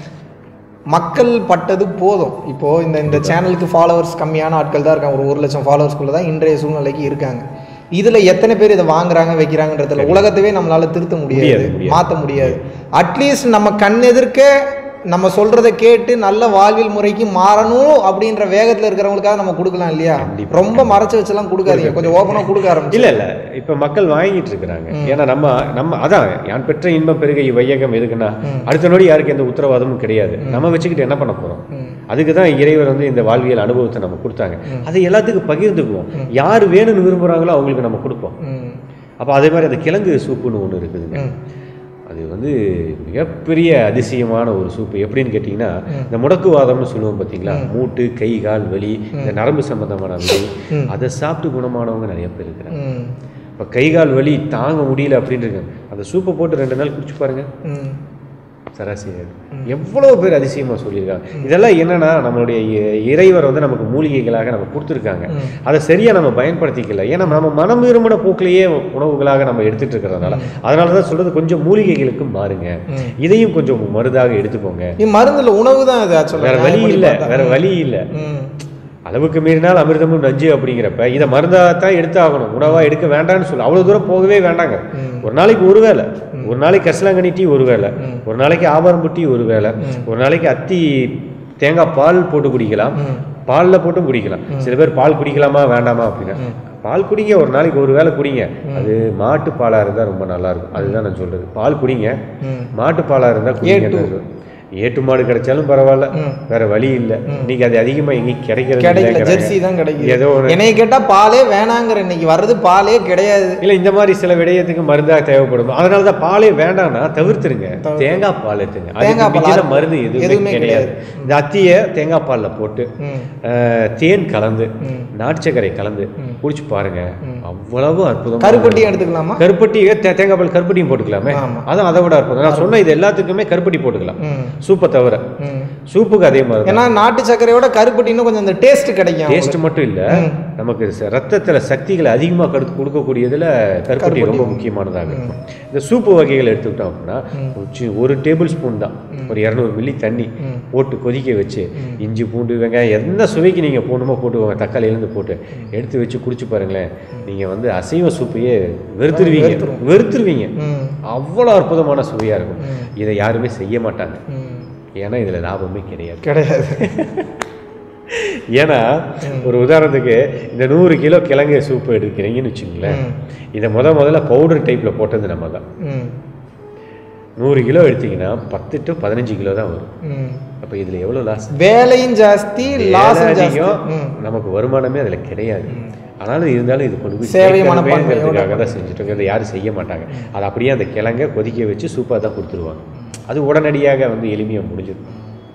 S2: மக்கள் பட்டது போதும் இப்போ இந்த இந்த சேனலுக்கு ஃபாலோவர்ஸ் கம்மியான ஆட்கள் தான் இருக்காங்க ஒரு ஒரு லட்சம் ஃபாலோவர்ஸ்குள்ள தான் இன்றைய சூழ்நிலைக்கு இருக்காங்க இதுல எத்தனை பேர் இதை வாங்குறாங்க வைக்கிறாங்கன்றதுல உலகத்தவே நம்மளால திருத்த முடியாது
S1: முடியாது, முடியாது.
S2: மாற்ற முடியாது அட்லீஸ்ட் நம்ம கண் எதிர்க்க நம்ம சொல்றதை கேட்டு நல்ல வாழ்வியல் முறைக்கு மாறணும் அப்படின்ற வேகத்துல இருக்கிறவங்களுக்காக நம்ம கொடுக்கலாம் இல்லையா
S1: கண்டிப்பா.
S2: ரொம்ப மறைச்சு வச்செல்லாம் கொடுக்காதீங்க கொஞ்சம் ஓப்பனா கொடுக்க ஆரம்பிச்சு
S1: இல்ல இல்ல இப்ப மக்கள் வாங்கிட்டு இருக்கிறாங்க ஏன்னா நம்ம நம்ம அதான் யான் பெற்ற இன்பம் பெருக வையகம் எதுக்குன்னா அடுத்த நொடி யாருக்கு எந்த உத்தரவாதமும் கிடையாது நம்ம வச்சுக்கிட்டு என்ன பண்ண போறோம்
S2: ம்.
S1: அதுக்கு தான் இறைவர் வந்து இந்த வாழ்வியல் அனுபவத்தை நம்ம கொடுத்தாங்க அதை எல்லாத்துக்கும் பகிர்ந்துக்குவோம் யார் வேணும்னு விரும்புறாங்களோ அவங்களுக்கு நம்ம கொடுப்போம்
S2: ம்.
S1: அப்போ அதே மாதிரி அந்த கிழங்கு சூப்புன்னு ஒன்று இருக்குதுங்க
S2: ம்.
S1: அது வந்து மிகப்பெரிய அதிசயமான ஒரு சூப்பு எப்படின்னு கேட்டிங்கன்னா இந்த முடக்குவாதம்னு சொல்லுவோம் பார்த்தீங்களா மூட்டு கை கால் வலி இந்த நரம்பு சம்பந்தமான வலி அதை சாப்பிட்டு குணமானவங்க நிறைய பேர் இருக்கிறாங்க
S2: ம்.
S1: இப்போ கை கால் வலி தாங்க முடியல அப்படின்னு இருக்காங்க அந்த சூப்பை போட்டு ரெண்டு நாள் குடிச்சு பாருங்க
S2: ம்.
S1: சராசரி எவ்வளோ பேர் அதிசயமாக சொல்லியிருக்காங்க இதெல்லாம் என்னன்னா நம்மளுடைய இ- இறைவர் வந்து நமக்கு மூலிகைகளாக நம்ம கொடுத்துருக்காங்க அதை சரியாக நம்ம பயன்படுத்திக்கல ஏன்னா நம்ம மனம் விரும்பின போக்கிலேயே உணவுகளாக நம்ம எடுத்துட்டு இருக்கிறதுனால அதனால தான் சொல்றது கொஞ்சம் மூலிகைகளுக்கும் மாறுங்க
S2: ம்.
S1: இதையும் கொஞ்சம் மருந்தாக எடுத்துக்கோங்க
S2: இது மருந்துல உணவு தான் அது ஆக்சுவலா
S1: வேற வழி இல்லை வேற வழி இல்லை
S2: ம்.
S1: அளவுக்கு மீறினால் அமிர்தமும் நஞ்சு அப்படிங்கிறப்ப இதை மருந்தாக எடுத்தாகணும் உணவா எடுக்க வேண்டாம்னு சொல்லு அவ்வளோ தூரம் போகவே வேண்டாங்க ஒரு நாளைக்கு ஒரு வேளை ஒரு நாளைக்கு கசலாங்கண்ணி டீ ஒரு வேளை ஒரு நாளைக்கு ஆவாரம்பு டீ ஒரு வேளை ஒரு நாளைக்கு அத்தி தேங்காய் பால் போட்டு குடிக்கலாம் பாலில் போட்டும் குடிக்கலாம் சில பேர் பால் குடிக்கலாமா வேண்டாமா அப்படின்னா பால் குடிங்க ஒரு நாளைக்கு ஒரு வேளை குடிங்க அது மாட்டு பாலாக இருந்தால் ரொம்ப நல்லா இருக்கும் அதுதான் நான் சொல்றது பால் குடிங்க
S2: ம்.
S1: மாட்டு பாலாக இருந்தால் குடிங்க ஏட்டு மாடு கிடைச்சாலும் பரவாயில்ல வேற வழி இல்லை இன்னைக்கு அது அதிகமா எங்கேயும் கிடைக்கிறது
S2: கிடைக்கல
S1: இல்லைங்கிறாங்க.
S2: ஜெர்சி தான் கிடைக்குது
S1: ஏதோ ஒரு
S2: என்னைய கேட்டா பாலே வேணாங்கிற இன்னைக்கு வர்றது பாலே கிடையாது
S1: இல்ல இந்த மாதிரி சில விடயத்துக்கு மருந்தா தேவைப்படும் அதனால தான் பாலே வேண்டாம்னா தவிர்த்துருங்க தேங்காய் பால் எடுத்துங்க அதுக்கு
S2: தேங்காய் பால்
S1: மிஞ்சின
S2: அது
S1: மருந்து எதுவுமே
S2: எதுவுமே
S1: கிடையாது இந்த அத்தியை தேங்காய் பால்ல போட்டு
S2: ம்.
S1: அஹ், தேன் கலந்து
S2: ம்.
S1: நாட்டு சர்க்கரை கலந்து குடிச்சு பாருங்க அவ்வளவு அற்புதம்
S2: கருப்பட்டியும் எடுத்துக்கலாமா
S1: கருப்பட்டி தே- தேங்காய் பால் கருப்பட்டியும் போட்டுக்கலாமே
S2: ஆமா.
S1: அதான் அதை விட அற்புதம் நான் சொன்ன இது எல்லாத்துக்குமே கருப்பட்டி போட்டுக்கலாம்
S2: ம்.
S1: சூப்பை தவிர
S2: ம்.
S1: சூப்புக்கு அதே மாதிரி தான்.
S2: ஏன்னா நாட்டு சர்க்கரையோட கருப்பட்டி இன்னும் கொஞ்சம் அந்த டேஸ்ட் கிடைக்கும்
S1: டேஸ்ட் மட்டும் இல்ல நமக்கு ச- ரத்தத்துல சக்திகளை அதிகமா கடுத்து கொடுக்கக்கூடியதுல கருப்பட்டி ரொம்ப முக்கியமானதாக இருக்கும் இந்த சூப்பு வகைகள் எடுத்துக்கிட்டோம் அப்படின்னா ஒரு சி- ஒரு டேபிள் ஸ்பூன் தான் ஒரு இரநூறு மில்லி தண்ணி போட்டு கொதிக்க வச்சு இஞ்சி பூண்டு வெங்காயம் எந்த சுவைக்கு நீங்க போடணுமோ போட்டுக்கோங்க தக்காளி இருந்து போட்டு எடுத்து வச்சு குடிச்சு பாருங்களேன் நீங்க வந்து அசைவ சூப்பையே வெறுத்துருவீங்க வெறுத்துருவீங்க
S2: ம்.
S1: அவ்வளோ அற்புதமான சுவையா இருக்கும் இதை யாருமே செய்ய மாட்டாங்க
S2: ம்.
S1: ஏன்னா இதுல லாபமே கிடையாது
S2: கிடையாது
S1: ஏன்னா ஒரு உதாரணத்துக்கு இந்த நூறு கிலோ கிழங்கு சூப்பு எடுக்கிறீங்கன்னு வச்சுங்களேன் இதை முத முதல்ல பவுடர் டைப்பில் போட்டது நம்ம தான்
S2: ம்.
S1: நூறு கிலோ எடுத்தீங்கன்னா பத்து டு பதினஞ்சு கிலோ தான் வரும்
S2: ம்.
S1: அப்போ அப்போ இதில் எவ்வளோ லாஸ்
S2: வேலையும் ஜாஸ்தி லாஸும் ஜாஸ்தி
S1: அதிகம்
S2: ம்.
S1: நமக்கு வருமானமே அதில் கிடையாது ஆனாலும் இருந்தாலும் இது கொண்டு போய்
S2: சேவை
S1: சேர்க்கணுமேங்கிறதுக்காக தான் செஞ்சுட்டு இருக்கோம். இதை யாரும் செய்ய மாட்டாங்க அது அப்படியே அந்த கிழங்க கொதிக்க வச்சு சூப்பாக தான் கொடுத்துருவாங்க அது உடனடியாக வந்து எளிமையாக முடிஞ்சிடும்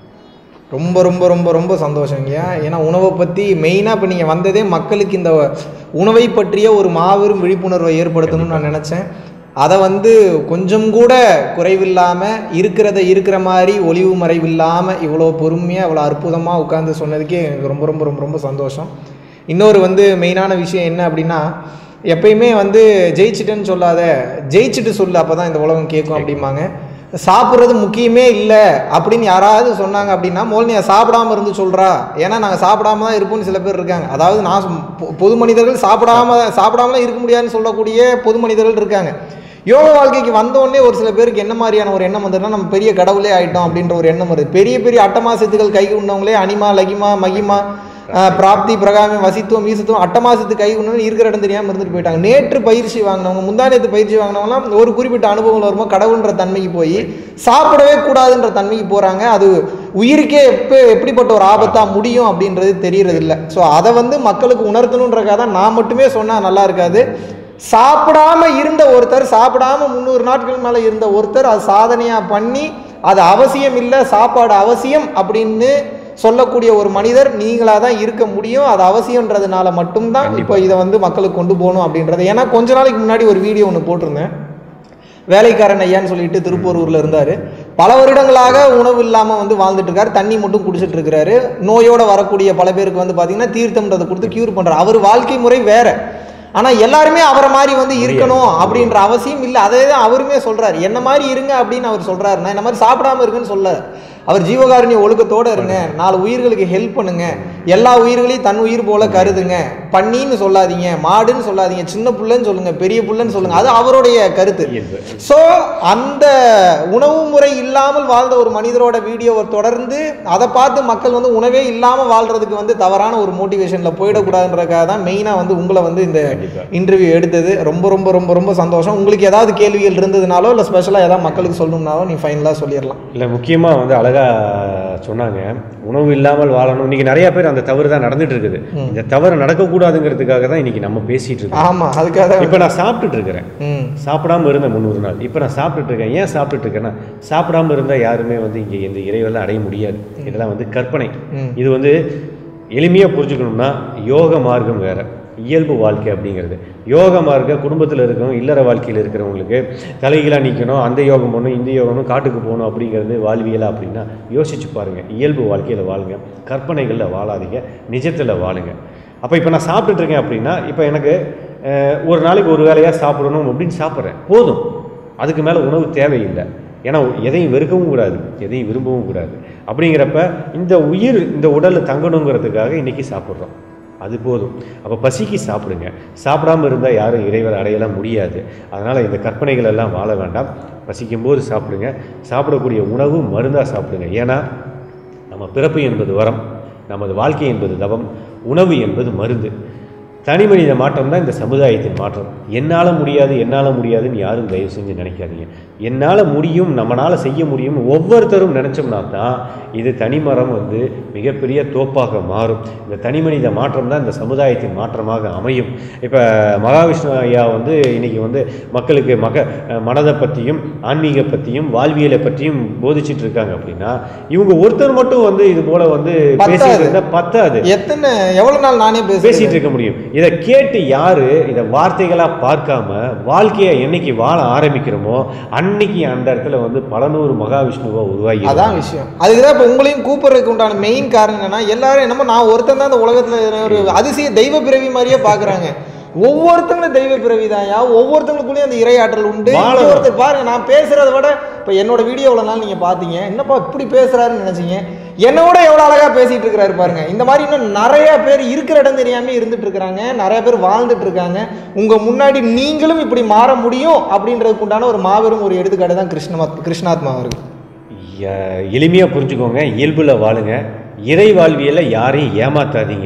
S2: ரொம்ப ரொம்ப ரொம்ப ரொம்ப சந்தோஷங்கய்யா ஏன்னா உணவை பற்றி மெயினாக இப்போ நீங்கள் வந்ததே மக்களுக்கு இந்த உணவை பற்றிய ஒரு மாபெரும் விழிப்புணர்வை ஏற்படுத்தணும்னு நான் நினச்சேன் அதை வந்து கொஞ்சம் கூட குறைவில்லாமல் இருக்கிறத இருக்கிற மாதிரி ஒளிவு மறைவில்லாமல் இவ்வளோ பொறுமையாக இவ்வளோ அற்புதமாக உட்காந்து சொன்னதுக்கே எனக்கு ரொம்ப ரொம்ப ரொம்ப ரொம்ப சந்தோஷம் இன்னொரு வந்து மெயினான விஷயம் என்ன அப்படின்னா எப்பயுமே வந்து ஜெயிச்சிட்டேன்னு சொல்லாத ஜெயிச்சிட்டு சொல்லு அப்போ தான் இந்த உலகம் கேட்கும் அப்படிம்பாங்க சாப்பிட்றது முக்கியமே இல்லை அப்படின்னு யாராவது சொன்னாங்க அப்படின்னா மோல் நீ சாப்பிடாம இருந்து சொல்கிறா ஏன்னா நாங்கள் சாப்பிடாம தான் இருப்போம்னு சில பேர் இருக்காங்க அதாவது நான் சொ- பொ- பொது மனிதர்கள் சாப்பிடாம சாப்பிடாமலாம் இருக்க முடியாதுன்னு சொல்லக்கூடிய பொது மனிதர்கள் இருக்காங்க யோக வாழ்க்கைக்கு வந்தோடனே ஒரு சில பேருக்கு என்ன மாதிரியான ஒரு எண்ணம் வந்ததுன்னா நம்ம பெரிய கடவுளே ஆயிட்டோம் அப்படின்ற ஒரு எண்ணம் வருது பெரிய பெரிய அட்டமா சித்துகள் கை உண்ணவங்களே அனிமா லகிமா மகிமா ஆஹ், பிராப்தி பிரகாமி வசித்துவம் ஈசத்துவம் அட்டமாசத்து கை உண்ணு இருக்கிற இடம் தெரியாமல் இருந்துட்டு போயிட்டாங்க நேற்று பயிற்சி வாங்கினவங்க முந்தானத்து பயிற்சி வாங்கினவங்களாம் ஒரு குறிப்பிட்ட அனுபவங்கள் வரும்போது கடவுள்ன்ற தன்மைக்கு போய் சாப்பிடவே கூடாதுன்ற தன்மைக்கு போகிறாங்க அது உயிருக்கே எப்போ எப்படிப்பட்ட ஒரு ஆபத்தாக முடியும் அப்படின்றது தெரியறது இல்லை ஸோ அதை வந்து மக்களுக்கு உணர்த்தணுன்றக்காக தான் நான் மட்டுமே சொன்னால் நல்லா இருக்காது சாப்பிடாம இருந்த ஒருத்தர் சாப்பிடாம முந்நூறு நாட்கள் மேலே இருந்த ஒருத்தர் அது சாதனையாக பண்ணி அது அவசியம் இல்லை சாப்பாடு அவசியம் அப்படின்னு சொல்லக்கூடிய ஒரு மனிதர் நீங்களாக தான் இருக்க முடியும் அது அவசியம்ன்றதுனால மட்டும்தான் இப்போ இதை வந்து மக்களுக்கு கொண்டு போகணும் அப்படின்றது ஏன்னா கொஞ்ச நாளைக்கு முன்னாடி ஒரு வீடியோ ஒன்று போட்டிருந்தேன் வேலைக்காரன் ஐயான்னு சொல்லிட்டு திருப்பூரூர்ல இருந்தாரு பல வருடங்களாக உணவு இல்லாம வந்து வாழ்ந்துட்டு இருக்காரு தண்ணி மட்டும் குடிச்சிட்டு இருக்கிறாரு நோயோட வரக்கூடிய பல பேருக்கு வந்து பாத்தீங்கன்னா தீர்த்தம்ன்றதை கொடுத்து கியூர் பண்றாரு அவர் வாழ்க்கை முறை வேற ஆனா எல்லாருமே அவரை மாதிரி வந்து இருக்கணும் அப்படின்ற அவசியம் இல்லை அதே தான் அவருமே சொல்றாரு என்ன மாதிரி இருங்க அப்படின்னு அவர் சொல்றாரு நான் இந்த மாதிரி சாப்பிடாம இருக்குன்னு சொல்ல அவர் ஜீவகாருண்ய ஒழுக்கத்தோட இருங்க நாலு உயிர்களுக்கு ஹெல்ப் பண்ணுங்க எல்லா உயிர்களையும் தன் உயிர் போல கருதுங்க பண்ணின்னு சொல்லாதீங்க மாடுன்னு சொல்லாதீங்க சின்ன புள்ளன்னு சொல்லுங்க பெரிய புள்ளன்னு சொல்லுங்க அது அவருடைய கருத்து
S1: இயல்பு
S2: ஸோ அந்த உணவு முறை இல்லாமல் வாழ்ந்த ஒரு மனிதரோட வீடியோவை தொடர்ந்து அதை பார்த்து மக்கள் வந்து உணவே இல்லாமல் வாழ்றதுக்கு வந்து தவறான ஒரு மோட்டிவேஷனில் போயிடக்கூடாதுன்றதுக்காக தான் மெயினாக வந்து உங்களை வந்து இந்த
S1: கண்டிப்பா.
S2: இன்டர்வியூ எடுத்தது ரொம்ப ரொம்ப ரொம்ப ரொம்ப சந்தோஷம் உங்களுக்கு ஏதாவது கேள்விகள் இருந்ததுனாலோ இல்லை ஸ்பெஷலாக ஏதாவது மக்களுக்கு சொல்லணும்னாலோ நீ ஃபைனலாக சொல்லிடலாம்
S1: இல்லை முக்கியமாக வந்து அழகா சொன்னாங்க உணவு இல்லாமல் வாழணும் இன்னைக்கு நிறைய பேர் அந்த தவறு தான் நடந்துட்டு இருக்குது இந்த தவறு நடக்கக்கூடாதுங்கிறதுக்காக தான் இன்னைக்கு நம்ம பேசிட்டு இருக்கோம்
S2: ஆமாம் அதுக்காக தான்
S1: இப்போ நான் சாப்பிட்டுட்டு இருக்கிறேன்
S2: ம்
S1: சாப்பிடாம இருந்தேன் முந்நூறு நாள் இப்போ நான் சாப்பிட்டுட்டு இருக்கேன் ஏன் சாப்பிட்டுட்டு இருக்கேன்னா சாப்பிடாம இருந்தால் யாருமே வந்து இங்கே இந்த இறைவெல்லாம் அடைய முடியாது இதெல்லாம் வந்து கற்பனை
S2: ம்.
S1: இது வந்து எளிமையாக புரிஞ்சுக்கணும்னா யோக மார்க்கம் வேற இயல்பு வாழ்க்கை அப்படிங்கிறது யோக மார்க்க குடும்பத்தில் இருக்கவங்க இல்லற வாழ்க்கையில் இருக்கிறவங்களுக்கு தலைகீழாக நிற்கணும் அந்த யோகம் பண்ணணும் இந்த யோகம் பண்ணணும், காட்டுக்கு போகணும் அப்படிங்கிறது வாழ்வியலா அப்படின்னா யோசிச்சு பாருங்க இயல்பு வாழ்க்கையில் வாழுங்க கற்பனைகளில் வாழாதீங்க நிஜத்தில் வாழுங்க அப்போ இப்போ நான் சாப்பிட்டுட்டு இருக்கேன் அப்படின்னா இப்போ எனக்கு அஹ், ஒரு நாளைக்கு ஒரு வேலையாக சாப்பிடணும் அப்படின்னு சாப்பிட்றேன் போதும் அதுக்கு மேலே உணவு தேவையில்லை ஏன்னா எதையும் வெறுக்கவும் கூடாது எதையும் விரும்பவும் கூடாது அப்படிங்கிறப்ப இந்த உயிர் இந்த உடல் தங்கணுங்கிறதுக்காக இன்னைக்கு சாப்பிட்றோம் அது போதும் அப்போ பசிக்கு சாப்பிடுங்க சாப்பிடாம இருந்தால் யாரும் இறைவரை அடையலாம் முடியாது அதனால் இந்த கற்பனைகள் எல்லாம் வாழ வேண்டாம் பசிக்கும்போது சாப்பிடுங்க சாப்பிடக்கூடிய உணவு மருந்தாக சாப்பிடுங்க ஏன்னா நம்ம பிறப்பு என்பது வரம் நமது வாழ்க்கை என்பது தவம் உணவு என்பது மருந்து தனி மனித மாற்றம் தான் இந்த சமுதாயத்தின் மாற்றம் என்னால் முடியாது என்னால் முடியாதுன்னு யாரும் தயவு செஞ்சு நினைக்காதீங்க என்னால் முடியும் நம்மளால் செய்ய முடியும் ஒவ்வொருத்தரும் நினச்சோம்னா தான் இது தனிமரம் வந்து மிகப்பெரிய தோப்பாக மாறும் இந்த தனி மனித மாற்றம் தான் இந்த சமுதாயத்தின் மாற்றமாக அமையும் இப்போ மகாவிஷ்ணு ஐயா வந்து இன்னைக்கு வந்து மக்களுக்கு மக மனதை பற்றியும் ஆன்மீக பற்றியும் வாழ்வியலை பற்றியும் போதிச்சிட்டு இருக்காங்க அப்படின்னா இவங்க ஒருத்தர் மட்டும் வந்து இது போல வந்து
S2: பத்தாது.
S1: பேசிட்டு இருந்தா பத்தாது
S2: எத்தனை எவ்வளோ நாள் நானே பேசுகிறேன்
S1: பேசிட்டு இருக்க முடியும் இதை கேட்டு யாரு இதை வார்த்தைகளா பார்க்காம வாழ்க்கையை என்னைக்கு வாழ ஆரம்பிக்கிறோமோ அன்னைக்கு அந்த இடத்துல வந்து பல நூறு மகாவிஷ்ணுவா உருவாகி
S2: அதான் விஷயம் அதுக்கு தான் இப்போ உங்களையும் கூப்பிடுறதுக்கு உண்டான மெயின் காரணம் என்னன்னா எல்லாரும் என்னமோ நான் ஒருத்தன் தான் இந்த உலகத்தில் ஒரு அதிசய தெய்வ பிறவி மாதிரியே பார்க்குறாங்க ஒவ்வொருத்தங்களும் தெய்வ பிறவி தான்யா ஒவ்வொருத்தங்களுக்குள்ளேயும் அந்த இறையாற்றல் உண்டு இங்க
S1: வாழணும்.
S2: ஒருத்தர் பாருங்க நான் பேசுறத விட இப்போ என்னோட வீடியோவில் நாள் நீங்கள் பார்த்தீங்க என்னப்பா இப்படி பேசுறாருன்னு நினைச்சீங்க என்னை விட எவ்வளோ அழகாக பேசிட்டு இருக்கிறாரு பாருங்க இந்த மாதிரி இன்னும் நிறைய பேர் இருக்கிற இடம் தெரியாம இருந்துட்டு இருக்கிறாங்க நிறைய பேர் வாழ்ந்துட்டு இருக்காங்க உங்க முன்னாடி நீங்களும் இப்படி மாற முடியும் அப்படின்றதுக்கு உண்டான ஒரு மாபெரும் ஒரு எடுத்துக்காட்டு தான் கிருஷ்ணமாத் கிருஷ்ணாத்மா அவர்கள்
S1: எ- எளிமையா புரிஞ்சுக்கோங்க இயல்புல வாழுங்க இறை வாழ்வியலை யாரையும் ஏமாத்தாதீங்க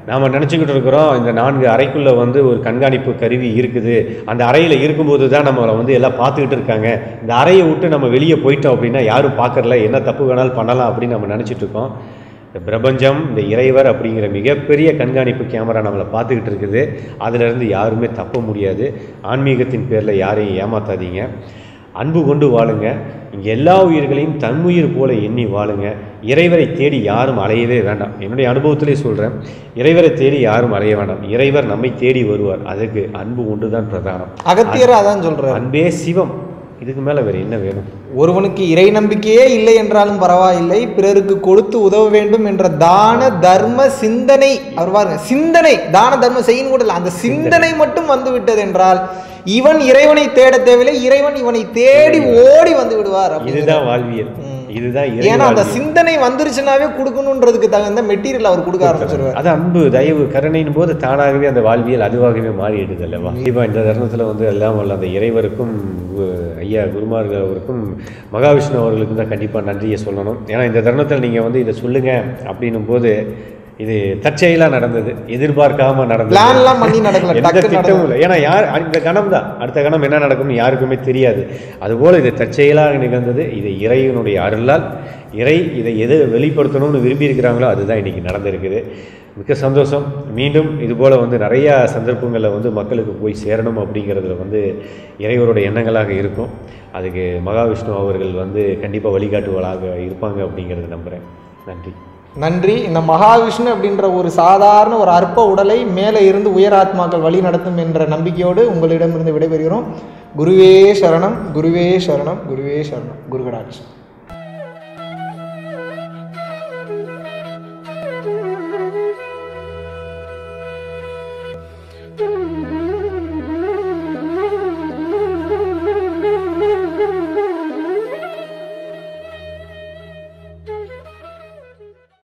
S1: நாம் நினச்சிக்கிட்டு இருக்கிறோம் இந்த நான்கு அறைக்குள்ளே வந்து ஒரு கண்காணிப்பு கருவி இருக்குது அந்த அறையில் இருக்கும்போது தான் நம்மளை வந்து எல்லாம் பார்த்துக்கிட்டு இருக்காங்க இந்த அறையை விட்டு நம்ம வெளியே போயிட்டோம் அப்படின்னா யாரும் பார்க்கறல என்ன தப்பு வேணாலும் பண்ணலாம் அப்படின்னு நம்ம நினச்சிட்டு இருக்கோம் இந்த பிரபஞ்சம் இந்த இறைவர் அப்படிங்கிற மிகப்பெரிய கண்காணிப்பு கேமரா நம்மளை பார்த்துக்கிட்டு இருக்குது அதிலிருந்து யாருமே தப்ப முடியாது ஆன்மீகத்தின் பேரில் யாரையும் ஏமாத்தாதீங்க அன்பு கொண்டு வாழுங்க இங்கே எல்லா உயிர்களையும் தன்னுயிர் போல எண்ணி வாழுங்க இறைவரை தேடி யாரும் அலையவே வேண்டாம் என்னுடைய அனுபவத்திலே சொல்கிறேன் இறைவரை தேடி யாரும் அலைய வேண்டாம் இறைவர் நம்மை தேடி வருவார் அதுக்கு அன்பு ஒன்று தான் பிரதானம்
S2: அகத்தியர் அதான் சொல்றாரு
S1: அன்பே சிவம் இதுக்கு மேலே வேறு என்ன வேணும்
S2: ஒருவனுக்கு இறை நம்பிக்கையே இல்லை என்றாலும் பரவாயில்லை பிறருக்கு கொடுத்து உதவ வேண்டும் என்ற தான தர்ம சிந்தனை அவர் பாருங்க சிந்தனை தான தர்ம செய்யும் கூட இல்லை அந்த சிந்தனை மட்டும் வந்து விட்டது என்றால் இவன் இறைவனை தேட தேவையில்லை இறைவன் இவனை தேடி ஓடி வந்து விடுவார் அப்படிங்கிறார்.
S1: இதுதான் வாழ்வியல்
S2: ம்.
S1: இதுதான் இறை
S2: ஏன்னா அந்த
S1: வாழ்வியல்.
S2: சிந்தனை வந்துருச்சுனாவே கொடுக்கணுன்றதுக்கு தகுந்த மெட்டீரியல் அவர் கொடுக்க ஆரம்பிச்சிருவார்
S1: அது அன்பு தயவு கருணையின் போது தானாகவே அந்த வாழ்வியல் அதுவாகவே மாறிடுது அல்லவா கண்டிப்பா இந்த தருணத்தில் வந்து எல்லாம் வல்ல அந்த இறைவருக்கும் உ- ஐயா குருமார்கள் அவருக்கும் மகாவிஷ்ணு அவர்களுக்கும் தான் கண்டிப்பாக நன்றியை சொல்லணும் ஏன்னா இந்த தருணத்தில் நீங்கள் வந்து இதை சொல்லுங்க அப்படின்னும் போது இது தற்செயலாக நடந்தது எதிர்பார்க்காம நடந்தது
S2: பிளான்லாம் பண்ணி நடக்கல
S1: எந்த
S2: டக்கு
S1: திட்டமும் இல்லை ஏன்னா யார் இந்த கணம் தான் அடுத்த கணம் என்ன நடக்கும்னு யாருக்குமே தெரியாது அதுபோல் இது தற்செயலாக நிகழ்ந்தது இது இறைவனுடைய அருளால் இறை இதை எது வெளிப்படுத்தணும்னு விரும்பி இருக்கிறாங்களோ அதுதான் இன்னைக்கு நடந்திருக்குது மிக்க சந்தோஷம் மீண்டும் இதுபோல் வந்து நிறையா சந்தர்ப்பங்களில் வந்து மக்களுக்கு போய் சேரணும் அப்படிங்கிறதுல வந்து இறைவருடைய எண்ணங்களாக இருக்கும் அதுக்கு மகாவிஷ்ணு அவர்கள் வந்து கண்டிப்பாக வழிகாட்டுவளாக இருப்பாங்க அப்படிங்கிறத நம்புகிறேன் நன்றி
S2: நன்றி இந்த மகாவிஷ்ணு அப்படின்ற ஒரு சாதாரண ஒரு அற்ப உடலை மேலே இருந்து உயர் ஆத்மாக்கள் வழி நடத்தும் என்ற நம்பிக்கையோடு உங்களிடமிருந்து விடைபெறுகிறோம் குருவே சரணம் குருவே சரணம் குருவே சரணம் குருகடாட்சி